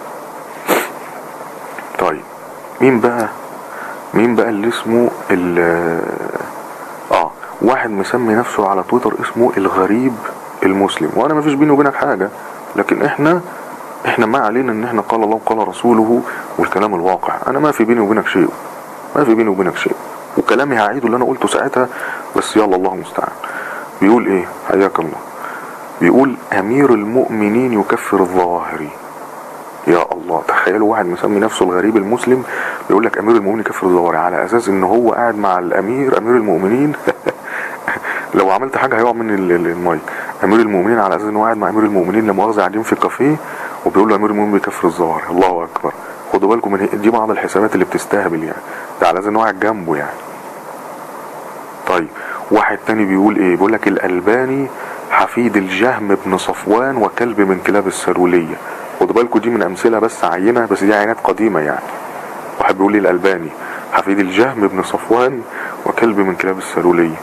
طيب مين بقى مين بقى اللي اسمه ال اه واحد مسمي نفسه على تويتر اسمه الغريب المسلم وانا ما فيش بيني وبينك حاجة لكن احنا احنا ما علينا ان احنا قال الله وقال رسوله والكلام الواقع انا ما في بيني وبينك شيء ما في بيني وبينك شيء وكلامي هعيده اللي انا قلته ساعتها بس يلا الله المستعان بيقول ايه حياك الله بيقول امير المؤمنين يكفر الظواهري يا الله تخيلوا واحد مسمي نفسه الغريب المسلم بيقول لك امير المؤمنين يكفر الظواهري على اساس ان هو قاعد مع الامير امير المؤمنين لو عملت حاجه هيقع من ال- ال- المايك امير المؤمنين على اساس ان هو قاعد مع امير المؤمنين لما مؤاخذه قاعدين في كافيه وبيقول له امير المؤمنين بيكفر الظواهري الله اكبر خدوا بالكم من دي بعض الحسابات اللي بتستهبل يعني ده على اساس ان هو قاعد جنبه يعني طيب واحد تاني بيقول ايه بيقول لك الالباني حفيد الجهم بن صفوان وكلب من كلاب السرولية خدوا بالكم دي من امثلة بس عينة بس دي عينات قديمة يعني واحد بيقول لي الالباني حفيد الجهم بن صفوان وكلب من كلاب السرولية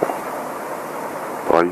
طيب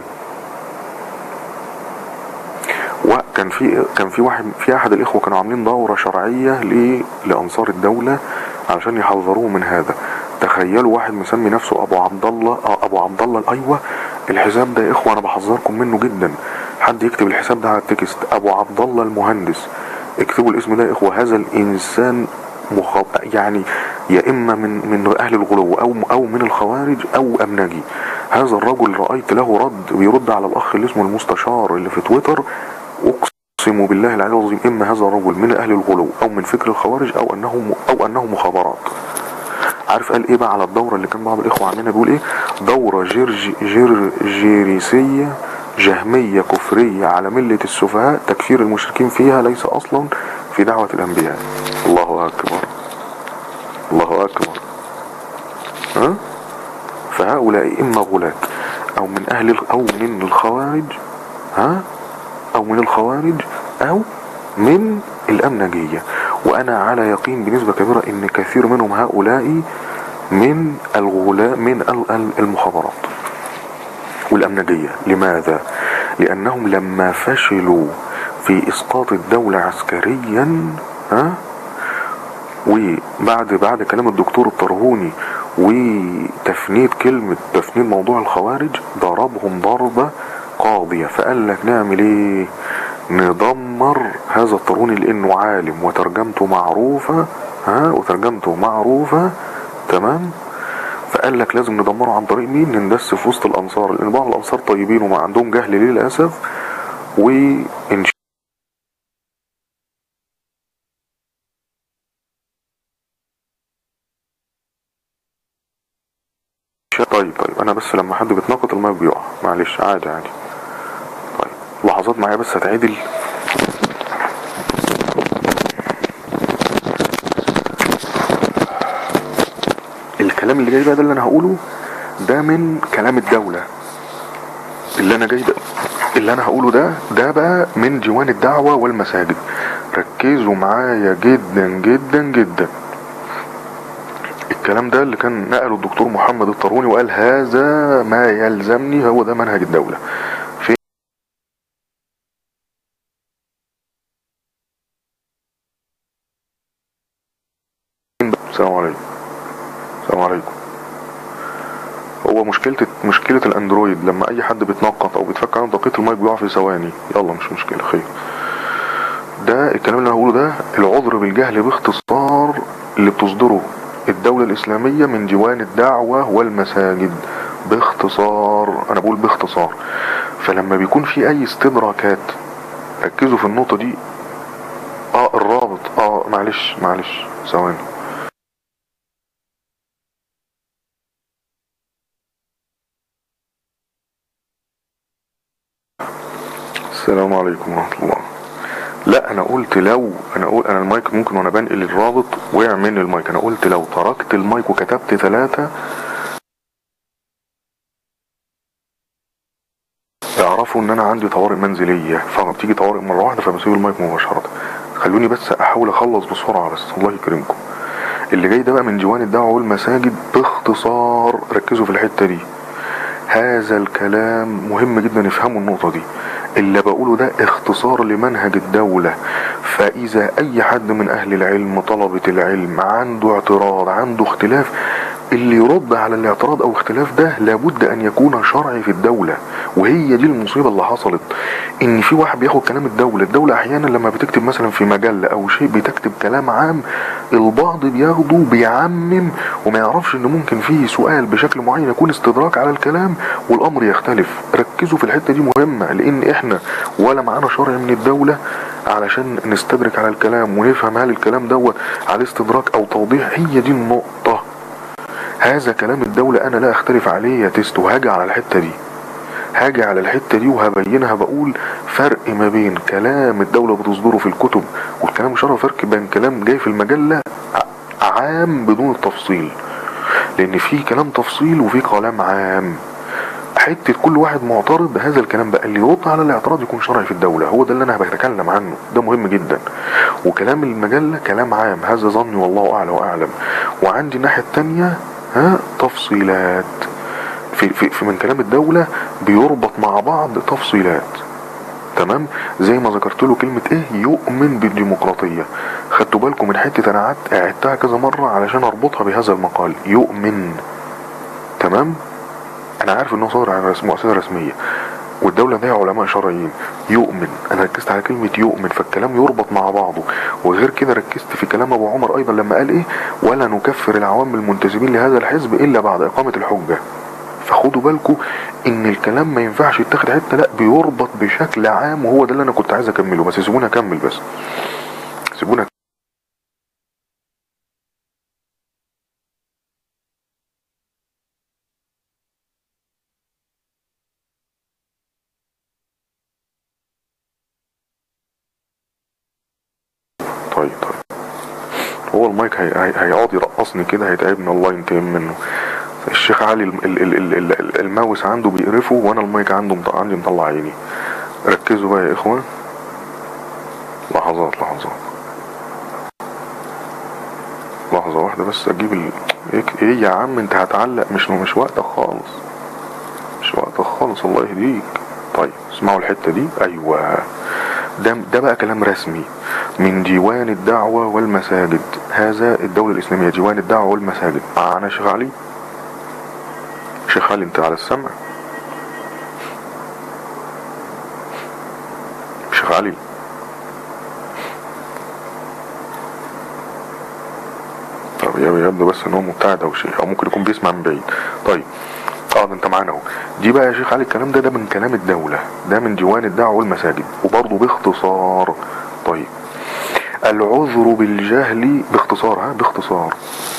وكان في كان في واحد في احد الاخوه كانوا عاملين دوره شرعيه ل- لانصار الدوله علشان يحذروه من هذا تخيلوا واحد مسمي نفسه ابو عبد الله آه، ابو عبد الله الايوه الحساب ده يا اخوه انا بحذركم منه جدا حد يكتب الحساب ده على التكست ابو عبد الله المهندس اكتبوا الاسم ده يا اخوه هذا الانسان مخاب يعني يا اما من من اهل الغلو او او من الخوارج او امنجي هذا الرجل رايت له رد بيرد على الاخ اللي اسمه المستشار اللي في تويتر اقسم بالله العلي العظيم اما هذا الرجل من اهل الغلو او من فكر الخوارج او انه او انه مخابرات عارف قال ايه بقى على الدورة اللي كان بعض الاخوة عاملينها بيقول ايه دورة جرج جرجيريسية جهمية كفرية على ملة السفهاء تكفير المشركين فيها ليس اصلا في دعوة الانبياء الله اكبر الله اكبر ها فهؤلاء اما غلاة او من اهل ال- او من الخوارج ها او من الخوارج او من الامنجية وانا على يقين بنسبة كبيرة ان كثير منهم هؤلاء من الغلاء من ال- ال- المخابرات والامنجية لماذا لانهم لما فشلوا في اسقاط الدولة عسكريا ها وبعد بعد كلام الدكتور الطرهوني وتفنيد كلمة تفنيد موضوع الخوارج ضربهم ضربة قاضية فقال لك نعمل ايه ندمر هذا الطرهوني لانه عالم وترجمته معروفة ها وترجمته معروفة تمام فقال لك لازم ندمره عن طريق مين ندس في وسط الانصار لان بعض الانصار طيبين وما عندهم جهل للاسف وان طيب طيب انا بس لما حد بيتناقض الماء بيقع معلش عادي عادي طيب لحظات معايا بس هتعدل الكلام اللي جاي بقى ده اللي انا هقوله ده من كلام الدولة اللي انا جاي ده اللي انا هقوله ده ده بقى من ديوان الدعوة والمساجد ركزوا معايا جدا جدا جدا الكلام ده اللي كان نقله الدكتور محمد الطاروني وقال هذا ما يلزمني هو ده منهج الدولة فين بقى؟ السلام عليكم السلام عليكم هو مشكلة مشكلة الاندرويد لما اي حد بيتنقط او بيتفك عنه دقيقة المايك بيقع في ثواني يلا مش مشكلة خير ده الكلام اللي انا هقوله ده العذر بالجهل باختصار اللي بتصدره الدولة الإسلامية من ديوان الدعوة والمساجد باختصار أنا بقول باختصار فلما بيكون في أي استدراكات ركزوا في النقطة دي اه الرابط اه معلش معلش ثواني السلام عليكم ورحمة الله لا انا قلت لو انا قلت انا المايك ممكن وانا بنقل الرابط وقع مني المايك انا قلت لو تركت المايك وكتبت ثلاثة يعرفوا ان انا عندي طوارئ منزليه فبتيجي طوارئ مره واحده فبسيب المايك مباشره خلوني بس احاول اخلص بسرعه بس الله يكرمكم اللي جاي ده بقى من ديوان الدعوه والمساجد باختصار ركزوا في الحته دي هذا الكلام مهم جدا يفهموا النقطه دي اللي بقوله ده اختصار لمنهج الدولة فإذا أي حد من أهل العلم طلبة العلم عنده اعتراض عنده اختلاف اللي يرد على الاعتراض أو اختلاف ده لابد أن يكون شرعي في الدولة وهي دي المصيبة اللي حصلت إن في واحد بياخد كلام الدولة الدولة أحيانا لما بتكتب مثلا في مجلة أو شيء بتكتب كلام عام البعض بياخده بيعمم وما يعرفش إن ممكن فيه سؤال بشكل معين يكون استدراك على الكلام والأمر يختلف ركزوا في الحتة دي مهمة لأن إحنا ولا معانا شرع من الدولة علشان نستدرك على الكلام ونفهم هل الكلام دوت عليه استدراك أو توضيح هي دي النقطة هذا كلام الدولة أنا لا أختلف عليه يا تيست وهاجي على الحتة دي هاجي على الحتة دي وهبينها بقول فرق ما بين كلام الدولة بتصدره في الكتب والكلام الشرعي فرق بين كلام جاي في المجلة ع- عام بدون التفصيل لأن في كلام تفصيل وفي كلام عام حتة كل واحد معترض بهذا الكلام بقى اللي يرد على الاعتراض يكون شرعي في الدولة هو ده اللي انا بتكلم عنه ده مهم جدا وكلام المجلة كلام عام هذا ظني والله اعلى واعلم وعندي الناحية التانية ها تفصيلات في, في, في من كلام الدولة بيربط مع بعض تفصيلات تمام زي ما ذكرت له كلمة ايه يؤمن بالديمقراطية خدتوا بالكم من حتة انا قعدت قعدتها كذا مرة علشان اربطها بهذا المقال يؤمن تمام انا عارف انه صادر عن رسم مؤسسة رسمية والدولة فيها علماء شرعيين يؤمن انا ركزت على كلمة يؤمن فالكلام يربط مع بعضه وغير كده ركزت في كلام ابو عمر ايضا لما قال ايه ولا نكفر العوام المنتسبين لهذا الحزب الا بعد اقامة الحجة فخدوا بالكم ان الكلام ما ينفعش يتاخد حته لا بيربط بشكل عام وهو ده اللي انا كنت عايز اكمله بس سيبوني اكمل بس سيبوني طيب طيب هو المايك هي- هي- هيقعد يرقصني كده هيتعبني الله ينتقم منه الشيخ علي ال- ال- ال- ال- ال- ال- الماوس عنده بيقرفه وانا المايك عنده مط- عندي مطلع عيني ركزوا بقى يا اخوان لحظات لحظات لحظة واحدة بس اجيب ال... إيه- ايه يا عم انت هتعلق مش مش وقتك خالص مش وقتك خالص الله يهديك طيب اسمعوا الحتة دي ايوه ده ده بقى كلام رسمي من ديوان الدعوة والمساجد هذا الدولة الإسلامية ديوان الدعوة والمساجد معانا شيخ علي شيخ علي انت على السمع شيخ علي طب يا- يبدو بس ان هو مبتعد او شيء او ممكن يكون بيسمع من بعيد طيب اه ده انت معانا اهو دي بقى يا شيخ علي الكلام ده ده من كلام الدولة ده من ديوان الدعوة والمساجد وبرضه باختصار طيب العذر بالجهل باختصار ها باختصار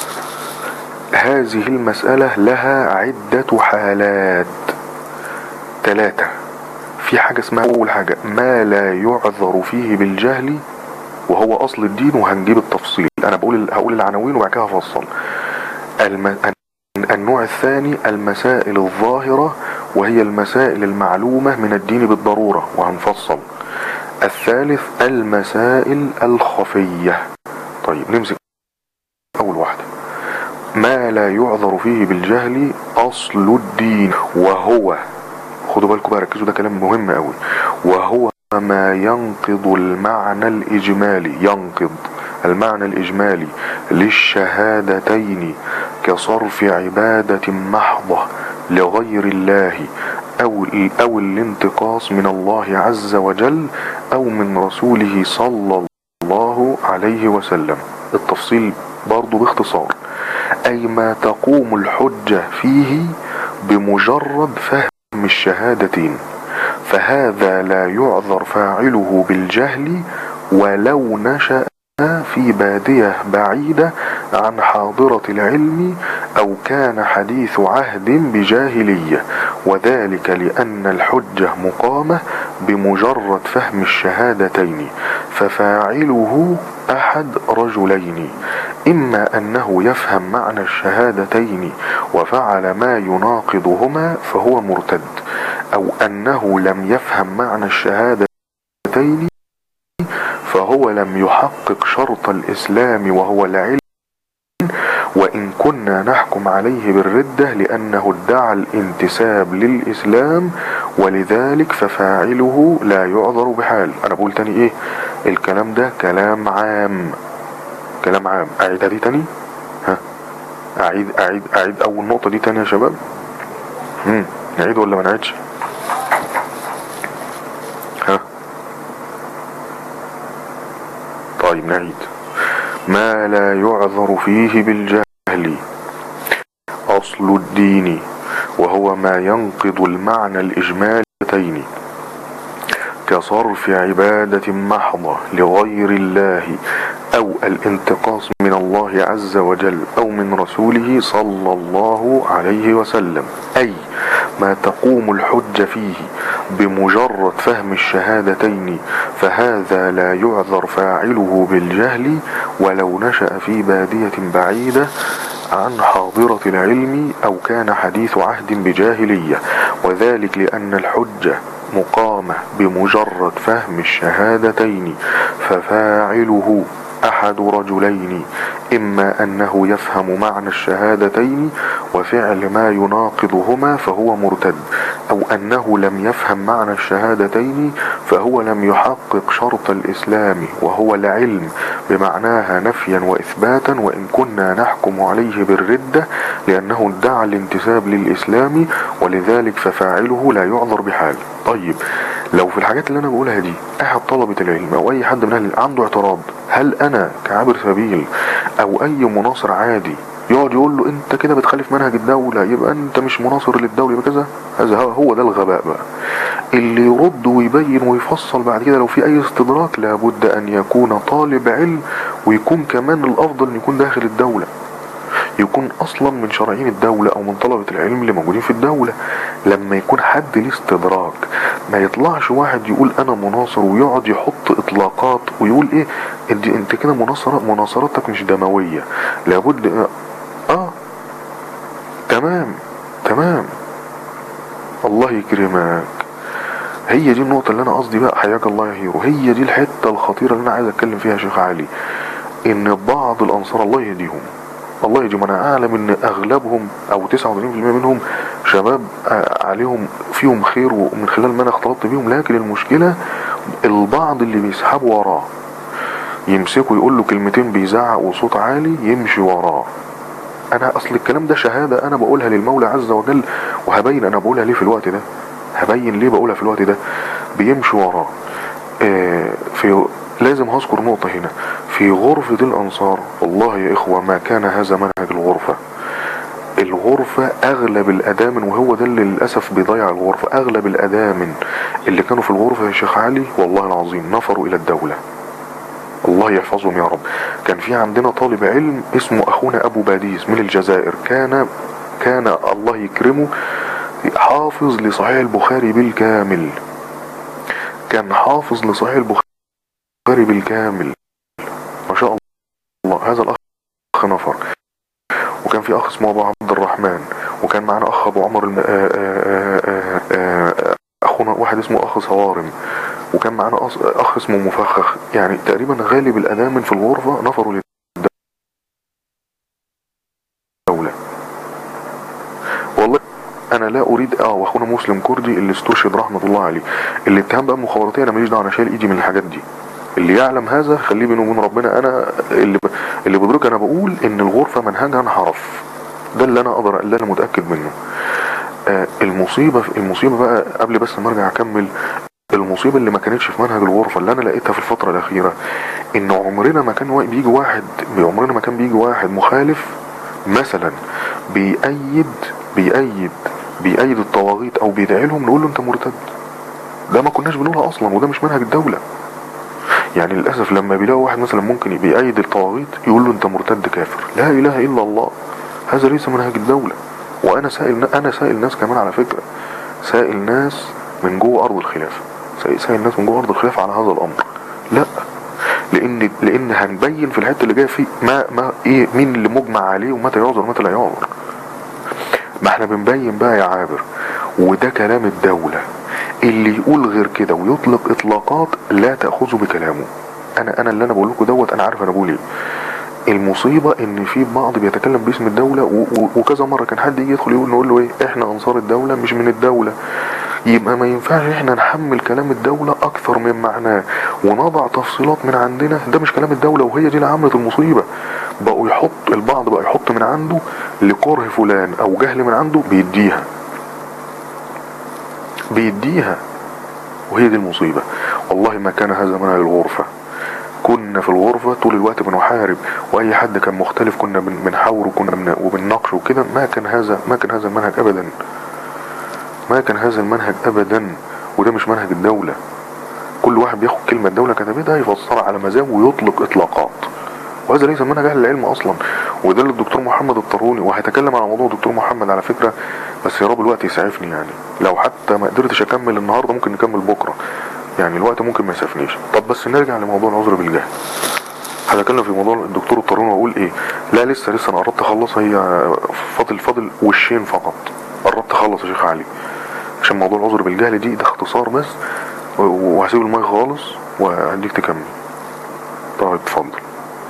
هذه المسألة لها عدة حالات ثلاثة في حاجة اسمها أول حاجة ما لا يعذر فيه بالجهل وهو أصل الدين وهنجيب التفصيل أنا بقول هقول العناوين وبعد كده هفصل الم... النوع الثاني المسائل الظاهرة وهي المسائل المعلومة من الدين بالضرورة وهنفصل الثالث المسائل الخفية طيب نمسك أول واحدة ما لا يعذر فيه بالجهل أصل الدين وهو خدوا بالكم بقى ركزوا ده كلام مهم قوي وهو ما ينقض المعنى الإجمالي ينقض المعنى الإجمالي للشهادتين كصرف عبادة محضة لغير الله أو أو الانتقاص من الله عز وجل أو من رسوله صلى الله عليه وسلم التفصيل برضو باختصار أي ما تقوم الحجة فيه بمجرد فهم الشهادتين فهذا لا يعذر فاعله بالجهل ولو نشأ في بادية بعيدة عن حاضرة العلم أو كان حديث عهد بجاهلية وذلك لأن الحجة مقامة بمجرد فهم الشهادتين ففاعله أحد رجلين إما أنه يفهم معنى الشهادتين وفعل ما يناقضهما فهو مرتد أو أنه لم يفهم معنى الشهادتين فهو لم يحقق شرط الإسلام وهو العلم وإن كنا نحكم عليه بالردة لأنه ادعى الانتساب للإسلام ولذلك ففاعله لا يعذر بحال أنا بقول تاني إيه الكلام ده كلام عام كلام عام أعيدها دي تاني ها أعيد أعيد أعيد أول نقطة دي تاني يا شباب مم. نعيد ولا ما نعيدش ها طيب نعيد ما لا يعذر فيه بالجهل أصل الدين وهو ما ينقض المعنى الإجمالتين كصرف عبادة محضة لغير الله أو الانتقاص من الله عز وجل أو من رسوله صلى الله عليه وسلم أي ما تقوم الحجة فيه بمجرد فهم الشهادتين فهذا لا يعذر فاعله بالجهل ولو نشأ في بادية بعيدة عن حاضرة العلم أو كان حديث عهد بجاهلية وذلك لأن الحجة مقامة بمجرد فهم الشهادتين ففاعله أحد رجلين إما أنه يفهم معنى الشهادتين وفعل ما يناقضهما فهو مرتد أو أنه لم يفهم معنى الشهادتين فهو لم يحقق شرط الإسلام وهو العلم بمعناها نفيا وإثباتا وإن كنا نحكم عليه بالردة لأنه ادعى الانتساب للإسلام ولذلك ففاعله لا يعذر بحال طيب لو في الحاجات اللي أنا بقولها دي أحد طلبة العلم أو أي حد من أهل عنده اعتراض هل أنا كعابر سبيل أو أي مناصر عادي يقعد يقول له انت كده بتخالف منهج الدولة يبقى انت مش مناصر للدولة يبقى كذا هذا هو ده الغباء بقى اللي يرد ويبين ويفصل بعد كده لو في اي استدراك لابد ان يكون طالب علم ويكون كمان الافضل ان يكون داخل الدولة يكون اصلا من شرعين الدولة او من طلبة العلم اللي موجودين في الدولة لما يكون حد ليه استدراك ما يطلعش واحد يقول انا مناصر ويقعد يحط اطلاقات ويقول ايه انت, انت كده مناصرة مناصرتك مش دموية لابد اه تمام تمام الله يكرمك هي دي النقطة اللي انا قصدي بقى حياك الله يا هيرو هي دي الحتة الخطيرة اللي انا عايز اتكلم فيها يا شيخ علي ان بعض الانصار الله يهديهم الله يهديهم انا اعلم ان اغلبهم او 89% منهم شباب عليهم فيهم خير ومن خلال ما انا اختلطت بيهم لكن المشكلة البعض اللي بيسحبوا وراه يمسكوا يقول له كلمتين بيزعق وصوت عالي يمشي وراه انا اصل الكلام ده شهادة انا بقولها للمولى عز وجل وهبين انا بقولها ليه في الوقت ده هبين ليه بقولها في الوقت ده بيمشي وراه آه في لازم هذكر نقطة هنا في غرفة الانصار والله يا اخوة ما كان هذا منهج الغرفة الغرفة اغلب الادامن وهو ده اللي للاسف بيضيع الغرفة اغلب الادامن اللي كانوا في الغرفة يا شيخ علي والله العظيم نفروا الى الدولة الله يحفظهم يا رب كان في عندنا طالب علم اسمه اخونا ابو باديس من الجزائر كان كان الله يكرمه حافظ لصحيح البخاري بالكامل كان حافظ لصحيح البخاري بالكامل ما شاء الله هذا الاخ نفر وكان في اخ اسمه ابو عبد الرحمن وكان معنا اخ ابو عمر الم... آآ آآ آآ اخونا واحد اسمه اخ صوارم وكان معنا اخ اسمه مفخخ يعني تقريبا غالب الادامن في الغرفة نفروا للدولة والله انا لا اريد اه واخونا مسلم كردي اللي استرشد رحمة الله عليه الاتهام بقى مخابراتية انا ماليش دعوه انا شايل ايدي من الحاجات دي اللي يعلم هذا خليه بينه وبين ربنا انا اللي ب... اللي بدرك انا بقول ان الغرفة منهجها انحرف ده اللي انا اقدر اللي انا متأكد منه آه المصيبة المصيبة بقى قبل بس ما ارجع اكمل المصيبة اللي ما كانتش في منهج الغرفة اللي انا لقيتها في الفترة الاخيرة ان عمرنا ما كان بيجي واحد عمرنا ما كان بيجي واحد مخالف مثلا بيأيد بيأيد بيأيد الطواغيت او بيدعي لهم نقول له انت مرتد ده ما كناش بنقولها اصلا وده مش منهج الدولة يعني للأسف لما بيلاقوا واحد مثلا ممكن بيأيد الطواغيت يقول له انت مرتد كافر لا اله الا الله هذا ليس منهج الدولة وانا سائل انا سائل ناس كمان على فكرة سائل ناس من جوه ارض الخلافة سائل الناس من جوه ارض الخلافة على هذا الامر لا لان لان هنبين في الحته اللي جايه فيه ما ما ايه مين اللي مجمع عليه ومتى يعذر ومتى لا يعذر ما احنا بنبين بقى يا عابر وده كلام الدولة اللي يقول غير كده ويطلق اطلاقات لا تأخذوا بكلامه انا انا اللي انا بقول لكم دوت انا عارف انا بقول ايه المصيبة ان في بعض بيتكلم باسم الدولة و- و- وكذا مرة كان حد يجي يدخل يقول نقول له ايه احنا انصار الدولة مش من الدولة يبقى ما ينفعش احنا نحمل كلام الدولة اكثر من معناه ونضع تفصيلات من عندنا ده مش كلام الدولة وهي دي اللي عملت المصيبة بقوا يحط البعض بقى يحط من عنده لكره فلان او جهل من عنده بيديها بيديها وهي دي المصيبة والله ما كان هذا منهج الغرفة كنا في الغرفة طول الوقت بنحارب واي حد كان مختلف كنا بن- بنحاوره كنا بن- وبنناقشه وكده ما كان هذا ما كان هذا المنهج ابدا ما كان هذا المنهج ابدا وده مش منهج الدولة كل واحد بياخد كلمة الدولة كتبتها يفسرها على مزاجه ويطلق اطلاقات وهذا ليس منهج اهل العلم اصلا وده اللي الدكتور محمد الطروني وهتكلم على موضوع الدكتور محمد على فكرة بس يا رب الوقت يسعفني يعني لو حتى ما قدرتش اكمل النهارده ممكن نكمل بكره يعني الوقت ممكن ما يسعفنيش طب بس نرجع لموضوع العذر بالجهل هتكلم في موضوع الدكتور الطروني واقول ايه لا لسه لسه انا قربت اخلص هي فاضل فاضل وشين فقط قربت اخلص يا شيخ علي عشان موضوع العذر بالجهل دي ده اختصار بس و- وهسيب المايك خالص وهديك تكمل طيب اتفضل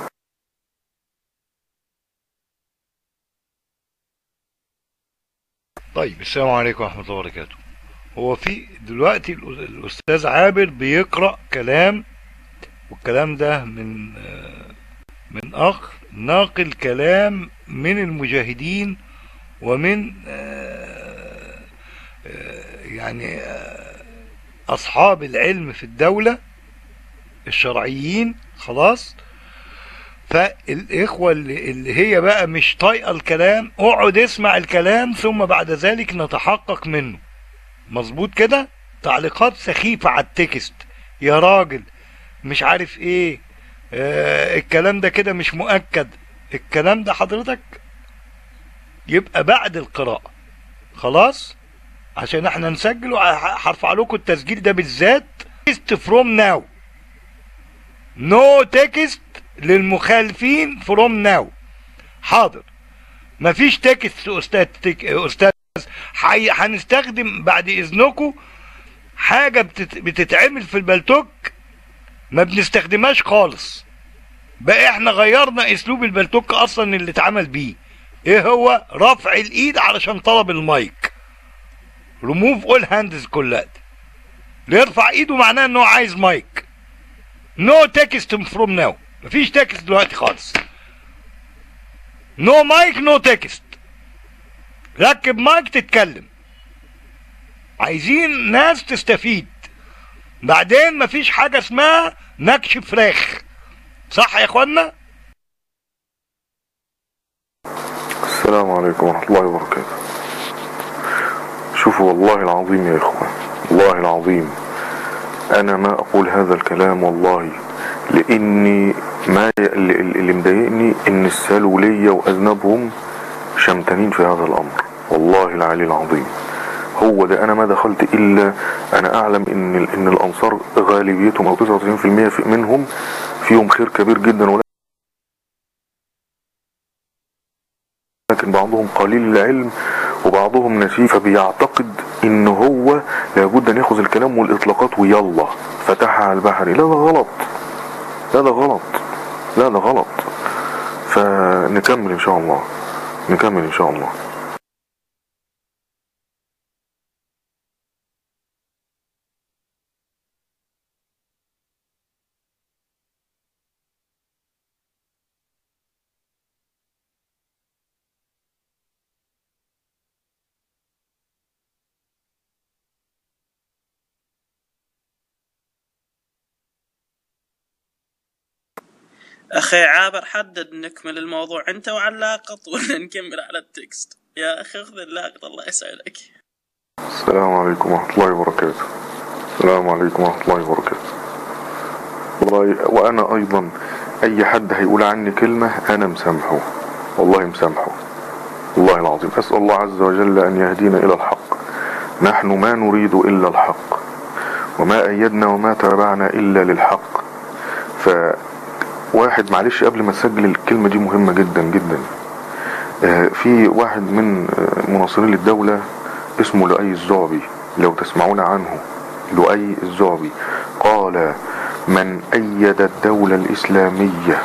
طيب السلام عليكم ورحمة الله وبركاته هو في دلوقتي الأ- الأستاذ عابر بيقرأ كلام والكلام ده من آه، من أخ ناقل كلام من المجاهدين ومن آه، آه، يعني آه، أصحاب العلم في الدولة الشرعيين خلاص فالاخوه اللي, اللي هي بقى مش طايقه الكلام اقعد اسمع الكلام ثم بعد ذلك نتحقق منه مظبوط كده تعليقات سخيفه على التكست يا راجل مش عارف ايه آه الكلام ده كده مش مؤكد الكلام ده حضرتك يبقى بعد القراءه خلاص عشان احنا نسجل وهرفع لكم التسجيل ده بالذات فروم ناو نو تكست للمخالفين فروم ناو حاضر مفيش تكست استاذ تك... استاذ حي... هنستخدم بعد اذنكم حاجه بتت... بتتعمل في البلتوك ما بنستخدمهاش خالص بقى احنا غيرنا اسلوب البلتوك اصلا اللي اتعمل بيه ايه هو رفع الايد علشان طلب المايك ريموف اول هاندز كلها اللي يرفع ايده معناه ان هو عايز مايك نو تكست فروم ناو مفيش تكست دلوقتي خالص نو مايك نو تكست ركب مايك تتكلم عايزين ناس تستفيد بعدين مفيش حاجة اسمها نكش فراخ صح يا اخوانا السلام عليكم ورحمة الله وبركاته شوفوا والله العظيم يا إخوة والله العظيم أنا ما أقول هذا الكلام والله لأني ما ي- اللي, اللي مضايقني إن السالولية وأذنبهم شمتانين في هذا الأمر والله العلي العظيم هو ده أنا ما دخلت إلا أنا أعلم إن ال- إن الأنصار غالبيتهم أو 99% في- منهم فيهم خير كبير جدا ولا لكن بعضهم قليل العلم وبعضهم نسيه فبيعتقد ان هو لابد ان ياخذ الكلام والاطلاقات ويلا فتحها على البحر لا ده غلط لا ده غلط لا ده غلط فنكمل ان شاء الله نكمل ان شاء الله اخي عابر حدد نكمل الموضوع انت وعلى اللاقط ولا نكمل على التكست يا اخي خذ اللاقط الله يسعدك السلام عليكم ورحمة الله وبركاته السلام عليكم ورحمة الله وبركاته والله وأنا أيضا أي حد هيقول عني كلمة أنا مسامحه والله مسامحه والله العظيم أسأل الله عز وجل أن يهدينا إلى الحق نحن ما نريد إلا الحق وما أيدنا وما تابعنا إلا للحق فواحد معلش قبل ما تسجل الكلمة دي مهمة جدا جدا آه، في واحد من آه، مناصرين الدولة اسمه لؤي الزعبي لو تسمعون عنه لؤي الزعبي قال من أيد الدولة الإسلامية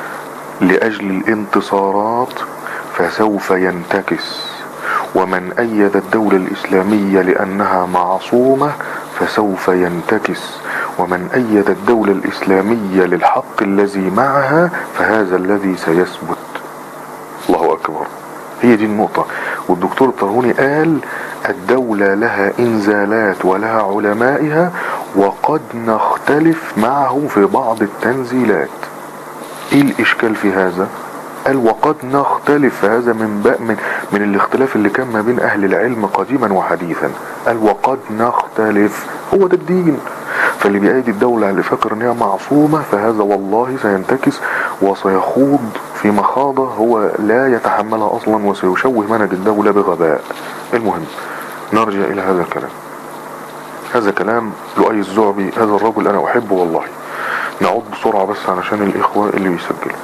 لأجل الانتصارات فسوف ينتكس ومن أيد الدولة الإسلامية لأنها معصومة فسوف ينتكس ومن أيد الدولة الإسلامية للحق الذي معها فهذا الذي سيثبت الله أكبر هي دي النقطة والدكتور الطرهوني قال الدولة لها إنزالات ولها علمائها وقد نختلف معهم في بعض التنزيلات ايه الاشكال في هذا قال وقد نختلف هذا من بقى من, من الاختلاف اللي كان ما بين اهل العلم قديما وحديثا قال وقد نختلف هو ده الدين فاللي بيأيد الدولة اللي فاكر ان هي معصومة فهذا والله سينتكس وسيخوض في مخاضة هو لا يتحملها اصلا وسيشوه منهج الدولة بغباء المهم نرجع الى هذا الكلام هذا كلام لؤي الزعبي هذا الرجل انا احبه والله نعود بسرعة بس علشان الاخوة اللي بيسجلوا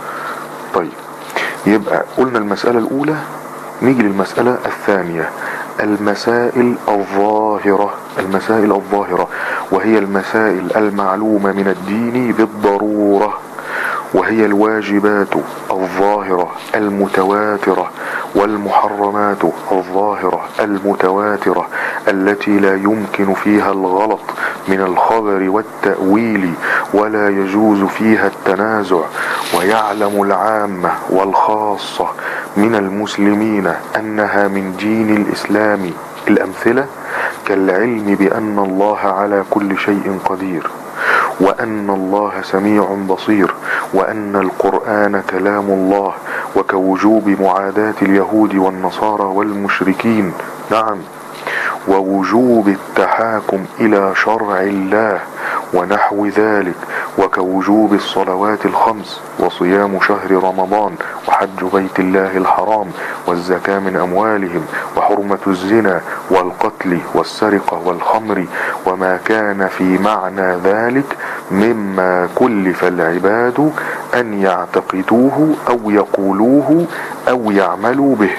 طيب يبقى قلنا المسألة الاولى نيجي للمسألة الثانية المسائل الظاهرة المسائل الظاهرة وهي المسائل المعلومة من الدين بالضرورة وهي الواجبات الظاهرة المتواترة والمحرمات الظاهرة المتواترة التي لا يمكن فيها الغلط من الخبر والتأويل ولا يجوز فيها التنازع ويعلم العامة والخاصة من المسلمين أنها من دين الإسلام الأمثلة كالعلم بأن الله على كل شيء قدير وأن الله سميع بصير وأن القرآن كلام الله وكوجوب معاداة اليهود والنصارى والمشركين نعم ووجوب التحاكم إلى شرع الله ونحو ذلك وكوجوب الصلوات الخمس وصيام شهر رمضان وحج بيت الله الحرام والزكاة من أموالهم وحرمة الزنا والقتل والسرقة والخمر وما كان في معنى ذلك مما كلف العباد أن يعتقدوه أو يقولوه أو يعملوا به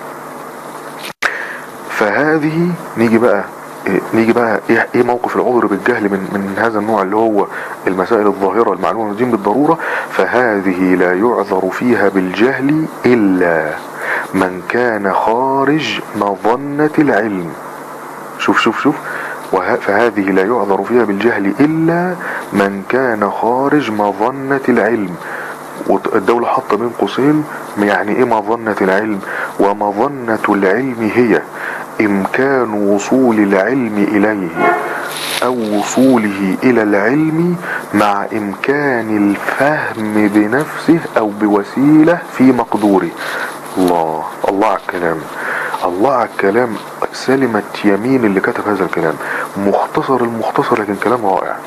فهذه نيجي بقى نيجي بقى ايه إيه موقف العذر بالجهل من من هذا النوع اللي هو المسائل الظاهره المعلومه من الدين بالضروره فهذه لا يعذر فيها بالجهل الا من كان خارج مظنه العلم شوف شوف شوف وه- فهذه لا يعذر فيها بالجهل الا من كان خارج مظنه العلم والدولة حاطة بين قوسين يعني ايه مظنة العلم ومظنة العلم هي امكان وصول العلم اليه او وصوله الى العلم مع امكان الفهم بنفسه او بوسيلة في مقدوره الله الله على الكلام الله على الكلام سلمت يمين اللي كتب هذا الكلام مختصر المختصر لكن كلام رائع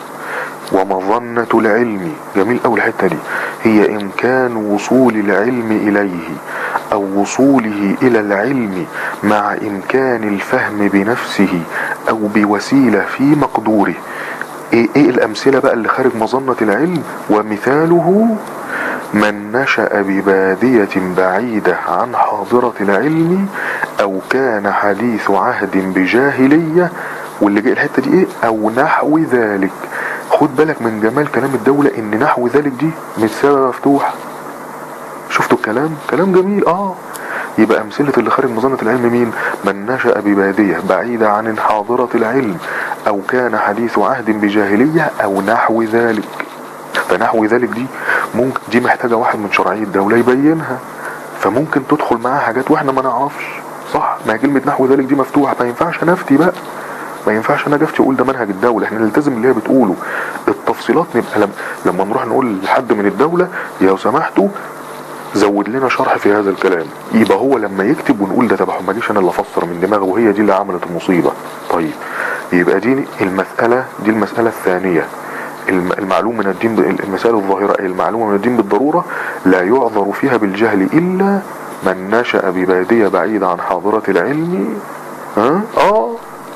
ومظنة العلم جميل أول الحتة دي هي إمكان وصول العلم إليه أو وصوله إلى العلم مع إمكان الفهم بنفسه أو بوسيلة في مقدوره إيه, إيه الأمثلة بقى اللي خارج مظنة العلم ومثاله من نشأ ببادية بعيدة عن حاضرة العلم أو كان حديث عهد بجاهلية واللي جاي الحتة دي إيه أو نحو ذلك خد بالك من جمال كلام الدولة ان نحو ذلك دي مش سبب مفتوح شفتوا الكلام كلام جميل اه يبقى امثلة اللي خارج مظنة العلم مين من نشأ ببادية بعيدة عن حاضرة العلم او كان حديث عهد بجاهلية او نحو ذلك فنحو ذلك دي ممكن دي محتاجة واحد من شرعية الدولة يبينها فممكن تدخل معاها حاجات واحنا ما نعرفش صح ما هي كلمة نحو ذلك دي مفتوحة ما ينفعش نفتي بقى ما ينفعش انا جفتي اقول ده منهج الدوله احنا نلتزم اللي هي بتقوله التفصيلات نبقى لما, لما نروح نقول لحد من الدوله يا سمحتوا زود لنا شرح في هذا الكلام يبقى هو لما يكتب ونقول ده تبعه ما جيش انا اللي افسر من دماغه وهي دي اللي عملت المصيبه طيب يبقى دي المساله دي المساله الثانيه الم- المعلوم من الدين ب- المسائل الظاهره اي المعلومه من الدين بالضروره لا يعذر فيها بالجهل الا من نشا بباديه بعيده عن حاضره العلم ها اه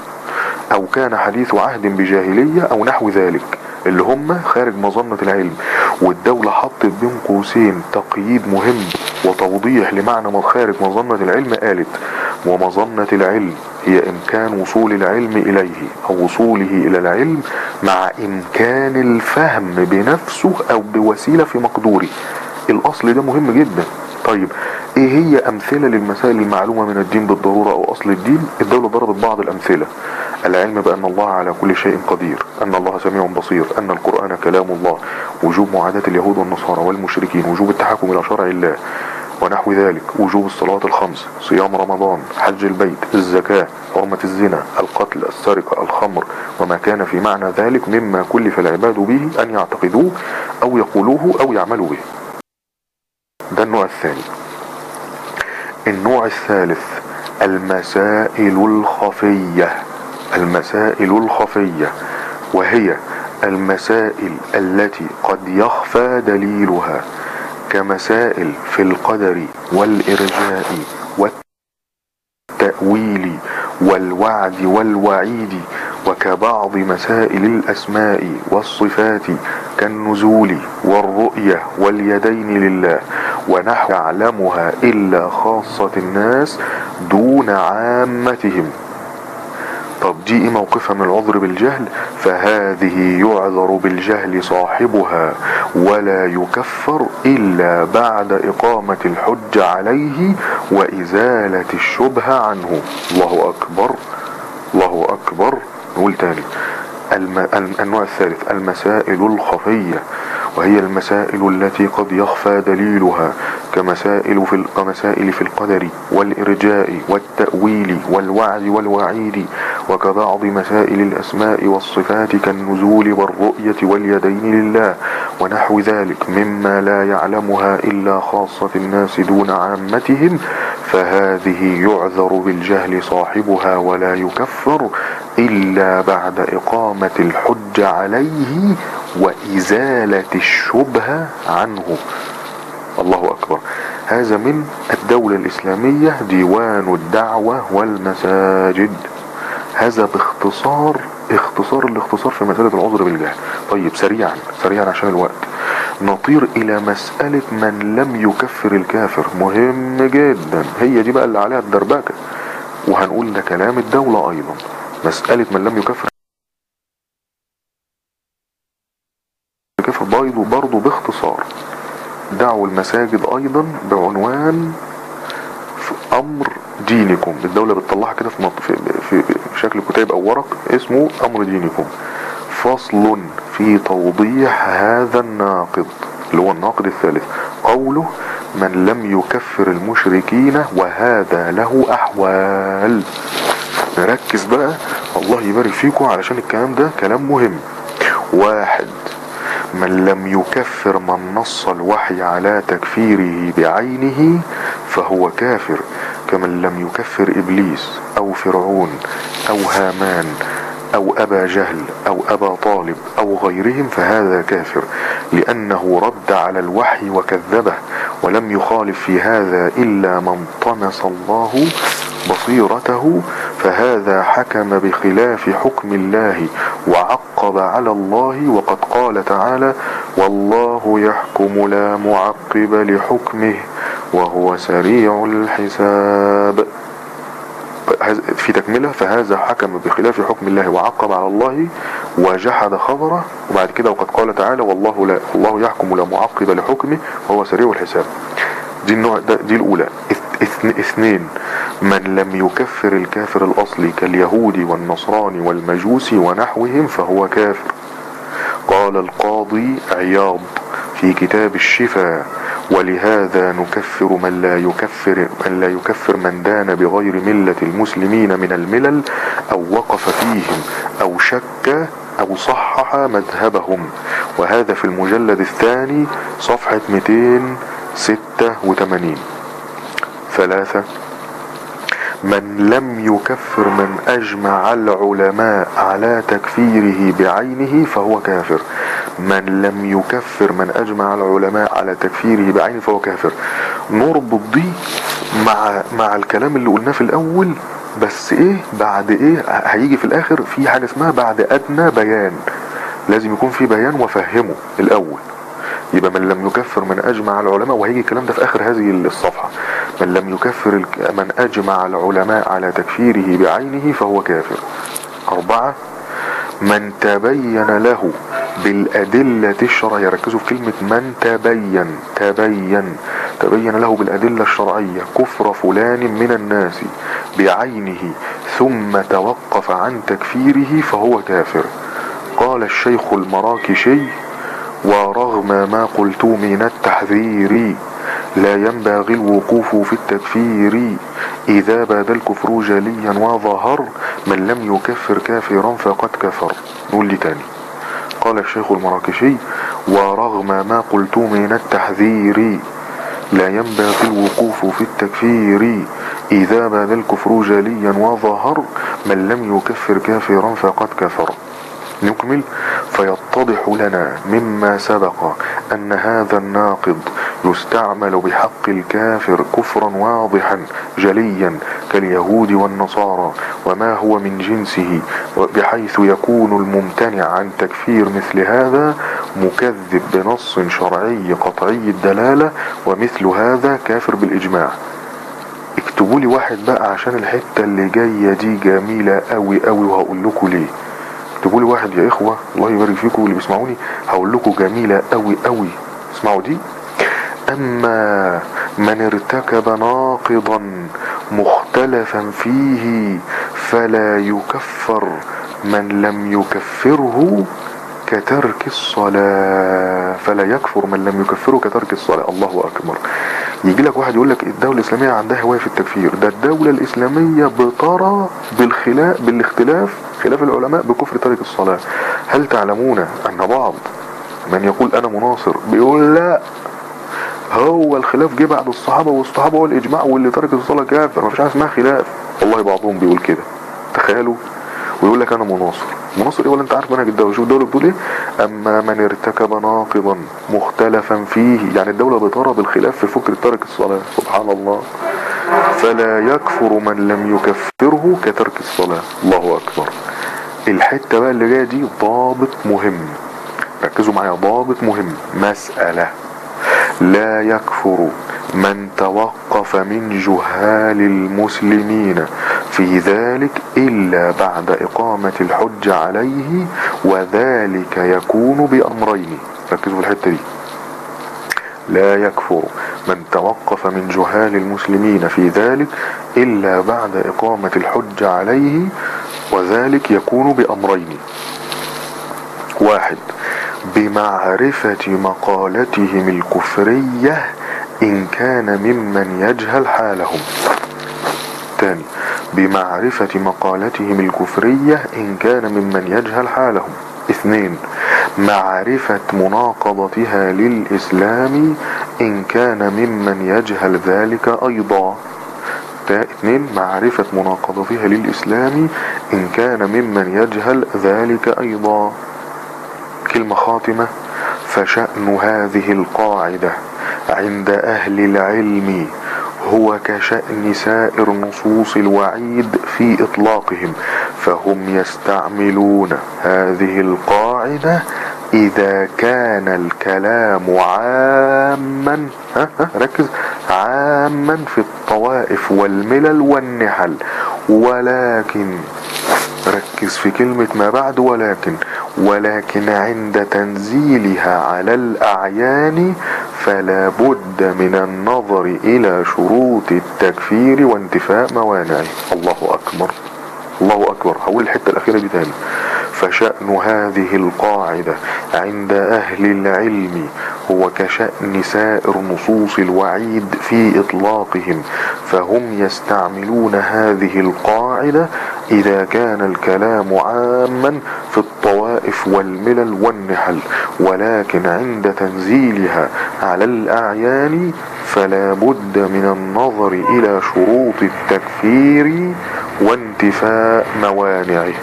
او كان حديث عهد بجاهلية او نحو ذلك اللي هم خارج مظنة العلم والدولة حطت بين قوسين تقييد مهم وتوضيح لمعنى ما خارج مظنة العلم قالت ومظنة العلم هي إمكان وصول العلم إليه أو وصوله إلى العلم مع إمكان الفهم بنفسه أو بوسيلة في مقدوره الأصل ده مهم جدا طيب ايه هي امثله للمسائل المعلومه من الدين بالضروره او اصل الدين الدوله ضربت بعض الامثله العلم بان الله على كل شيء قدير ان الله سميع بصير ان القران كلام الله وجوب معاداه اليهود والنصارى والمشركين وجوب التحكم الى شرع الله ونحو ذلك وجوب الصلوات الخمس صيام رمضان حج البيت الزكاة حرمة الزنا القتل السرقة الخمر وما كان في معنى ذلك مما كلف العباد به أن يعتقدوه أو يقولوه أو يعملوا به ده النوع الثاني النوع الثالث المسائل الخفية المسائل الخفية وهي المسائل التي قد يخفى دليلها كمسائل في القدر والإرجاء والتأويل والوعد والوعيد وكبعض مسائل الأسماء والصفات كالنزول والرؤية واليدين لله ونحو يعلمها إلا خاصة الناس دون عامتهم طب دي ايه موقفها من العذر بالجهل فهذه يعذر بالجهل صاحبها ولا يكفر الا بعد اقامة الحج عليه وازالة الشبهة عنه الله اكبر الله اكبر نقول تاني الم... النوع الثالث المسائل الخفية وهي المسائل التي قد يخفى دليلها كمسائل في كمسائل في القدر والإرجاء والتأويل والوعد والوعيد وكبعض مسائل الأسماء والصفات كالنزول والرؤية واليدين لله ونحو ذلك مما لا يعلمها إلا خاصة الناس دون عامتهم فهذه يعذر بالجهل صاحبها ولا يكفر إلا بعد إقامة الحج عليه وإزالة الشبهة عنه الله أكبر هذا من الدولة الإسلامية ديوان الدعوة والمساجد هذا باختصار اختصار الاختصار في مسألة العذر بالجهل طيب سريعا سريعا عشان الوقت نطير إلى مسألة من لم يكفر الكافر مهم جدا هي دي بقى اللي عليها الدربكة وهنقول ده كلام الدولة أيضا مسألة من لم يكفر الكافر برضه برضه باختصار دعوا المساجد أيضا بعنوان في أمر دينكم الدولة بتطلعها كده في, في, في, في شكل كتاب أو ورق اسمه أمر دينكم فصل في توضيح هذا الناقض اللي هو الناقض الثالث قوله من لم يكفر المشركين وهذا له أحوال نركز بقى الله يبارك فيكم علشان الكلام ده كلام مهم واحد من لم يكفر من نص الوحي على تكفيره بعينه فهو كافر كمن لم يكفر إبليس أو فرعون أو هامان أو أبا جهل أو أبا طالب أو غيرهم فهذا كافر لأنه رد على الوحي وكذبه ولم يخالف في هذا إلا من طمس الله بصيرته فهذا حكم بخلاف حكم الله وعقب على الله وقد قال تعالى والله يحكم لا معقب لحكمه وهو سريع الحساب في تكملة فهذا حكم بخلاف حكم الله وعقب على الله وجحد خبره وبعد كده وقد قال تعالى والله لا الله يحكم لا معقب لحكمه وهو سريع الحساب دي النوع دي الأولى اثنين من لم يكفر الكافر الأصلي كاليهود والنصراني والمجوس ونحوهم فهو كافر قال القاضي عياض في كتاب الشفاء ولهذا نكفر من لا يكفر من لا يكفر من دان بغير ملة المسلمين من الملل أو وقف فيهم أو شك أو صحح مذهبهم وهذا في المجلد الثاني صفحة 286 ثلاثة من لم يكفر من أجمع العلماء على تكفيره بعينه فهو كافر من لم يكفر من أجمع العلماء على تكفيره بعينه فهو كافر نربط دي مع مع الكلام اللي قلناه في الأول بس إيه بعد إيه هيجي في الآخر في حاجة اسمها بعد أدنى بيان لازم يكون في بيان وفهمه الأول يبقى من لم يكفر من أجمع العلماء وهيجي الكلام ده في آخر هذه الصفحة من لم يكفر الك- من أجمع العلماء على تكفيره بعينه فهو كافر أربعة من تبين له بالأدلة الشرعية ركزوا في كلمة من تبين تبين تبين له بالأدلة الشرعية كفر فلان من الناس بعينه ثم توقف عن تكفيره فهو كافر قال الشيخ المراكشي ورغم ما قلت من التحذير لا ينبغي الوقوف في التكفير إذا بدا الكفر جليا وظهر من لم يكفر كافرا فقد كفر نقول لي تاني قال الشيخ المراكشي ورغم ما قلت من التحذير لا ينبغي الوقوف في التكفير إذا بدا الكفر جليا وظهر من لم يكفر كافرا فقد كفر نكمل فيتضح لنا مما سبق أن هذا الناقض يستعمل بحق الكافر كفرا واضحا جليا كاليهود والنصارى وما هو من جنسه بحيث يكون الممتنع عن تكفير مثل هذا مكذب بنص شرعي قطعي الدلالة ومثل هذا كافر بالإجماع اكتبوا لي واحد بقى عشان الحتة اللي جاية دي جميلة قوي قوي وهقول لكم ليه اكتبوا لي واحد يا اخوة الله يبارك فيكم اللي بيسمعوني هقول لكم جميلة قوي قوي اسمعوا دي اما من ارتكب ناقضا مختلفا فيه فلا يكفر من لم يكفره كترك الصلاة فلا يكفر من لم يكفره كترك الصلاة الله أكبر يجي لك واحد يقول لك الدولة الإسلامية عندها هواية في التكفير ده الدولة الإسلامية بترى بالخلاف بالاختلاف خلاف العلماء بكفر ترك الصلاة هل تعلمون أن بعض من يقول أنا مناصر بيقول لا هو الخلاف جه بعد الصحابة والصحابة هو الإجماع واللي ترك الصلاة كافر مفيش حاجة اسمها خلاف والله بعضهم بيقول كده تخيلوا ويقول لك أنا مناصر مناصر ايه ولا انت عارف منهج الدولة شوف الدولة بتقول ايه اما من ارتكب ناقضا مختلفا فيه يعني الدولة بترى بالخلاف في فكرة ترك الصلاة سبحان الله فلا يكفر من لم يكفره كترك الصلاة الله اكبر الحتة بقى اللي جاية دي ضابط مهم ركزوا معايا ضابط مهم مسألة لا يكفر من توقف من جهال المسلمين في ذلك إلا بعد إقامة الحج عليه وذلك يكون بأمرين ركزوا في الحتة دي لا يكفر من توقف من جهال المسلمين في ذلك إلا بعد إقامة الحج عليه وذلك يكون بأمرين واحد بمعرفة مقالتهم الكفرية إن كان ممن يجهل حالهم ثاني بمعرفة مقالتهم الكفرية إن كان ممن يجهل حالهم اثنين معرفة مناقضتها للإسلام إن كان ممن يجهل ذلك أيضا اثنين معرفة مناقضتها للإسلام إن كان ممن يجهل ذلك أيضا كلمة خاتمة فشأن هذه القاعدة عند أهل العلم هو كشأن سائر نصوص الوعيد في إطلاقهم فهم يستعملون هذه القاعدة إذا كان الكلام عاما ها ها ركز عاما في الطوائف والملل والنحل ولكن ركز في كلمة ما بعد ولكن ولكن عند تنزيلها على الأعيان فلا بد من النظر إلى شروط التكفير وانتفاء موانعه الله أكبر الله أكبر هقول الحتة الأخيرة دي تاني فشأن هذه القاعدة عند أهل العلم هو كشأن سائر نصوص الوعيد في إطلاقهم فهم يستعملون هذه القاعدة إذا كان الكلام عاما في الطوائف والملل والنحل ولكن عند تنزيلها على الأعيان فلا بد من النظر إلى شروط التكفير وانتفاء موانعه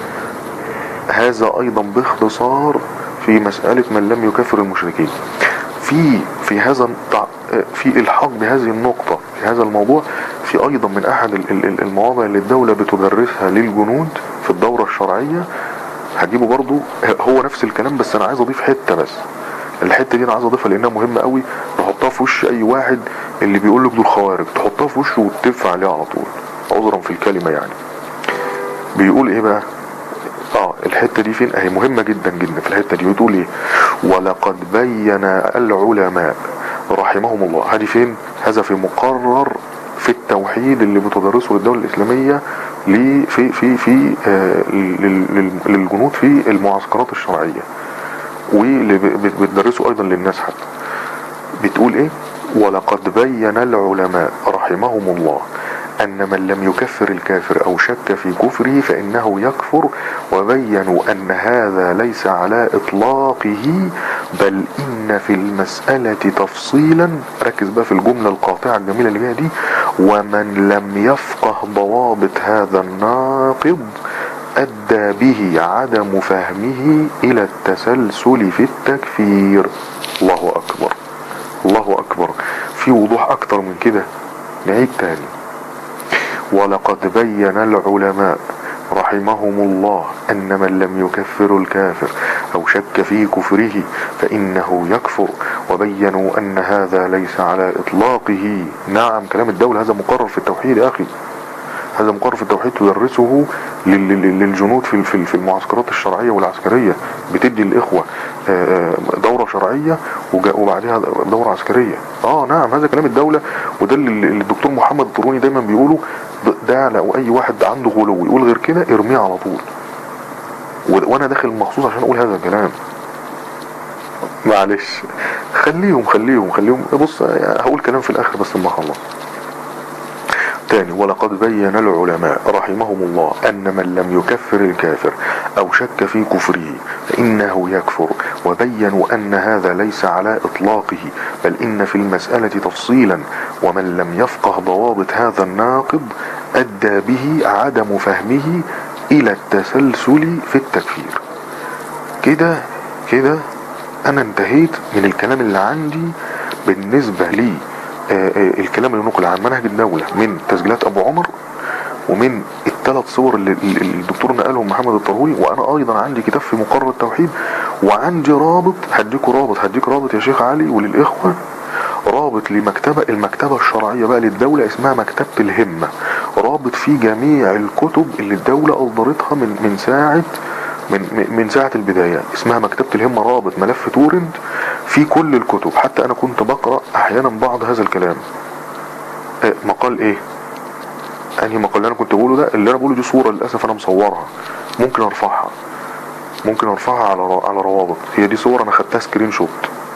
هذا أيضا باختصار في مسألة من لم يكفر المشركين في في هذا في الحاق بهذه النقطة في هذا الموضوع في أيضا من أحد المواضع اللي الدولة بتدرسها للجنود في الدورة الشرعية هجيبه برضو هو نفس الكلام بس أنا عايز أضيف حتة بس الحتة دي أنا عايز أضيفها لأنها مهمة قوي نحطها في وش أي واحد اللي بيقول لك دول خوارج تحطها في وشه وتدفع عليه على طول عذرا في الكلمة يعني بيقول ايه بقى اه الحتة دي فين اهي مهمة جدا جدا في الحتة دي بتقول ايه ولقد بين العلماء رحمهم الله هذه فين هذا في مقرر في التوحيد اللي بتدرسه للدولة الإسلامية لي- في في في آه لل- لل- للجنود في المعسكرات الشرعية واللي ب- بت- بتدرسه أيضا للناس حتى بتقول ايه ولقد بين العلماء رحمهم الله أن من لم يكفر الكافر أو شك في كفره فإنه يكفر وبينوا أن هذا ليس على إطلاقه بل إن في المسألة تفصيلا ركز بقى في الجملة القاطعة الجميلة اللي فيها دي ومن لم يفقه ضوابط هذا الناقض أدى به عدم فهمه إلى التسلسل في التكفير الله أكبر الله أكبر في وضوح أكتر من كده نعيد تاني ولقد بين العلماء رحمهم الله أن من لم يكفر الكافر أو شك في كفره فإنه يكفر وبينوا أن هذا ليس على إطلاقه نعم كلام الدولة هذا مقرر في التوحيد يا أخي هذا مقرر في التوحيد تدرسه لل- لل- للجنود في في- في المعسكرات الشرعية والعسكرية بتدي الإخوة آه، آه، دورة شرعية وجا- وبعدها دورة عسكرية اه نعم هذا كلام الدولة وده اللي اللي الدكتور محمد الطروني دايما بيقوله ده- ده لو اي واحد عنده غلو يقول غير كده ارميه على طول و- وانا داخل مخصوص عشان اقول هذا الكلام معلش خليهم خليهم خليهم بص هقول كلام في الاخر بس لما اخلص تاني ولقد بين العلماء رحمهم الله أن من لم يكفر الكافر أو شك في كفره فإنه يكفر وبينوا أن هذا ليس على إطلاقه بل إن في المسألة تفصيلا ومن لم يفقه ضوابط هذا الناقض أدى به عدم فهمه إلى التسلسل في التكفير كده كده انا انتهيت من الكلام اللي عندي بالنسبة لي آه، آه، الكلام اللي نقل عن منهج الدولة من تسجيلات ابو عمر ومن الثلاث صور اللي اللي الدكتور نقلهم محمد الطرهوي وانا ايضا عندي كتاب في مقرر التوحيد وعندي رابط هديكوا رابط هديك رابط يا شيخ علي وللاخوة رابط لمكتبة المكتبة الشرعية بقى للدولة اسمها مكتبة الهمة رابط فيه جميع الكتب اللي الدولة اصدرتها من من ساعة من من- من ساعة البداية اسمها مكتبة الهمة رابط ملف تورنت في كل الكتب حتى انا كنت بقرأ احيانا بعض هذا الكلام آه، مقال ايه انهي مقال اللي انا كنت بقوله ده اللي انا بقوله دي صورة للاسف انا مصورها ممكن ارفعها ممكن ارفعها على را- على روابط هي دي صور انا خدتها سكرين شوت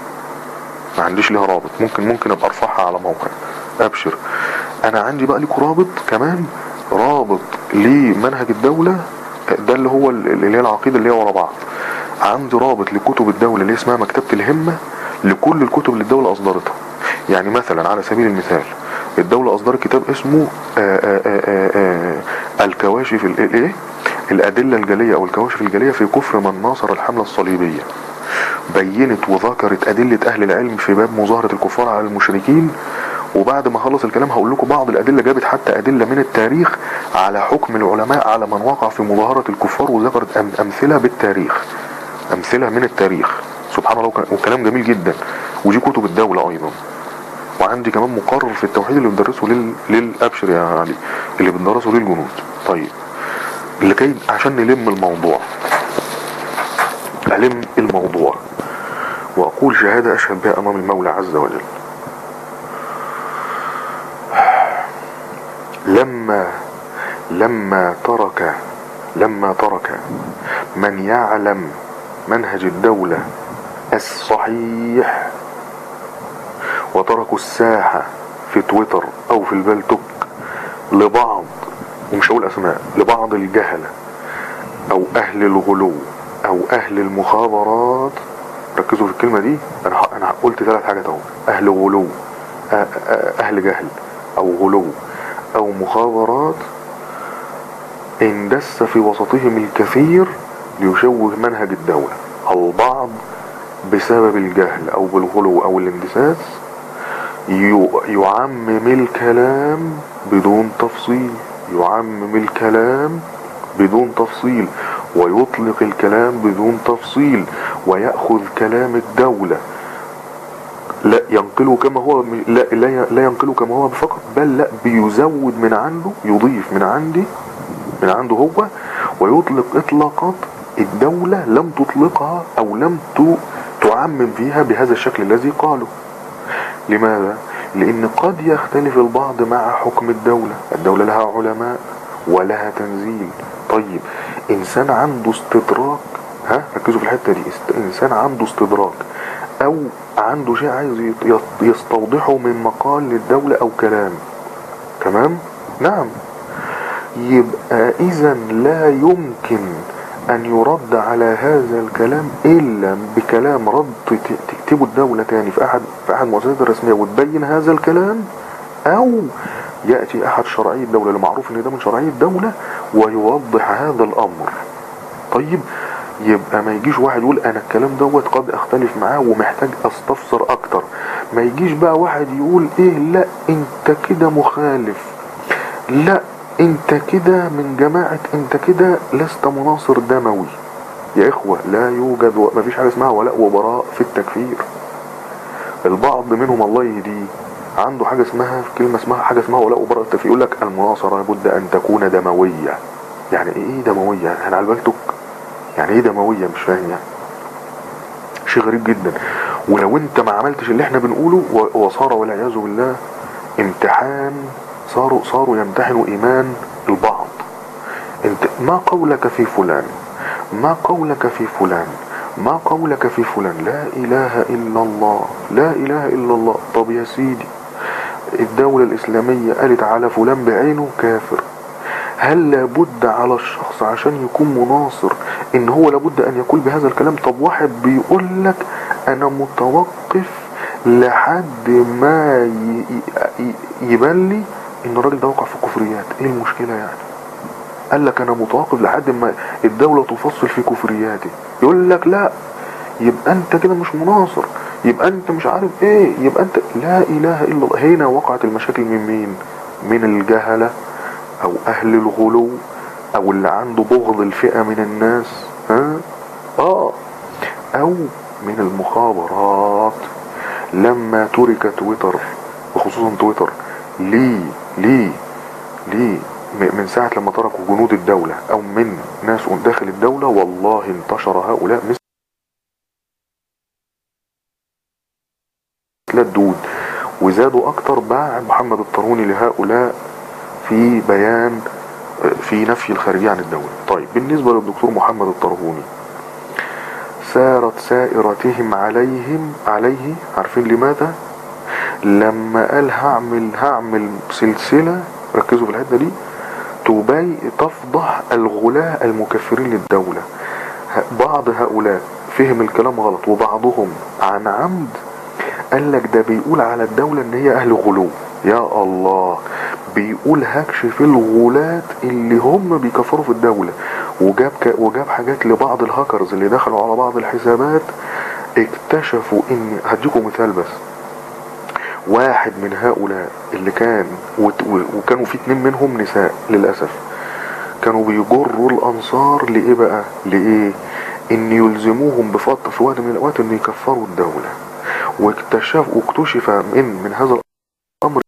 ما عنديش ليها رابط ممكن ممكن ابقى ارفعها على موقع ابشر انا عندي بقى ليكوا رابط كمان رابط لمنهج الدولة ده اللي هو ال- اللي هي العقيدة اللي هي ورا بعض عندي رابط لكتب الدولة اللي اسمها مكتبة الهمة لكل الكتب اللي الدولة اصدرتها يعني مثلا على سبيل المثال الدولة اصدرت كتاب اسمه آآ آآ آآ آآ الكواشف ال- الايه الادلة الجلية او الكواشف الجلية في كفر من ناصر الحملة الصليبية بينت وذكرت أدلة أهل العلم في باب مظاهرة الكفار على المشركين وبعد ما خلص الكلام هقول لكم بعض الأدلة جابت حتى أدلة من التاريخ على حكم العلماء على من وقع في مظاهرة الكفار وذكرت أم- أمثلة بالتاريخ أمثلة من التاريخ سبحان الله وك- وكلام جميل جدا ودي كتب الدولة أيضا وعندي كمان مقرر في التوحيد اللي بندرسه لل... للأبشر يا علي اللي بندرسه للجنود طيب لكي عشان نلم الموضوع ألم الموضوع وأقول شهادة أشهد بها أمام المولى عز وجل لما لما ترك لما ترك من يعلم منهج الدولة الصحيح وتركوا الساحة في تويتر أو في البلتوك لبعض ومش هقول أسماء لبعض الجهلة أو أهل الغلو أو أهل المخابرات ركزوا في الكلمة دي أنا ح- أنا قلت ثلاث حاجات أهو أهل غلو أ- أ- أهل جهل أو غلو أو مخابرات اندس في وسطهم الكثير ليشوه منهج الدولة البعض بسبب الجهل أو بالغلو أو الاندساس يو- يعمم الكلام بدون تفصيل يعمم الكلام بدون تفصيل ويطلق الكلام بدون تفصيل ويأخذ كلام الدولة لا ينقله كما هو لا لا لا ينقله كما هو فقط بل لا بيزود من عنده يضيف من عندي من عنده هو ويطلق اطلاقات الدولة لم تطلقها او لم ت- تعمم فيها بهذا الشكل الذي قاله لماذا؟ لان قد يختلف البعض مع حكم الدولة الدولة لها علماء ولها تنزيل طيب انسان عنده استدراك ها ركزوا في الحتة دي است- انسان عنده استدراك او عنده شيء عايز يت- يت- يستوضحه من مقال للدولة او كلام تمام نعم يبقى اذا لا يمكن ان يرد على هذا الكلام الا بكلام رد ت- تكتبه الدولة تاني في احد في احد المؤسسات الرسمية وتبين هذا الكلام او يأتي احد شرعي الدولة اللي معروف ان ده من شرعي الدولة ويوضح هذا الامر طيب يبقى ما يجيش واحد يقول انا الكلام دوت قد اختلف معاه ومحتاج استفسر اكتر ما يجيش بقى واحد يقول ايه لا انت كده مخالف لا انت كده من جماعة انت كده لست مناصر دموي يا اخوة لا يوجد ما فيش حاجة اسمها ولاء وبراء في التكفير البعض منهم الله يهديه عنده حاجة اسمها كلمة اسمها حاجة اسمها ولاء وبراء التكفير يقول لك المناصرة لابد ان تكون دموية يعني ايه دموية انا على بالتك يعني ايه دموية مش فاهم يعني شيء غريب جدا ولو انت ما عملتش اللي احنا بنقوله و- وصار والعياذ بالله امتحان صاروا صاروا يمتحنوا ايمان البعض انت ما قولك في فلان ما قولك في فلان ما قولك في فلان لا اله الا الله لا اله الا الله طب يا سيدي الدولة الاسلامية قالت على فلان بعينه كافر هل لابد على الشخص عشان يكون مناصر ان هو لابد ان يقول بهذا الكلام طب واحد بيقول لك انا متوقف لحد ما ي- ي- يبان لي ان الراجل ده وقع في كفريات ايه المشكلة يعني قال لك انا متوقف لحد ما الدولة تفصل في كفرياتي يقول لك لا يبقى انت كده مش مناصر يبقى انت مش عارف ايه يبقى انت لا اله الا الله هنا وقعت المشاكل من مين من الجهلة او اهل الغلو او اللي عنده بغض الفئة من الناس ها اه او من المخابرات لما ترك تويتر وخصوصا تويتر ليه ليه ليه م- من ساعة لما تركوا جنود الدولة او من ناس داخل الدولة والله انتشر هؤلاء مثل الدود وزادوا اكتر بعد محمد الطروني لهؤلاء في بيان في نفي الخارجية عن الدولة طيب بالنسبة للدكتور محمد الطرهوني سارت سائرتهم عليهم عليه عارفين لماذا لما قال هعمل هعمل سلسلة ركزوا في الحتة دي تبي تفضح الغلاة المكفرين للدولة ه- بعض هؤلاء فهم الكلام غلط وبعضهم عن عمد قال لك ده بيقول على الدولة ان هي اهل غلو يا الله بيقول هكشف الغلاة اللي هم بيكفروا في الدولة وجاب ك... وجاب حاجات لبعض الهاكرز اللي دخلوا على بعض الحسابات اكتشفوا ان هديكم مثال بس واحد من هؤلاء اللي كان وت... و- وكانوا في اتنين منهم نساء للأسف كانوا بيجروا الأنصار لإيه بقى لإيه إن يلزموهم بفترة في وقت من الأوقات إن يكفروا الدولة واكتشف واكتشف من من هذا الأمر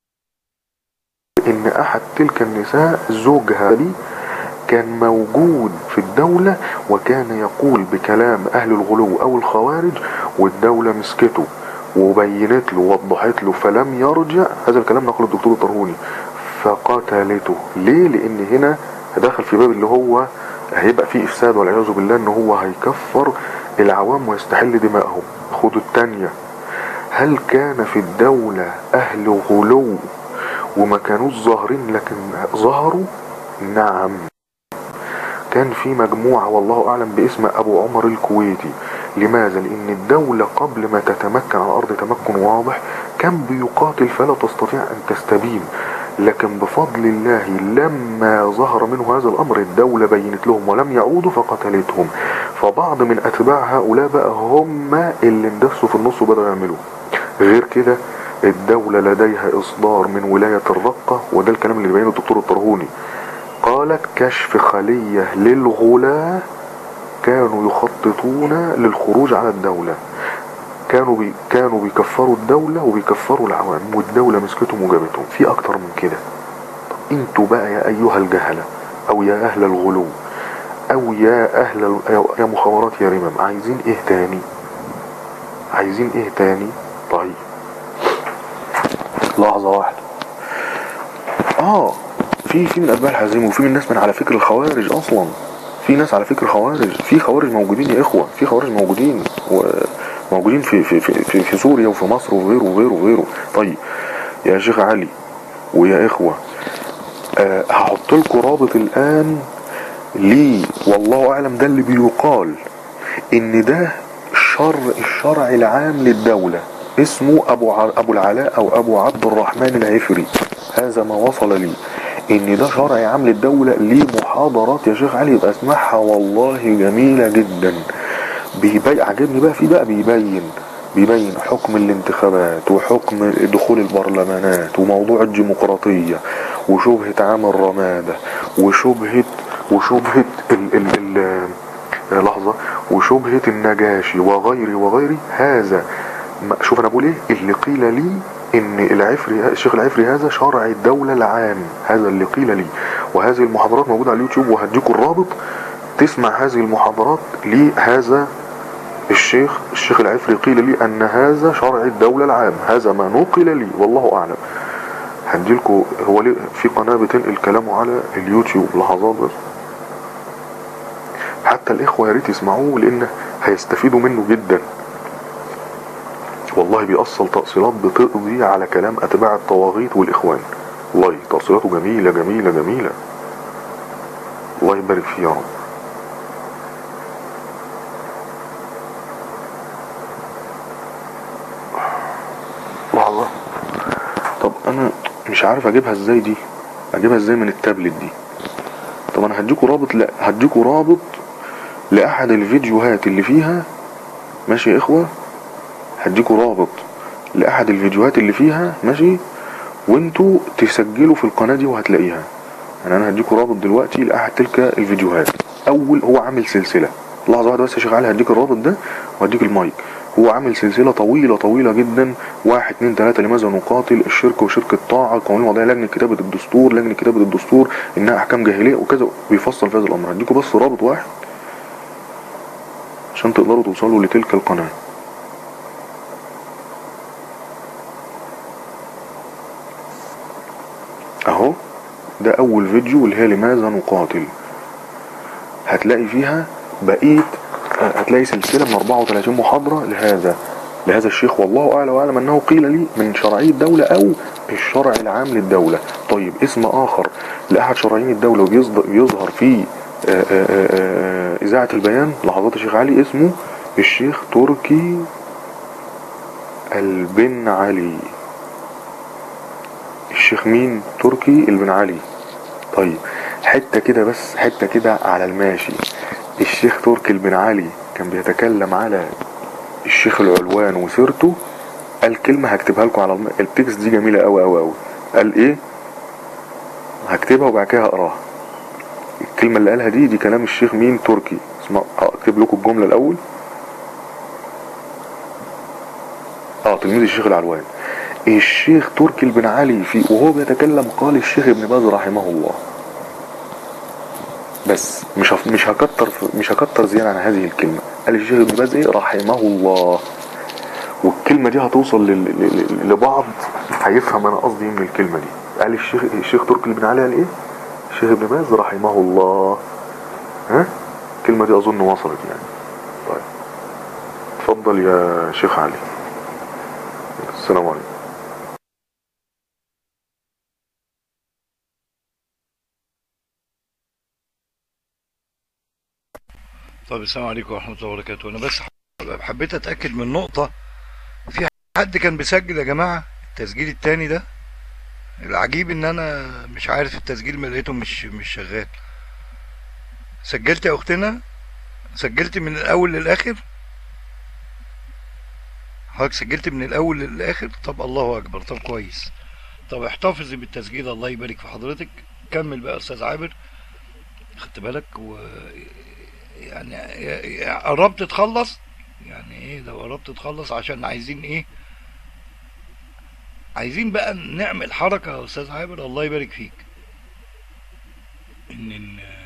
إن أحد تلك النساء زوجها دي كان موجود في الدولة وكان يقول بكلام أهل الغلو أو الخوارج والدولة مسكته وبينت له ووضحت له فلم يرجع هذا الكلام نقله الدكتور الطرهوني فقتلته ليه لان هنا دخل في باب اللي هو هيبقى فيه افساد والعياذ بالله ان هو هيكفر العوام ويستحل دمائهم خدوا التانية هل كان في الدولة اهل غلو وما كانوش ظاهرين لكن ظهروا نعم كان في مجموعة والله أعلم باسم أبو عمر الكويتي لماذا؟ لأن الدولة قبل ما تتمكن على الأرض تمكن واضح كان بيقاتل فلا تستطيع أن تستبين لكن بفضل الله لما ظهر منه هذا الأمر الدولة بينت لهم ولم يعودوا فقتلتهم فبعض من أتباع هؤلاء بقى هم اللي اندسوا في النص وبدأوا يعملوا غير كده الدولة لديها إصدار من ولاية الرقة وده الكلام اللي بينه الدكتور الطرهوني قالت كشف خلية للغلاة كانوا يخططون للخروج على الدولة كانوا بي كانوا بيكفروا الدولة وبيكفروا العوام والدولة مسكتهم وجابتهم في اكتر من كده طب انتوا بقى يا ايها الجهلة او يا اهل الغلو او يا اهل ال- يا مخابرات يا رمم عايزين ايه تاني عايزين ايه تاني طيب لحظة واحدة اه في في من اتباع الحزيم وفي من ناس من على فكر الخوارج اصلا في ناس على فكر خوارج في خوارج موجودين يا اخوة في خوارج موجودين وموجودين في في في في, في سوريا وفي مصر وغيره وغيره وغيره طيب يا شيخ علي ويا اخوة أه هحط لكم رابط الان ليه والله اعلم ده اللي بيقال ان ده شر الشرع العام للدولة اسمه ابو ع... ابو العلاء او ابو عبد الرحمن العفري هذا ما وصل لي ان ده شرع عام للدولة ليه محاضرات يا شيخ علي يبقى اسمعها والله جميلة جدا بيبين عجبني بقى في بقى بيبين بيبين حكم الانتخابات وحكم دخول البرلمانات وموضوع الديمقراطية وشبهة عام الرمادة وشبهة وشبهة ال ال ال لحظة وشبهة النجاشي وغيري وغيري هذا ما- شوف انا بقول ايه اللي قيل لي ان العفري الشيخ العفري هذا شرع الدولة العام هذا اللي قيل لي وهذه المحاضرات موجودة على اليوتيوب وهديكم الرابط تسمع هذه المحاضرات لهذا الشيخ الشيخ العفري قيل لي ان هذا شرع الدولة العام هذا ما نقل لي والله اعلم هديلكوا هو ليه في قناة بتنقل كلامه على اليوتيوب لحظات بس حتى الاخوة يا ريت يسمعوه لان هيستفيدوا منه جدا والله بيأصل تأصيلات بتقضي على كلام اتباع الطواغيت والاخوان والله تأصيلاته جميلة جميلة جميلة الله يبارك فيه يا رب لحظة طب انا مش عارف اجيبها ازاي دي اجيبها ازاي من التابلت دي طب انا هديكوا رابط لا هديكوا رابط لاحد الفيديوهات اللي فيها ماشي يا اخوة هديكوا رابط لاحد الفيديوهات اللي فيها ماشي وانتوا تسجلوا في القناة دي وهتلاقيها يعني انا هديكوا رابط دلوقتي لاحد تلك الفيديوهات اول هو عامل سلسلة لحظة واحدة بس يا شيخ علي هديك الرابط ده وهديك المايك هو عامل سلسلة طويلة طويلة جدا واحد اتنين تلاتة لماذا نقاتل الشرك وشرك الطاعة قوانين وضعية لجنة كتابة الدستور لجنة كتابة الدستور انها احكام جاهلية وكذا بيفصل في هذا الامر هديكوا بس رابط واحد عشان تقدروا توصلوا لتلك القناة اهو ده اول فيديو اللي هي لماذا نقاتل هتلاقي فيها بقية هتلاقي سلسلة من 34 محاضرة لهذا لهذا الشيخ والله أعلم وأعلم أنه قيل لي من شرعية الدولة أو الشرع العام للدولة طيب اسم آخر لأحد شرعيين الدولة وبيظهر في آه، آه، آه، إذاعة البيان لحظات الشيخ علي اسمه الشيخ تركي البن علي الشيخ مين تركي البن علي طيب حتة كده بس حتة كده على الماشي الشيخ تركي البن علي كان بيتكلم على الشيخ العلوان وسيرته قال كلمة هكتبها لكم على الم... التكست دي جميلة قوي قوي قوي قال ايه هكتبها وبعد كده هقراها الكلمة اللي قالها دي دي كلام الشيخ مين تركي اسمع اكتب لكم الجملة الاول اه تلميذ الشيخ العلوان الشيخ تركي البن علي في وهو بيتكلم قال الشيخ ابن باز رحمه الله بس مش هف... مش هكتر مش هكتر زيادة عن هذه الكلمة قال الشيخ ابن باز ايه رحمه الله والكلمة دي هتوصل لل... لل... لبعض هيفهم انا قصدي ايه من الكلمة دي قال الشيخ الشيخ تركي بن علي قال ايه الشيخ ابن باز رحمه الله ها الكلمة دي اظن وصلت يعني طيب اتفضل يا شيخ علي السلام عليكم طيب السلام عليكم ورحمة الله وبركاته أنا بس حبيت أتأكد من نقطة في حد كان بيسجل يا جماعة التسجيل التاني ده العجيب إن أنا مش عارف التسجيل ما لقيته مش مش شغال سجلت يا أختنا سجلت من الأول للآخر حضرتك سجلت من الأول للآخر طب الله أكبر طب كويس طب احتفظي بالتسجيل الله يبارك في حضرتك كمل بقى يا أستاذ عابر خدت بالك و يعني قربت تخلص يعني ايه لو قربت تخلص عشان عايزين ايه عايزين بقى نعمل حركة يا استاذ عابر الله يبارك فيك ان ن-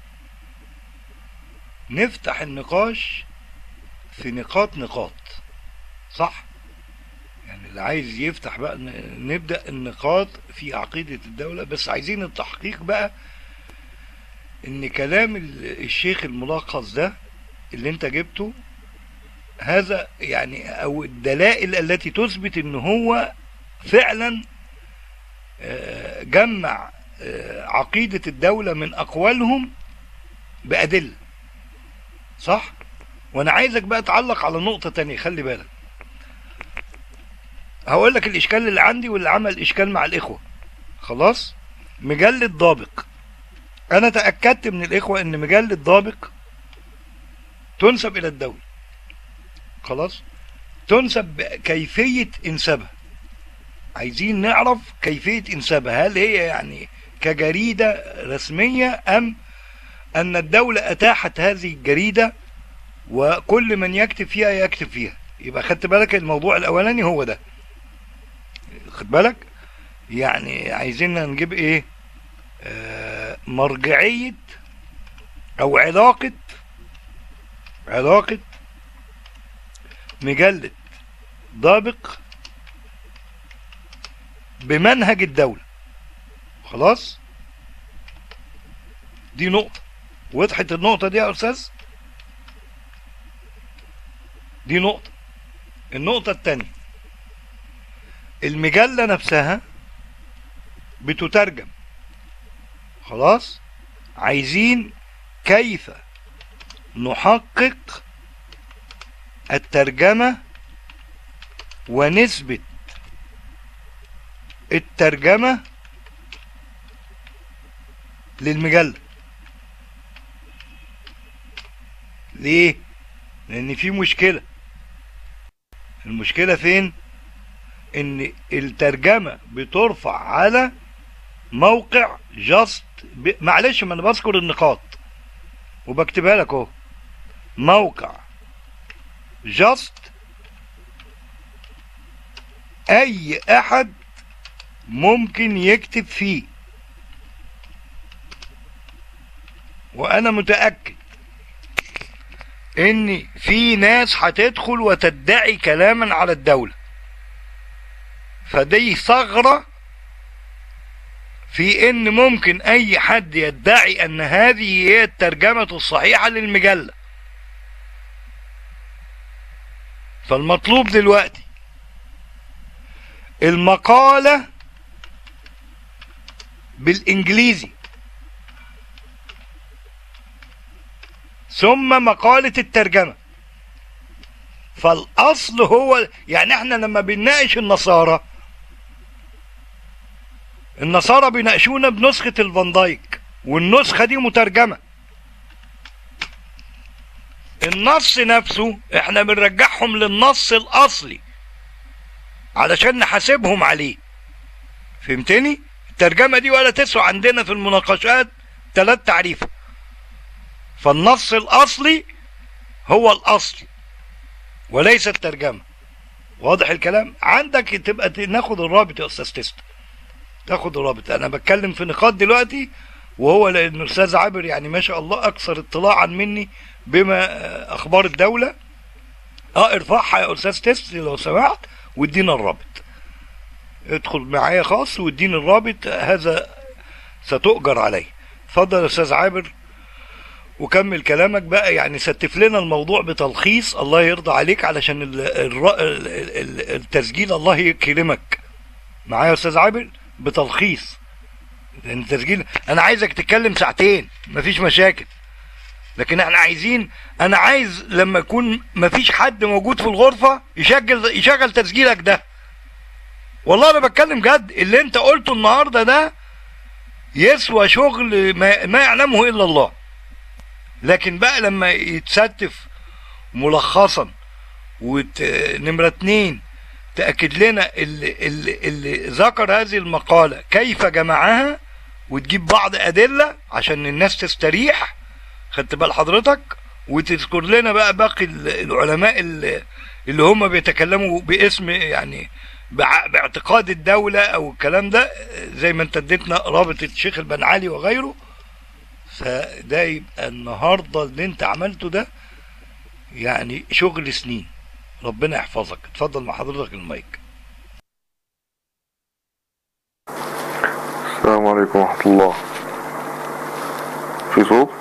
نفتح النقاش في نقاط نقاط صح يعني اللي عايز يفتح بقى ن- نبدأ النقاط في عقيدة الدولة بس عايزين التحقيق بقى ان كلام ال- الشيخ الملخص ده اللي انت جبته هذا يعني او الدلائل التي تثبت ان هو فعلا آه، جمع آه، عقيدة الدولة من اقوالهم بأدلة صح وانا عايزك بقى تعلق على نقطة تانية خلي بالك هقول لك الاشكال اللي عندي واللي عمل اشكال مع الاخوة خلاص مجلة ضابق انا تأكدت من الاخوة ان مجلة ضابق تنسب الى الدولة خلاص تنسب كيفية انسابها عايزين نعرف كيفية انسابها هل هي يعني كجريدة رسمية ام ان الدولة اتاحت هذه الجريدة وكل من يكتب فيها يكتب فيها يبقى خدت بالك الموضوع الاولاني هو ده خد بالك يعني عايزين نجيب ايه آه مرجعية او علاقة علاقة مجلة ضابق بمنهج الدولة خلاص دي نقطة وضحت النقطة دي يا أستاذ دي نقطة النقطة التانية المجلة نفسها بتترجم خلاص عايزين كيف نحقق الترجمة ونسبة الترجمة للمجلة ليه؟ لأن في مشكلة المشكلة فين؟ إن الترجمة بترفع على موقع جاست ب... معلش ما أنا بذكر النقاط وبكتبها لك أهو موقع جاست اي احد ممكن يكتب فيه وانا متأكد ان في ناس هتدخل وتدعي كلاما على الدولة فدي ثغرة في ان ممكن اي حد يدعي ان هذه هي الترجمة الصحيحة للمجلة فالمطلوب دلوقتي المقالة بالانجليزي ثم مقالة الترجمة فالاصل هو يعني احنا لما بنناقش النصارى النصارى بيناقشونا بنسخة الفان دايك والنسخة دي مترجمة النص نفسه احنا بنرجعهم للنص الاصلي علشان نحاسبهم عليه فهمتني الترجمة دي ولا تسوى عندنا في المناقشات ثلاث تعريف فالنص الاصلي هو الاصل وليس الترجمة واضح الكلام عندك تبقى ت- ناخد الرابط يا استاذ تست تاخد الرابط انا بتكلم في نقاط دلوقتي وهو لان الاستاذ عابر يعني ما شاء الله اكثر اطلاعا مني بما آه، اخبار الدولة اه ارفعها يا استاذ تست لو سمحت وادينا الرابط ادخل معايا خاص واديني الرابط هذا ستؤجر عليه اتفضل يا استاذ عابر وكمل كلامك بقى يعني ستف لنا الموضوع بتلخيص الله يرضى عليك علشان ال- الر- ال- ال- التسجيل الله يكرمك معايا يا استاذ عابر بتلخيص لان التسجيل انا عايزك تتكلم ساعتين مفيش مشاكل لكن احنا عايزين انا عايز لما يكون مفيش حد موجود في الغرفة يشغل يشغل تسجيلك ده والله انا بتكلم جد اللي انت قلته النهارده ده يسوى شغل ما, ما يعلمه الا الله لكن بقى لما يتستف ملخصا وت... نمرة اتنين تأكد لنا اللي, اللي, اللي ذكر هذه المقالة كيف جمعها وتجيب بعض أدلة عشان الناس تستريح خدت بال حضرتك وتذكر لنا بقى باقي ال- العلماء اللي, اللي هم بيتكلموا باسم يعني بع- باعتقاد الدولة او الكلام ده زي ما انت اديتنا رابط الشيخ البنعالي وغيره فده يبقى النهارده اللي انت عملته ده يعني شغل سنين ربنا يحفظك اتفضل مع حضرتك المايك السلام عليكم ورحمة الله في صوت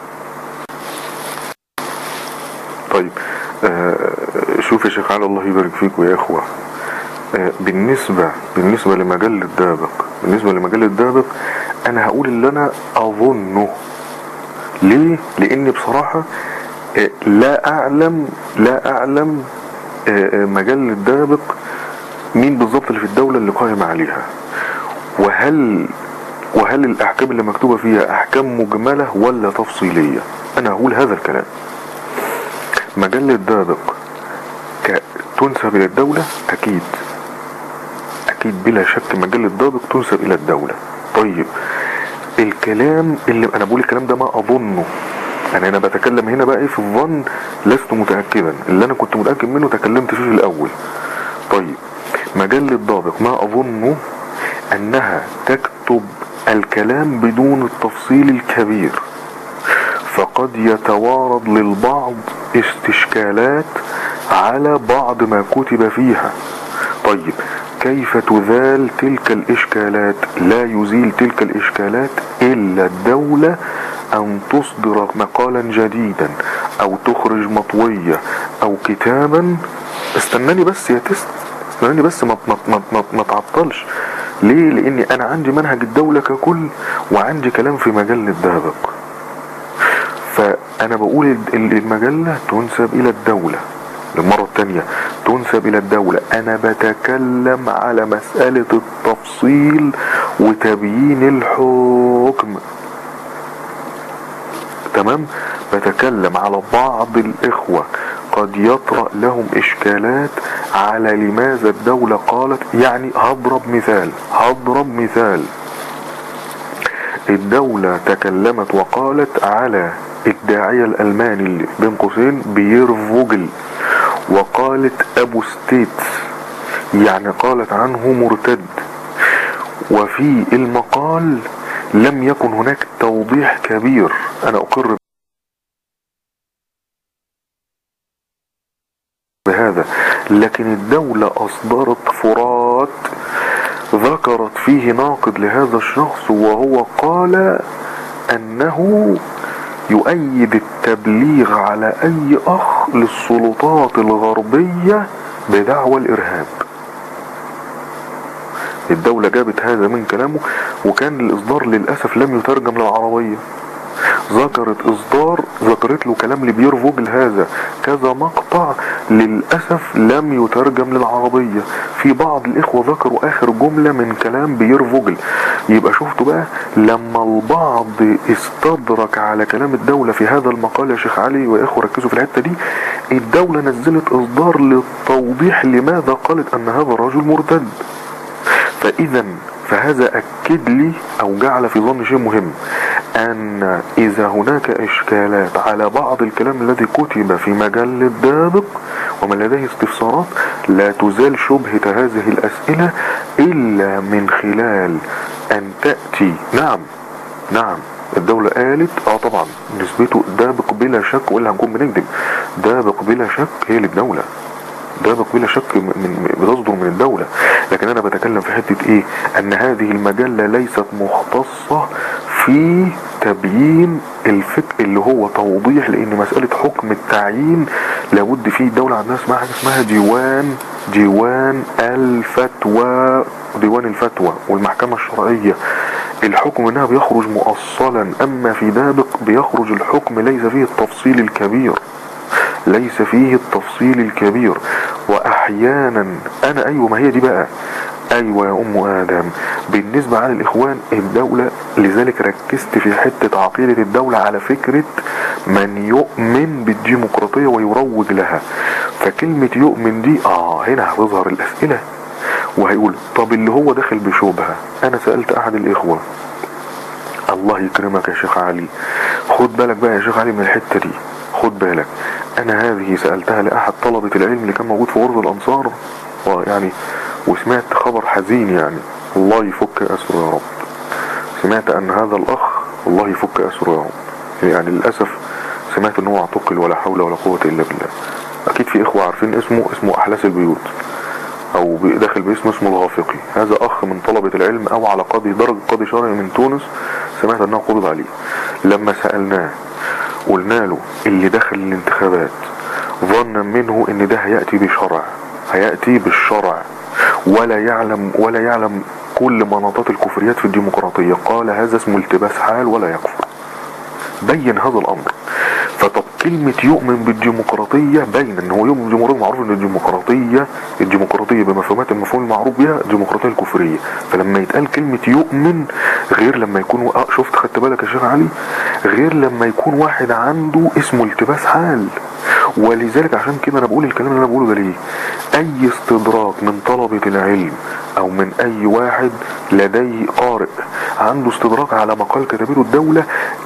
طيب آه شوف يا شيخ علي الله يبارك فيكم يا اخوة آه بالنسبة بالنسبة لمجلة دابق بالنسبة لمجلة دابق انا هقول اللي انا اظنه ليه لاني بصراحة آه لا اعلم لا اعلم آه آه، مجلة دابق مين بالظبط اللي في الدولة اللي قائم عليها وهل وهل الاحكام اللي مكتوبة فيها احكام مجملة ولا تفصيلية انا هقول هذا الكلام مجلة دابق ك- تنسب الى الدولة اكيد اكيد بلا شك مجلة دابق تنسب الى الدولة طيب الكلام اللي انا بقول الكلام ده ما اظنه يعني انا بتكلم هنا بقى ايه في الظن لست متأكدا اللي انا كنت متأكد منه تكلمت فيه في الاول طيب مجلة ضابط ما اظنه انها تكتب الكلام بدون التفصيل الكبير فقد يتوارد للبعض استشكالات على بعض ما كتب فيها طيب كيف تزال تلك الاشكالات لا يزيل تلك الاشكالات الا الدولة ان تصدر مقالا جديدا او تخرج مطوية او كتابا استناني بس يا تست استناني بس ما ما ما ما, ما تعطلش ليه لاني انا عندي منهج الدولة ككل وعندي كلام في مجال الدابق فانا بقول ال- ال- المجلة تنسب الى الدولة للمرة التانية تنسب الى الدولة انا بتكلم على مسألة التفصيل وتبيين الحكم تمام بتكلم على بعض الاخوة قد يطرأ لهم اشكالات على لماذا الدولة قالت يعني هضرب مثال هضرب مثال الدولة تكلمت وقالت على الداعية الألماني اللي بين قوسين بيير فوجل وقالت أبو ستيتس يعني قالت عنه مرتد وفي المقال لم يكن هناك توضيح كبير أنا أقر بهذا لكن الدولة أصدرت فرات ذكرت فيه ناقد لهذا الشخص وهو قال أنه يؤيد التبليغ على أي أخ للسلطات الغربية بدعوى الإرهاب الدولة جابت هذا من كلامه وكان الإصدار للأسف لم يترجم للعربية ذكرت إصدار ذكرت له كلام لبير فوجل هذا كذا مقطع للأسف لم يترجم للعربية في بعض الإخوة ذكروا آخر جملة من كلام بير فوجل يبقى شفتوا بقى لما البعض استدرك على كلام الدولة في هذا المقال يا شيخ علي وإخوة ركزوا في الحتة دي الدولة نزلت إصدار للتوضيح لماذا قالت أن هذا الرجل مرتد فإذا فهذا أكد لي أو جعل في ظن شيء مهم أن إذا هناك إشكالات على بعض الكلام الذي كتب في مجال الدابق ومن لديه استفسارات لا تزال شبهة هذه الأسئلة إلا من خلال أن تأتي نعم نعم الدولة قالت اه طبعا نسبته دابق بلا شك ولا هنكون بنكذب دابق بلا شك هي للدولة دابق بلا شك من من- بتصدر من الدولة لكن انا بتكلم في حتة ايه ان هذه المجلة ليست مختصة في تبيين الفكر اللي هو توضيح لان مسألة حكم التعيين لابد فيه الدولة عندها اسمها حاجة اسمها ديوان ديوان الفتوى ديوان الفتوى والمحكمة الشرعية الحكم منها بيخرج مؤصلا اما في دابق بيخرج الحكم ليس فيه التفصيل الكبير ليس فيه التفصيل الكبير واحيانا انا ايوه ما هي دي بقى ايوه يا ام ادم بالنسبة على الاخوان الدولة لذلك ركزت في حتة عقيدة الدولة على فكرة من يؤمن بالديمقراطية ويروج لها فكلمة يؤمن دي اه هنا هتظهر الاسئلة وهيقول طب اللي هو داخل بشبهة انا سألت احد الاخوة الله يكرمك يا شيخ علي خد بالك بقى يا شيخ علي من الحتة دي خد بالك انا هذه سألتها لأحد طلبة العلم اللي كان موجود في غرفة الانصار ويعني وسمعت خبر حزين يعني الله يفك اسره يا رب سمعت ان هذا الاخ الله يفك اسره يا رب يعني للأسف سمعت ان هو اعتقل ولا حول ولا قوة الا بالله اكيد في اخوة عارفين اسمه اسمه احلاس البيوت او داخل باسمه اسمه الغافقي هذا اخ من طلبة العلم او على قاضي درجة قاضي شرعي من تونس سمعت انه قبض عليه لما سألناه قلنا له اللي دخل الانتخابات ظنا منه ان ده هيأتي بشرع هيأتي بالشرع ولا يعلم ولا يعلم كل مناطات الكفريات في الديمقراطية قال هذا اسمه التباس حال ولا يكفر بين هذا الامر فطب كلمة يؤمن بالديمقراطية باين ان هو يؤمن بالديمقراطية معروف ان الديمقراطية الديمقراطية بمفهومات المفهوم المعروف بها الديمقراطية الكفرية فلما يتقال كلمة يؤمن غير لما يكون آه شفت خدت بالك يا شيخ علي غير لما يكون واحد عنده اسمه التباس حال ولذلك عشان كده انا بقول الكلام اللي انا بقوله ده ليه اي استدراك من طلبة العلم او من اي واحد لديه قارئ عنده استدراك على مقال كتبته الدولة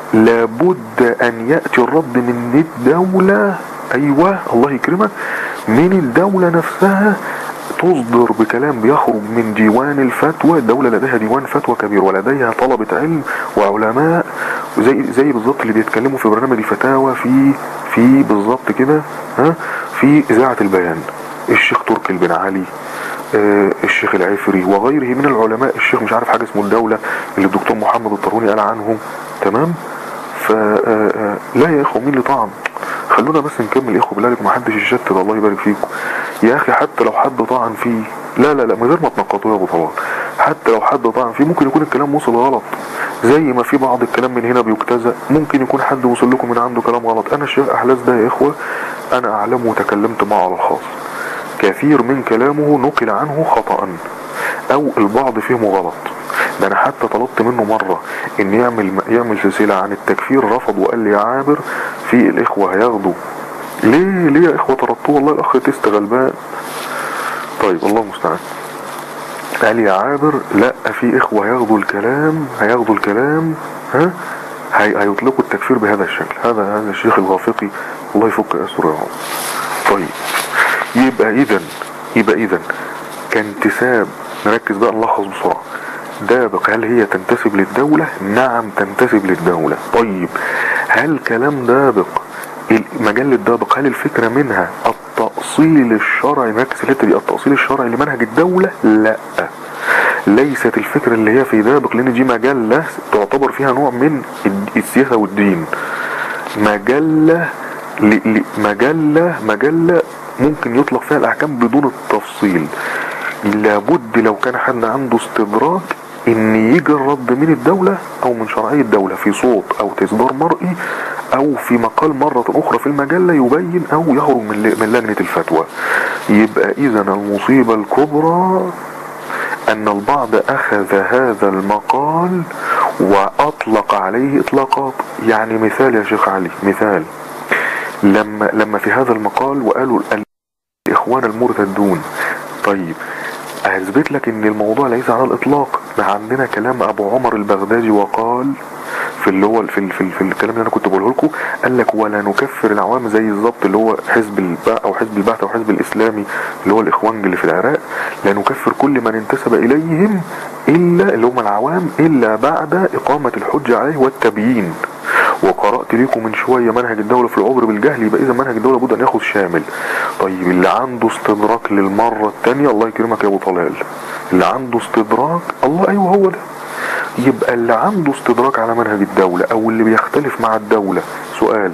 لابد ان يأتي الرد من الدولة ايوه الله يكرمك من الدولة نفسها تصدر بكلام بيخرج من ديوان الفتوى الدولة لديها ديوان فتوى كبير ولديها طلبة علم وعلماء زي زي بالظبط اللي بيتكلموا في برنامج الفتاوى في في بالظبط كده ها في اذاعة البيان الشيخ تركي بن علي آه الشيخ العفري وغيره من العلماء الشيخ مش عارف حاجة اسمه الدولة اللي الدكتور محمد الطروني قال عنهم تمام ف لا يا اخوة مين اللي طعن خلونا بس نكمل يا اخوة بالله عليكم محدش يشتت الله يبارك فيكم يا اخي حتى لو حد طعن فيه لا لا لا من غير ما تنقطوه يا ابو طلال حتى لو حد طعن فيه ممكن يكون الكلام وصل غلط زي ما في بعض الكلام من هنا بيجتزأ ممكن يكون حد وصل لكم من عنده كلام غلط انا الشيخ احلاس ده يا اخوة انا اعلمه وتكلمت معه على الخاص كثير من كلامه نقل عنه خطأ او البعض فهمه غلط ده انا حتى طلبت منه مرة ان يعمل يعمل سلسلة عن التكفير رفض وقال لي يا عابر في الاخوة هياخدوا ليه ليه يا اخوة طردتوه والله الاخ تست غلبان طيب الله المستعان قال يا عابر لا في اخوة هياخدوا الكلام هياخدوا الكلام ها هي هيطلقوا التكفير بهذا الشكل هذا هذا الشيخ الغافقي الله يفك اسره يا رب طيب يبقى اذا يبقى اذا كانتساب نركز بقى نلخص بسرعة دابق هل هي تنتسب للدولة نعم تنتسب للدولة طيب هل كلام دابق مجلة دابق هل الفكرة منها التأصيل الشرعي نركز الحتة دي التأصيل الشرعي لمنهج الدولة لا ليست الفكرة اللي هي في دابق لان دي مجلة تعتبر فيها نوع من السياسة والدين مجلة مجلة مجلة ممكن يطلق فيها الاحكام بدون التفصيل لابد لو كان حد عنده استدراك ان يجي الرد من الدولة او من شرعية الدولة في صوت او تصدار مرئي او في مقال مرة اخرى في المجلة يبين او يخرج من من لجنة الفتوى يبقى اذا المصيبة الكبرى ان البعض اخذ هذا المقال واطلق عليه اطلاقات يعني مثال يا شيخ علي مثال لما لما في هذا المقال وقالوا الاخوان المرتدون طيب اثبت لك ان الموضوع ليس على الاطلاق ما عندنا كلام ابو عمر البغدادي وقال في اللي هو في, في, في الكلام اللي انا كنت بقوله لكم قال لك ولا نكفر العوام زي بالظبط اللي هو حزب البعث او حزب البعث او حزب الاسلامي اللي هو الاخوان اللي في العراق لا نكفر كل من انتسب اليهم الا اللي هم العوام الا بعد اقامة الحجة عليه والتبيين وقرأت لكم من شوية منهج الدولة في العبر بالجهل يبقى إذا منهج الدولة بد أن ياخذ شامل طيب اللي عنده استدراك للمرة التانية الله يكرمك يا أبو طلال اللي عنده استدراك الله أيوه هو ده يبقى اللي عنده استدراك على منهج الدولة أو اللي بيختلف مع الدولة سؤال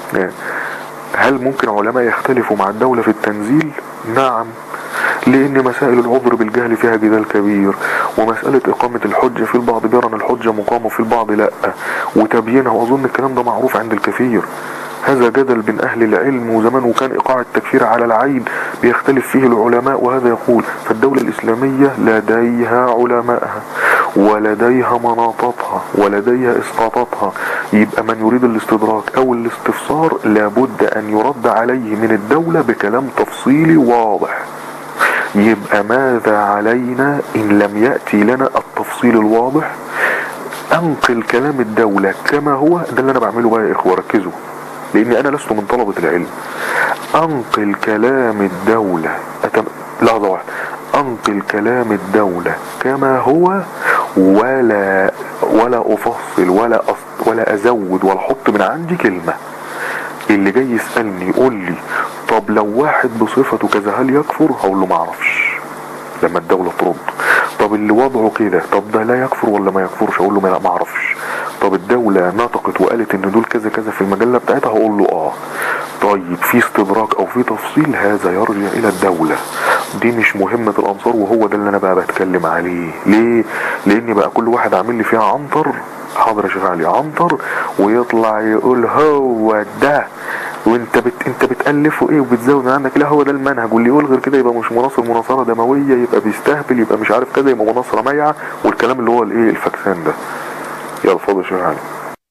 هل ممكن علماء يختلفوا مع الدولة في التنزيل نعم لان مسائل العذر بالجهل فيها جدال كبير ومسألة اقامة الحجة في البعض بيرى ان الحجة مقامة في البعض لا وتبيينها واظن الكلام ده معروف عند الكثير هذا جدل بين اهل العلم وزمان وكان ايقاع التكفير على العين بيختلف فيه العلماء وهذا يقول فالدولة الاسلامية لديها علماءها ولديها مناطاتها ولديها اسقاطاتها يبقى من يريد الاستدراك او الاستفسار لابد ان يرد عليه من الدولة بكلام تفصيلي واضح يبقى ماذا علينا ان لم يأتي لنا التفصيل الواضح انقل كلام الدولة كما هو ده اللي انا بعمله بقى يا اخوة ركزوا لاني انا لست من طلبة العلم انقل كلام الدولة أتم... لحظة واحدة انقل كلام الدولة كما هو ولا ولا افصل ولا أص... ولا ازود ولا احط من عندي كلمة اللي جاي يسألني يقول لي طب لو واحد بصفته كذا هل يكفر هقول له ما اعرفش لما الدولة ترد طب اللي وضعه كده طب ده لا يكفر ولا ما يكفرش اقول له ما- لا ما اعرفش طب الدولة نطقت وقالت ان دول كذا كذا في المجلة بتاعتها هقول له اه طيب في استدراك او في تفصيل هذا يرجع الى الدولة دي مش مهمة الانصار وهو ده اللي انا بقى بتكلم عليه ليه لان بقى كل واحد عامل لي فيها عنتر حاضر يا شيخ علي عنتر ويطلع يقول هو ده وانت بت... انت بتالفه ايه وبتزود من عندك لا هو ده المنهج واللي يقول غير كده يبقى مش مناصر مناصره دمويه يبقى بيستهبل يبقى مش عارف كذا يبقى مناصره ميعه والكلام اللي هو الايه الفكسان ده يلا اتفضل يا شيخ علي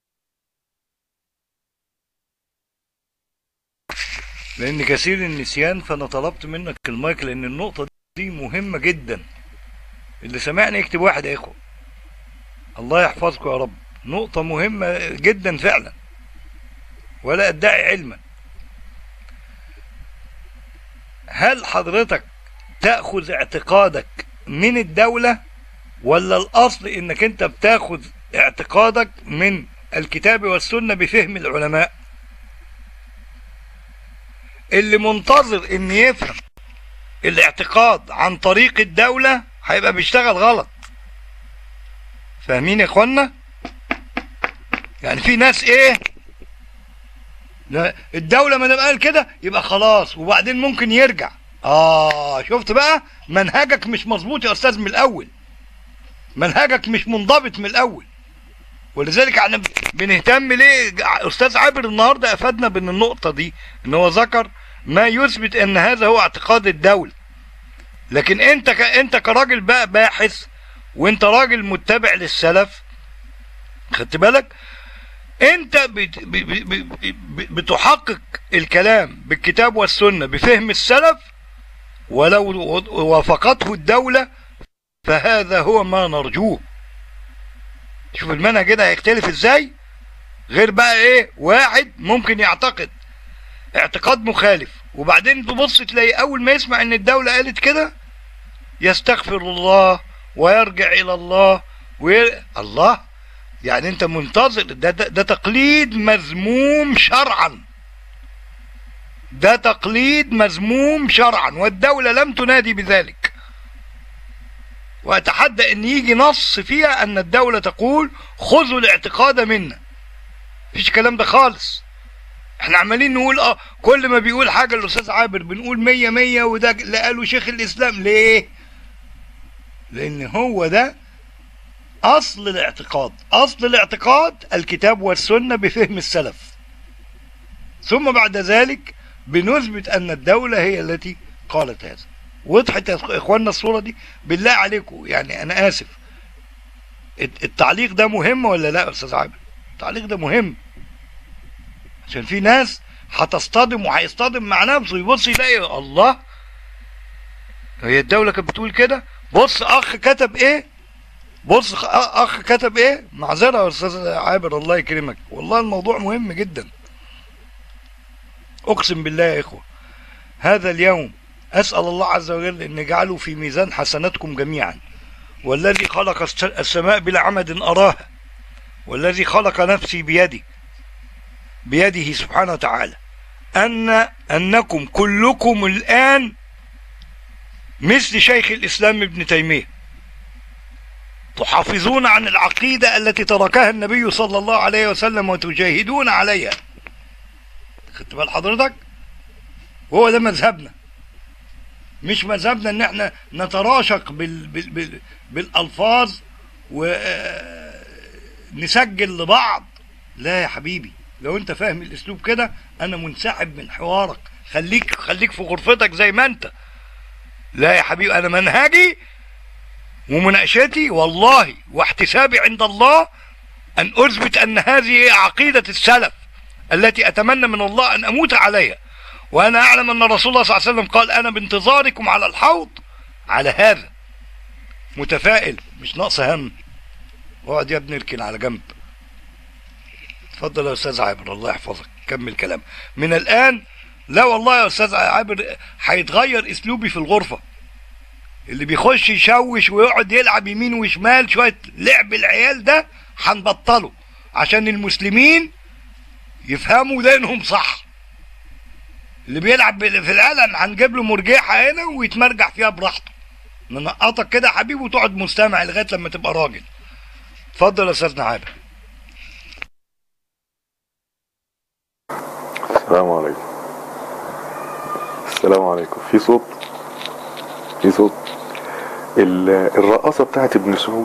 لان كثير النسيان فانا طلبت منك المايك لان النقطة دي مهمة جدا اللي سمعني يكتب واحد يا اخوة الله يحفظكم يا رب نقطة مهمة جدا فعلا ولا ادعي علما هل حضرتك تأخذ اعتقادك من الدولة ولا الاصل انك انت بتاخذ اعتقادك من الكتاب والسنة بفهم العلماء اللي منتظر ان يفهم الاعتقاد عن طريق الدولة هيبقى بيشتغل غلط فاهمين يا اخوانا يعني في ناس ايه لا الدولة ما دام قال كده يبقى خلاص وبعدين ممكن يرجع اه شفت بقى منهجك مش مظبوط يا استاذ من الاول منهجك مش منضبط من الاول ولذلك احنا بنهتم ليه استاذ عابر النهارده افادنا بان النقطه دي ان هو ذكر ما يثبت ان هذا هو اعتقاد الدوله لكن انت ك... انت كراجل بقى باحث وانت راجل متبع للسلف خدت بالك انت بت... ب... ب... ب... ب... بتحقق الكلام بالكتاب والسنه بفهم السلف ولو وافقته الدوله فهذا هو ما نرجوه شوف المنهج كده هيختلف ازاي غير بقى ايه واحد ممكن يعتقد اعتقاد مخالف وبعدين تبص تلاقي اول ما يسمع ان الدولة قالت كده يستغفر الله ويرجع الى الله وي... الله يعني انت منتظر ده, ده, ده تقليد مذموم شرعا ده تقليد مذموم شرعا والدولة لم تنادي بذلك واتحدى ان يجي نص فيها ان الدولة تقول خذوا الاعتقاد منا مفيش الكلام ده خالص احنا عمالين نقول اه كل ما بيقول حاجة الاستاذ عابر بنقول مية مية وده اللي قاله شيخ الاسلام ليه لان هو ده اصل الاعتقاد اصل الاعتقاد الكتاب والسنة بفهم السلف ثم بعد ذلك بنثبت ان الدولة هي التي قالت هذا وضحت يا اخواننا الصورة دي بالله عليكم يعني انا اسف التعليق ده مهم ولا لا يا استاذ عابر التعليق ده مهم عشان في ناس هتصطدم وهيصطدم مع نفسه يبص يلاقي الله هي الدولة كانت بتقول كده بص اخ كتب ايه بص اخ كتب ايه معذرة يا استاذ عابر الله يكرمك والله الموضوع مهم جدا اقسم بالله يا اخوة هذا اليوم أسأل الله عز وجل أن يجعله في ميزان حسناتكم جميعا والذي خلق السماء بلا عمد أراها والذي خلق نفسي بيدي بيده سبحانه وتعالى أن أنكم كلكم الآن مثل شيخ الإسلام ابن تيمية تحافظون عن العقيدة التي تركها النبي صلى الله عليه وسلم وتجاهدون عليها خدت بال حضرتك وهو ده مذهبنا مش مذهبنا ان احنا نتراشق بال بال بال بالالفاظ ونسجل لبعض لا يا حبيبي لو انت فاهم الاسلوب كده انا منسحب من حوارك خليك خليك في غرفتك زي ما انت لا يا حبيبي انا منهجي ومناقشتي والله واحتسابي عند الله ان اثبت ان هذه هي عقيدة السلف التي اتمنى من الله ان اموت عليها وانا اعلم ان رسول الله صلى الله عليه وسلم قال انا بانتظاركم على الحوض على هذا متفائل مش ناقص هم اقعد يا ابني اركن على جنب اتفضل يا استاذ عابر الله يحفظك كمل كلام من الان لا والله يا استاذ عابر هيتغير اسلوبي في الغرفه اللي بيخش يشوش ويقعد يلعب يمين وشمال شويه لعب العيال ده هنبطله عشان المسلمين يفهموا دينهم صح اللي بيلعب في العلن هنجيب له مرجحه هنا ويتمرجح فيها براحته ننقطك كده يا حبيبي وتقعد مستمع لغايه لما تبقى راجل اتفضل يا استاذ عابر السلام عليكم السلام عليكم في صوت في صوت ال- الرقاصة بتاعت ابن سعود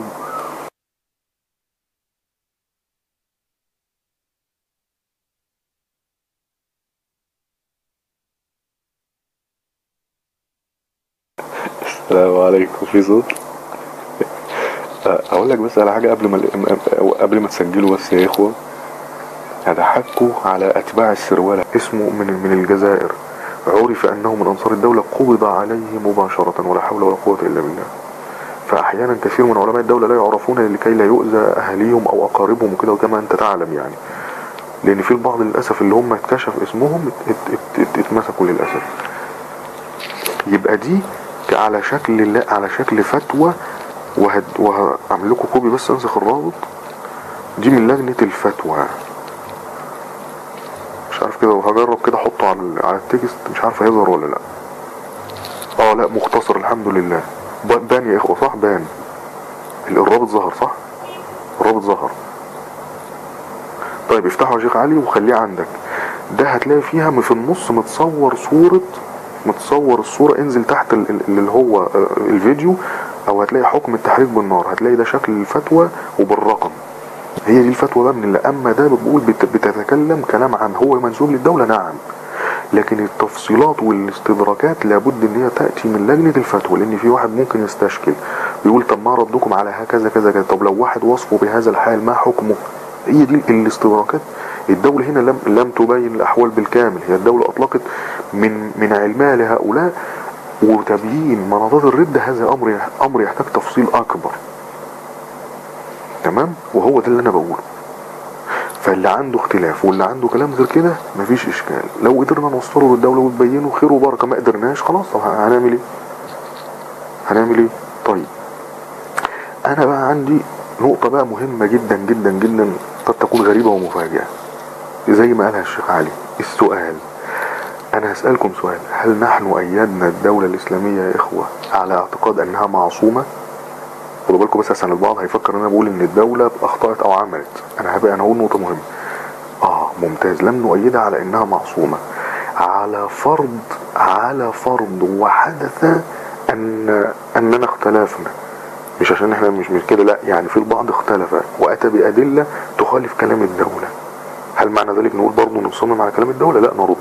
السلام عليكم في صوت اقول لك بس على حاجه قبل ما قبل ما تسجلوا بس يا اخوه هضحكوا على اتباع السروله اسمه من من الجزائر عرف انه من انصار الدوله قبض عليه مباشره ولا حول ولا قوه الا بالله فاحيانا كثير من علماء الدوله لا يعرفون لكي لا يؤذى اهاليهم او اقاربهم وكده وكما انت تعلم يعني لان في البعض للاسف اللي هم اتكشف اسمهم ات- ات- ات- اتمسكوا للاسف يبقى دي على شكل لا على شكل فتوى وهد وهعمل لكم كوبي بس انسخ الرابط دي من لجنة الفتوى مش عارف كده وهجرب كده احطه على ال- على التكست مش عارف هيظهر ولا لا اه لا مختصر الحمد لله ب- بان يا اخوة صح بان ال- الرابط ظهر صح الرابط ظهر طيب افتحه يا شيخ علي وخليه عندك ده هتلاقي فيها في النص متصور صورة متصور الصورة انزل تحت ال- ال- اللي هو آه، الفيديو او هتلاقي حكم التحريك بالنار هتلاقي ده شكل الفتوى وبالرقم هي دي الفتوى بقى من اللي اما ده بتقول بت- بتتكلم كلام عام هو منسوب للدولة نعم لكن التفصيلات والاستدراكات لابد ان هي تأتي من لجنة الفتوى لان في واحد ممكن يستشكل يقول طب ما ردكم على هكذا كذا كذا طب لو واحد وصفه بهذا الحال ما حكمه هي دي الاستدراكات الدولة هنا لم لم تبين الأحوال بالكامل هي الدولة أطلقت من من علمها لهؤلاء وتبيين مناطات الردة هذا أمر أمر يحتاج تفصيل أكبر تمام وهو ده اللي أنا بقوله فاللي عنده اختلاف واللي عنده كلام غير كده مفيش إشكال لو قدرنا نوصله للدولة وتبينه خير وبركة ما قدرناش خلاص طب هنعمل إيه؟ هنعمل إيه؟ طيب أنا بقى عندي نقطة بقى مهمة جدا جدا جدا قد تكون غريبة ومفاجئة زي ما قالها الشيخ علي السؤال أنا هسألكم سؤال هل نحن أيدنا الدولة الإسلامية يا إخوة على اعتقاد أنها معصومة؟ خدوا بالكم بس عشان البعض هيفكر ان انا بقول ان الدولة اخطأت او عملت انا هبقى انا هقول نقطة مهمة اه ممتاز لم نؤيدها على انها معصومة على فرض على فرض وحدث ان اننا اختلفنا مش عشان احنا مش مش كده لا يعني في البعض اختلف واتى بادلة تخالف كلام الدولة هل معنى ذلك نقول برضه نصمم على كلام الدولة لا نرد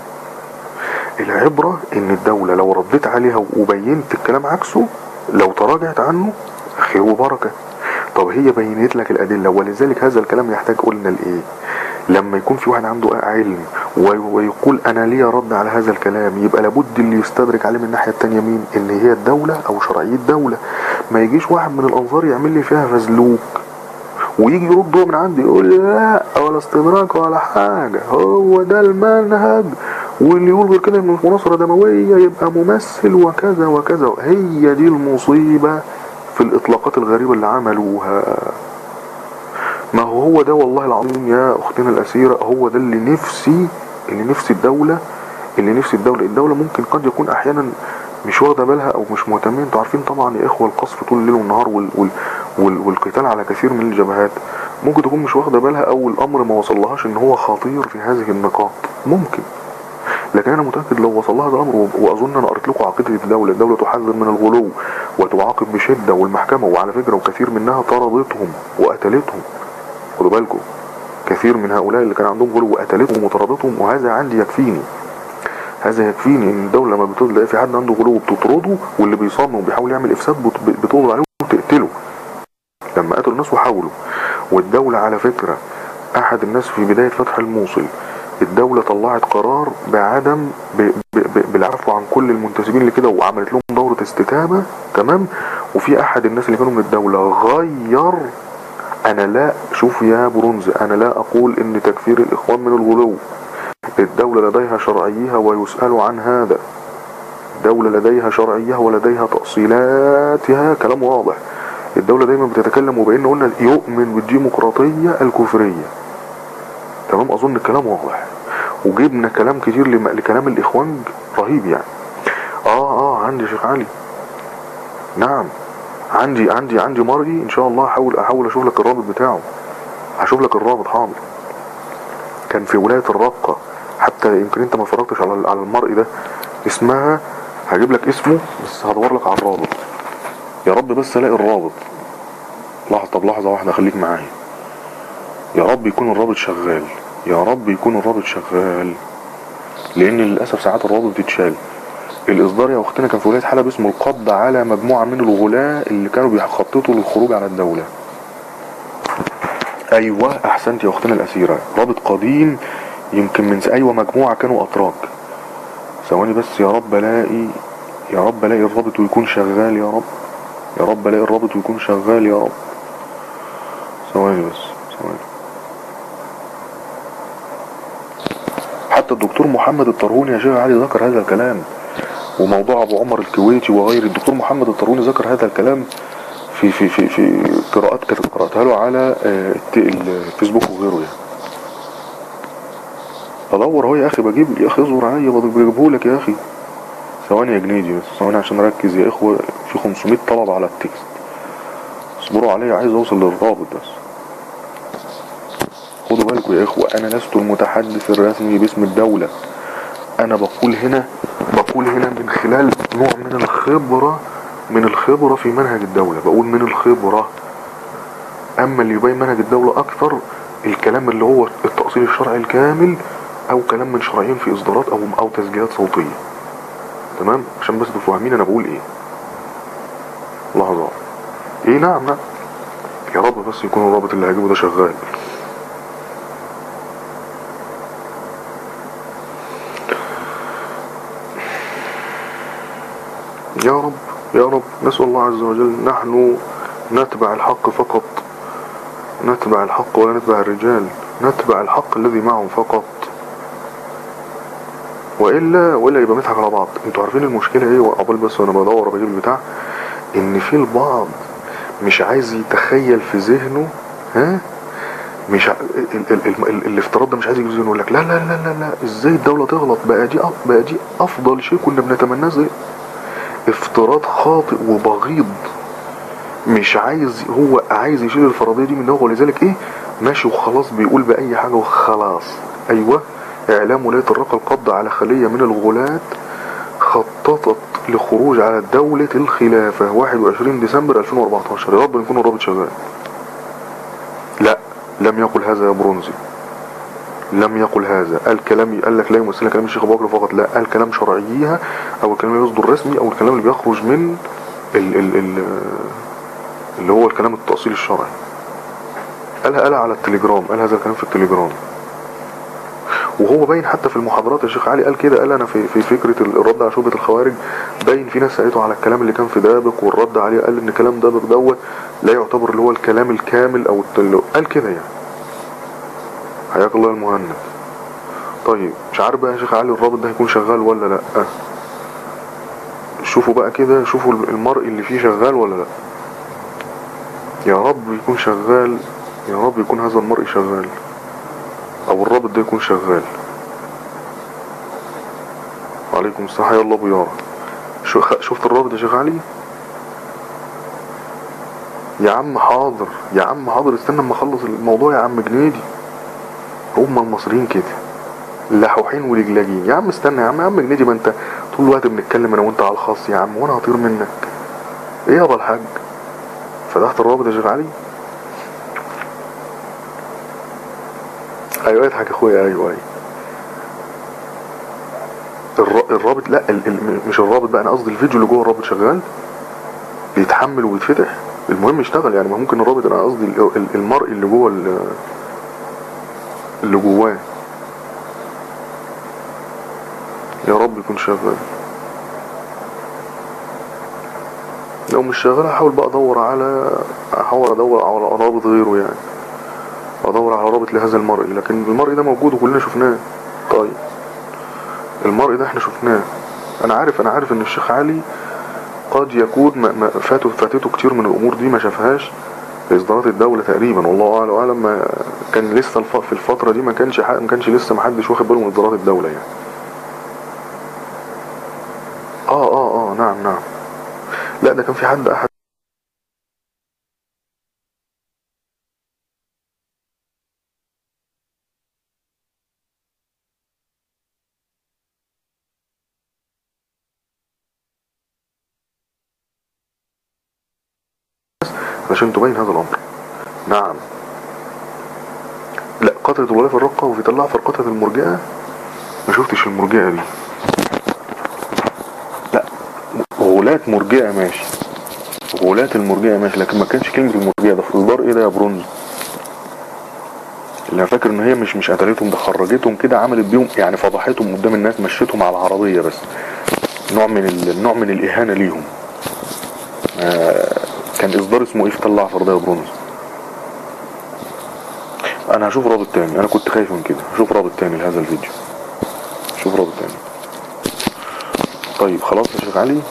العبرة ان الدولة لو رديت عليها وبينت الكلام عكسه لو تراجعت عنه خير وبركة طب هي بينت لك الأدلة ولذلك هذا الكلام يحتاج قلنا لإيه لما يكون في واحد عنده علم و- ويقول أنا ليا رد على هذا الكلام يبقى لابد اللي يستدرك عليه من الناحية التانية مين إن هي الدولة أو شرعية دولة ما يجيش واحد من الأنظار يعمل لي فيها فزلوك ويجي يرد هو من عندي يقول لي لا ولا استدراك ولا حاجة هو ده المنهج واللي يقول غير كده انه مناصرة دموية يبقى ممثل وكذا وكذا هي دي المصيبة في الإطلاقات الغريبة اللي عملوها ما هو هو ده والله العظيم يا أختنا الأسيرة هو ده اللي نفسي اللي نفسي الدولة اللي نفسي الدولة الدولة ممكن قد يكون أحيانا مش واخدة بالها أو مش مهتمين انتوا عارفين طبعا يا إخوة القصف طول الليل والنهار وال وال وال والقتال على كثير من الجبهات ممكن تكون مش واخدة بالها أو الأمر ما وصلهاش إن هو خطير في هذه النقاط ممكن لكن انا متاكد لو وصل لها الامر و- واظن انا قريت لكم عقيده الدوله الدوله تحذر من الغلو وتعاقب بشده والمحكمه وعلى فكره وكثير منها طردتهم وقتلتهم خدوا بالكم كثير من هؤلاء اللي كان عندهم غلو وقتلتهم وطردتهم وهذا عندي يكفيني هذا يكفيني ان الدوله لما بتلاقي في حد عنده غلو بتطرده واللي بيصمم وبيحاول يعمل افساد بت- بتقبض عليه وتقتله لما قتلوا الناس وحاولوا والدوله على فكره احد الناس في بدايه فتح الموصل الدولة طلعت قرار بعدم ب... ب... ب... بالعفو عن كل المنتسبين لكده وعملت لهم دورة استتابة تمام وفي احد الناس اللي كانوا من الدولة غير انا لا شوف يا برونز انا لا اقول ان تكفير الاخوان من الغلو الدولة لديها شرعيها ويسأل عن هذا الدولة لديها شرعيها ولديها تأصيلاتها كلام واضح الدولة دايما بتتكلم وبأن قلنا يؤمن بالديمقراطية الكفرية تمام أظن الكلام واضح وجبنا كلام كتير لم- لكلام الإخوان رهيب يعني اه اه عندي شيخ علي نعم عندي عندي عندي مرئي ان شاء الله احاول احاول اشوف لك الرابط بتاعه هشوف لك الرابط حاضر كان في ولاية الرقة حتى يمكن انت ما اتفرجتش على على المرئي ده اسمها هجيب لك اسمه بس هدور لك على الرابط يا رب بس الاقي الرابط لحظة طب لحظة واحدة خليك معايا يا رب يكون الرابط شغال يا رب يكون الرابط شغال لان للاسف ساعات الرابط بتتشال الاصدار يا اختنا كان في ولايه حلب اسمه القبض على مجموعه من الغلاة اللي كانوا بيخططوا للخروج على الدوله ايوه احسنت يا اختنا الاسيره رابط قديم يمكن من س- ايوه مجموعه كانوا اتراك ثواني بس يا رب الاقي يا رب الاقي الرابط ويكون شغال يا رب يا رب الاقي الرابط ويكون شغال يا رب ثواني بس ثواني حتى الدكتور محمد الطرهوني يا شيخ علي ذكر هذا الكلام وموضوع ابو عمر الكويتي وغيره الدكتور محمد الطرهوني ذكر هذا الكلام في في في في قراءات كانت قراتها له على آه، الت- الفيسبوك وغيره يعني ادور اهو يا اخي بجيب يا اخي اصبر عليا بجيبه لك يا اخي ثواني يا جنيدي بس ثواني عشان اركز يا اخوه في 500 طلب على التكست اصبروا عليا عايز اوصل للرابط بس خدوا بالكم يا اخوة انا لست المتحدث الرسمي باسم الدولة انا بقول هنا بقول هنا من خلال نوع من الخبرة من الخبرة في منهج الدولة بقول من الخبرة اما اللي يبين منهج الدولة اكثر الكلام اللي هو التأصيل الشرعي الكامل او كلام من شرعيين في اصدارات او او تسجيلات صوتية تمام عشان بس تبقوا فاهمين انا بقول ايه لحظة ايه نعم نعم يا رب بس يكون الرابط اللي هجيبه ده شغال يا رب يا رب نسأل الله عز وجل نحن نتبع الحق فقط نتبع الحق ولا نتبع الرجال نتبع الحق الذي معهم فقط وإلا وإلا يبقى بنضحك على بعض انتوا عارفين المشكلة ايه وقبل بس وانا بدور بجيب البتاع ان في البعض مش عايز يتخيل في ذهنه ها مش ع... ال... ال... ال... ال... الافتراض ده مش عايز يجي في ذهنه يقول لك لا لا لا لا لا ازاي الدولة تغلط بقى دي أ- بقى دي افضل شيء كنا بنتمناه زي افتراض خاطئ وبغيض مش عايز هو عايز يشيل الفرضية دي من دماغه ولذلك ايه ماشي وخلاص بيقول بأي حاجة وخلاص ايوه اعلام ولاية الرقة القبض على خلية من الغلاة خططت لخروج على دولة الخلافة 21 ديسمبر 2014 يا رب نكون الرابط شغال لا لم يقل هذا يا برونزي لم يقل هذا قال كلام قال لك لا يمثل كلام الشيخ ابو بكر فقط لا قال كلام شرعيها او الكلام اللي يصدر رسمي او الكلام اللي بيخرج من ال ال ال اللي هو الكلام التأصيل الشرعي قالها قالها على التليجرام قال هذا الكلام في التليجرام وهو باين حتى في المحاضرات الشيخ علي قال كده قال انا في في فكره الرد على شبهه الخوارج باين في ناس سالته على الكلام اللي كان في دابق والرد عليه قال ان كلام دابق دوت لا يعتبر اللي هو الكلام الكامل او الت- قال كده يعني حياك الله المهند طيب مش عارف بقى يا شيخ علي الرابط ده هيكون شغال ولا لا شوفوا بقى كده شوفوا المرء اللي فيه شغال ولا لا يا رب يكون شغال يا رب يكون هذا المرء شغال او الرابط ده يكون شغال وعليكم السلام حيا الله ابو يارا شو خ- شفت الرابط يا شيخ علي يا عم حاضر يا عم حاضر استنى اما اخلص الموضوع يا عم جنيدي هم المصريين كده لحوحين ولجلاجين يا عم استنى يا عم يا عم جنيدي ما انت طول الوقت بنتكلم انا وانت على الخاص يا عم وانا هطير منك ايه يابا الحاج فتحت الرابط يا شيخ علي ايوه اضحك يا اخويا ايوه ايوه الر- الرابط لا ال- ال- مش الرابط بقى انا قصدي الفيديو اللي جوه الرابط شغال بيتحمل وبيتفتح المهم يشتغل يعني ما ممكن الرابط انا قصدي ال- ال- المرء اللي جوه ال- اللي جواه يا رب يكون شغال لو مش شغال هحاول بقى ادور على احاول ادور على رابط غيره يعني ادور على رابط لهذا المرء لكن المرء ده موجود وكلنا شفناه طيب المرء ده احنا شفناه انا عارف انا عارف ان الشيخ علي قد يكون ما ما فاته فاتته كتير من الامور دي ما شافهاش في اصدارات الدولة تقريبا والله اعلم اعلم ما كان لسه الف- في الفترة دي ما كانش حق- ما كانش لسه ما حدش واخد باله من اصدارات الدولة يعني اه اه اه نعم نعم لا ده كان في حد احد علشان تبين هذا الامر نعم لا قطرة الولاية الرقة وفي طلع في قطرة المرجئة ما شفتش المرجئة دي لا غلاة مرجئة ماشي غلاة المرجئة ماشي لكن ما كانش كلمة المرجئة ده في اصدار ايه ده يا برونز اللي انا فاكر ان هي مش مش قتلتهم ده خرجتهم كده عملت بيهم يعني فضحتهم قدام الناس مشيتهم على العربية بس نوع من ال... نوع من الاهانة ليهم آه كان اصدار اسمه ايه في طلع فرضية برونز انا هشوف رابط تاني انا كنت خايف من كده هشوف رابط تاني لهذا الفيديو شوف رابط تاني طيب خلاص يا شيخ علي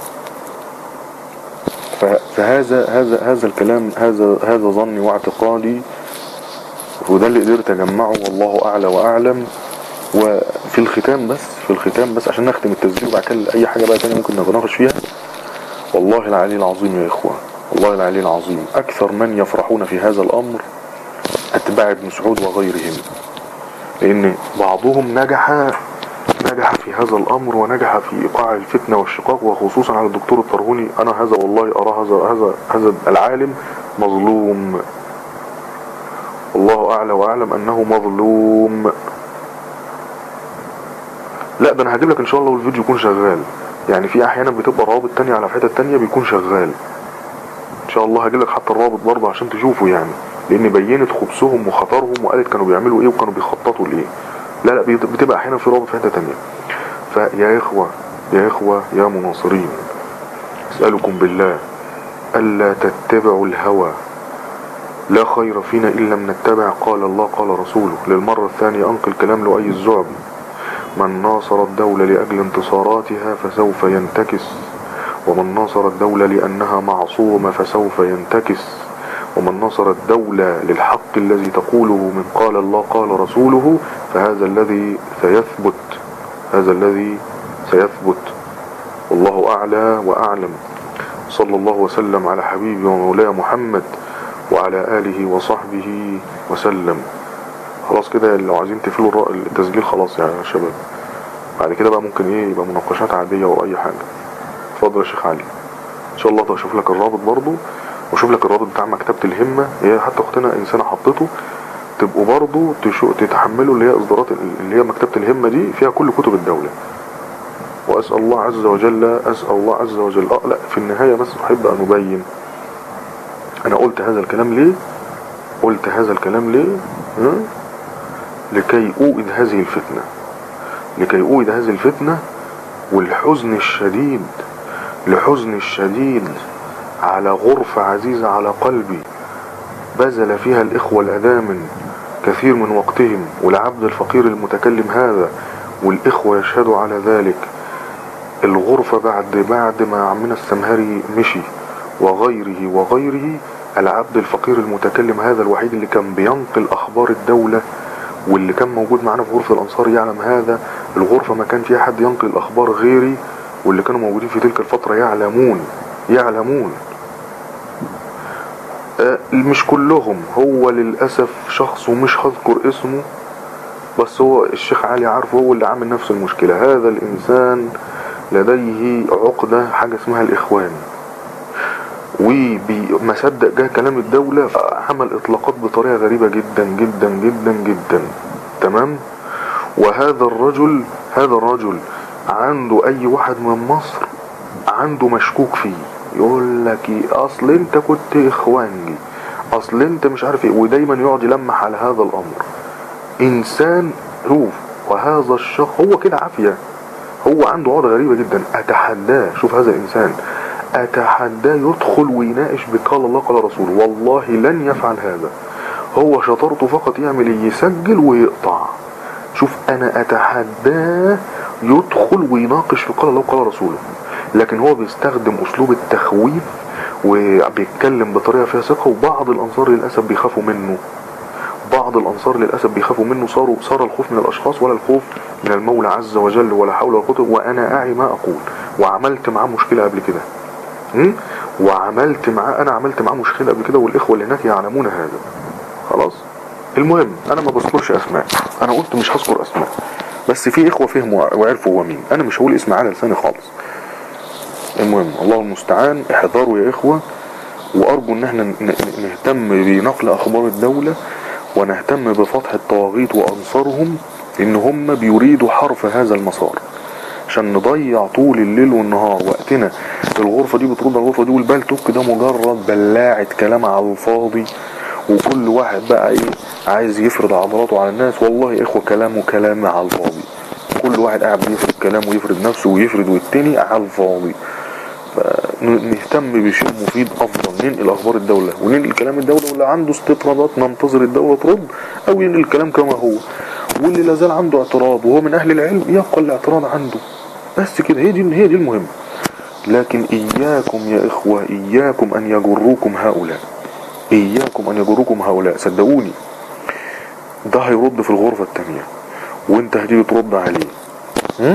ف- فهذا هذا هذا الكلام هذا هذا ظني واعتقادي وده اللي قدرت اجمعه والله اعلى واعلم وفي الختام بس في الختام بس عشان نختم التسجيل وبعد كده اي حاجه بقى تانية ممكن نتناقش فيها والله العلي العظيم يا اخوان والله العلي العظيم اكثر من يفرحون في هذا الامر اتباع ابن مسعود وغيرهم لان بعضهم نجح نجح في هذا الامر ونجح في ايقاع الفتنه والشقاق وخصوصا على الدكتور الطرهوني انا هذا والله ارى هذا هذا هذا العالم مظلوم والله اعلى واعلم انه مظلوم لا ده انا هجيب لك ان شاء الله والفيديو يكون شغال يعني في احيانا بتبقى روابط تانية على حتة تانية بيكون شغال ان شاء الله هجيب لك حتى الرابط برضه عشان تشوفه يعني لان بينت خبثهم وخطرهم وقالت كانوا بيعملوا ايه وكانوا بيخططوا لايه لا لا بيت- بتبقى احيانا في رابط في حتة تانية فيا اخوة يا اخوة يا مناصرين اسألكم بالله ألا تتبعوا الهوى لا خير فينا إن لم نتبع قال الله قال رسوله للمرة الثانية أنقل كلام لؤي الزعبي من ناصر الدولة لأجل انتصاراتها فسوف ينتكس ومن ناصر الدولة لأنها معصومة فسوف ينتكس ومن ناصر الدولة للحق الذي تقوله من قال الله قال رسوله فهذا الذي سيثبت هذا الذي سيثبت والله أعلى وأعلم صلى الله وسلم على حبيبي ومولاي محمد وعلى آله وصحبه وسلم خلاص كده لو عايزين تقفلوا الر- التسجيل خلاص يا شباب بعد كده بقى ممكن ايه يبقى مناقشات عادية او اي حاجة اتفضل يا شيخ علي ان شاء الله اشوف لك الرابط برضو واشوف لك الرابط بتاع مكتبة الهمة هي حتى اختنا انسانة حطته تبقوا برضو تشو تتحملوا اللي هي اصدارات اللي هي مكتبة الهمة دي فيها كل كتب الدولة واسأل الله عز وجل اسأل الله عز وجل اه لا في النهاية بس احب ان ابين انا قلت هذا الكلام ليه قلت هذا الكلام ليه ها؟ لكي اوئد هذه الفتنة لكي اوئد هذه الفتنة والحزن الشديد لحزن الشديد على غرفة عزيزة على قلبي بذل فيها الإخوة الأدامن كثير من وقتهم والعبد الفقير المتكلم هذا والإخوة يشهدوا على ذلك الغرفة بعد بعد ما عمنا السمهري مشي وغيره وغيره العبد الفقير المتكلم هذا الوحيد اللي كان بينقل أخبار الدولة واللي كان موجود معنا في غرفة الأنصار يعلم هذا الغرفة ما كان فيها حد ينقل الأخبار غيري واللي كانوا موجودين في تلك الفترة يعلمون يعلمون آه، مش كلهم هو للأسف شخص ومش هذكر اسمه بس هو الشيخ علي عارفه هو اللي عامل نفس المشكلة هذا الإنسان لديه عقدة حاجة اسمها الإخوان وما صدق جه كلام الدولة عمل إطلاقات بطريقة غريبة جدا جدا جدا جدا تمام وهذا الرجل هذا الرجل عنده أي واحد من مصر عنده مشكوك فيه يقول لك إيه، اصل انت كنت اخوانجي اصل انت مش عارف ايه ودايما يقعد يلمح على هذا الامر انسان شوف وهذا الشخص هو كده عافية هو عنده عقدة غريبة جدا اتحداه شوف هذا الانسان اتحداه يدخل ويناقش بقال الله قال رسوله والله لن يفعل هذا هو شطارته فقط يعمل إيه؟ يسجل ويقطع شوف انا اتحداه يدخل ويناقش في قال الله وقال رسوله لكن هو بيستخدم اسلوب التخويف وبيتكلم بطريقه فيها ثقه وبعض الانصار للاسف بيخافوا منه بعض الانصار للاسف بيخافوا منه صاروا صار الخوف من الاشخاص ولا الخوف من المولى عز وجل ولا حول ولا قوه وانا اعي ما اقول وعملت معاه مشكله قبل كده م? وعملت معاه انا عملت معاه مشكله قبل كده والاخوه اللي هناك يعلمون هذا خلاص المهم انا ما بذكرش اسماء انا قلت مش هذكر اسماء بس في اخوه فهموا وعرفوا هو مين انا مش هقول اسم على لساني خالص المهم الله المستعان احذروا يا اخوه وارجو ان احنا ن- ن- نهتم بنقل اخبار الدوله ونهتم بفتح الطواغيت وانصارهم ان هم بيريدوا حرف هذا المسار عشان نضيع طول الليل والنهار وقتنا الغرفة دي بترد على الغرفة دي والبالتوك ده مجرد بلاعة كلام على الفاضي وكل واحد بقى ايه عايز يفرض عضلاته على الناس والله يا اخوة كلامه كلام على الفاضي كل واحد قاعد بيفرض كلامه ويفرض نفسه ويفرض والتاني على الفاضي فنهتم بشيء مفيد افضل ننقل اخبار الدولة وننقل كلام الدولة واللي عنده استطرادات ننتظر الدولة ترد او ينقل الكلام كما هو واللي لازال عنده اعتراض وهو من اهل العلم يبقى الاعتراض عنده بس كده هي دي هي دي المهم لكن اياكم يا اخوة اياكم ان يجروكم هؤلاء اياكم ان يجروكم هؤلاء صدقوني ده هيرد في الغرفة التانية وانت هتيجي ترد عليه م?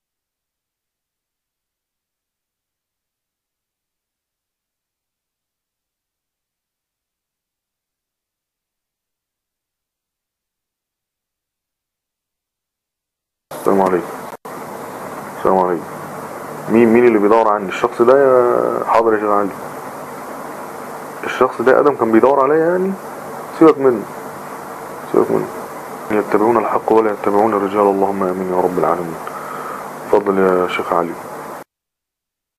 السلام عليكم السلام عليكم مين مين اللي بيدور عني الشخص ده يا حاضر يا شيخ علي الشخص ده ادم كان بيدور عليا يعني سيبك منه سيبك منه يتبعون الحق ولا يتبعون الرجال اللهم امين يا رب العالمين اتفضل يا شيخ علي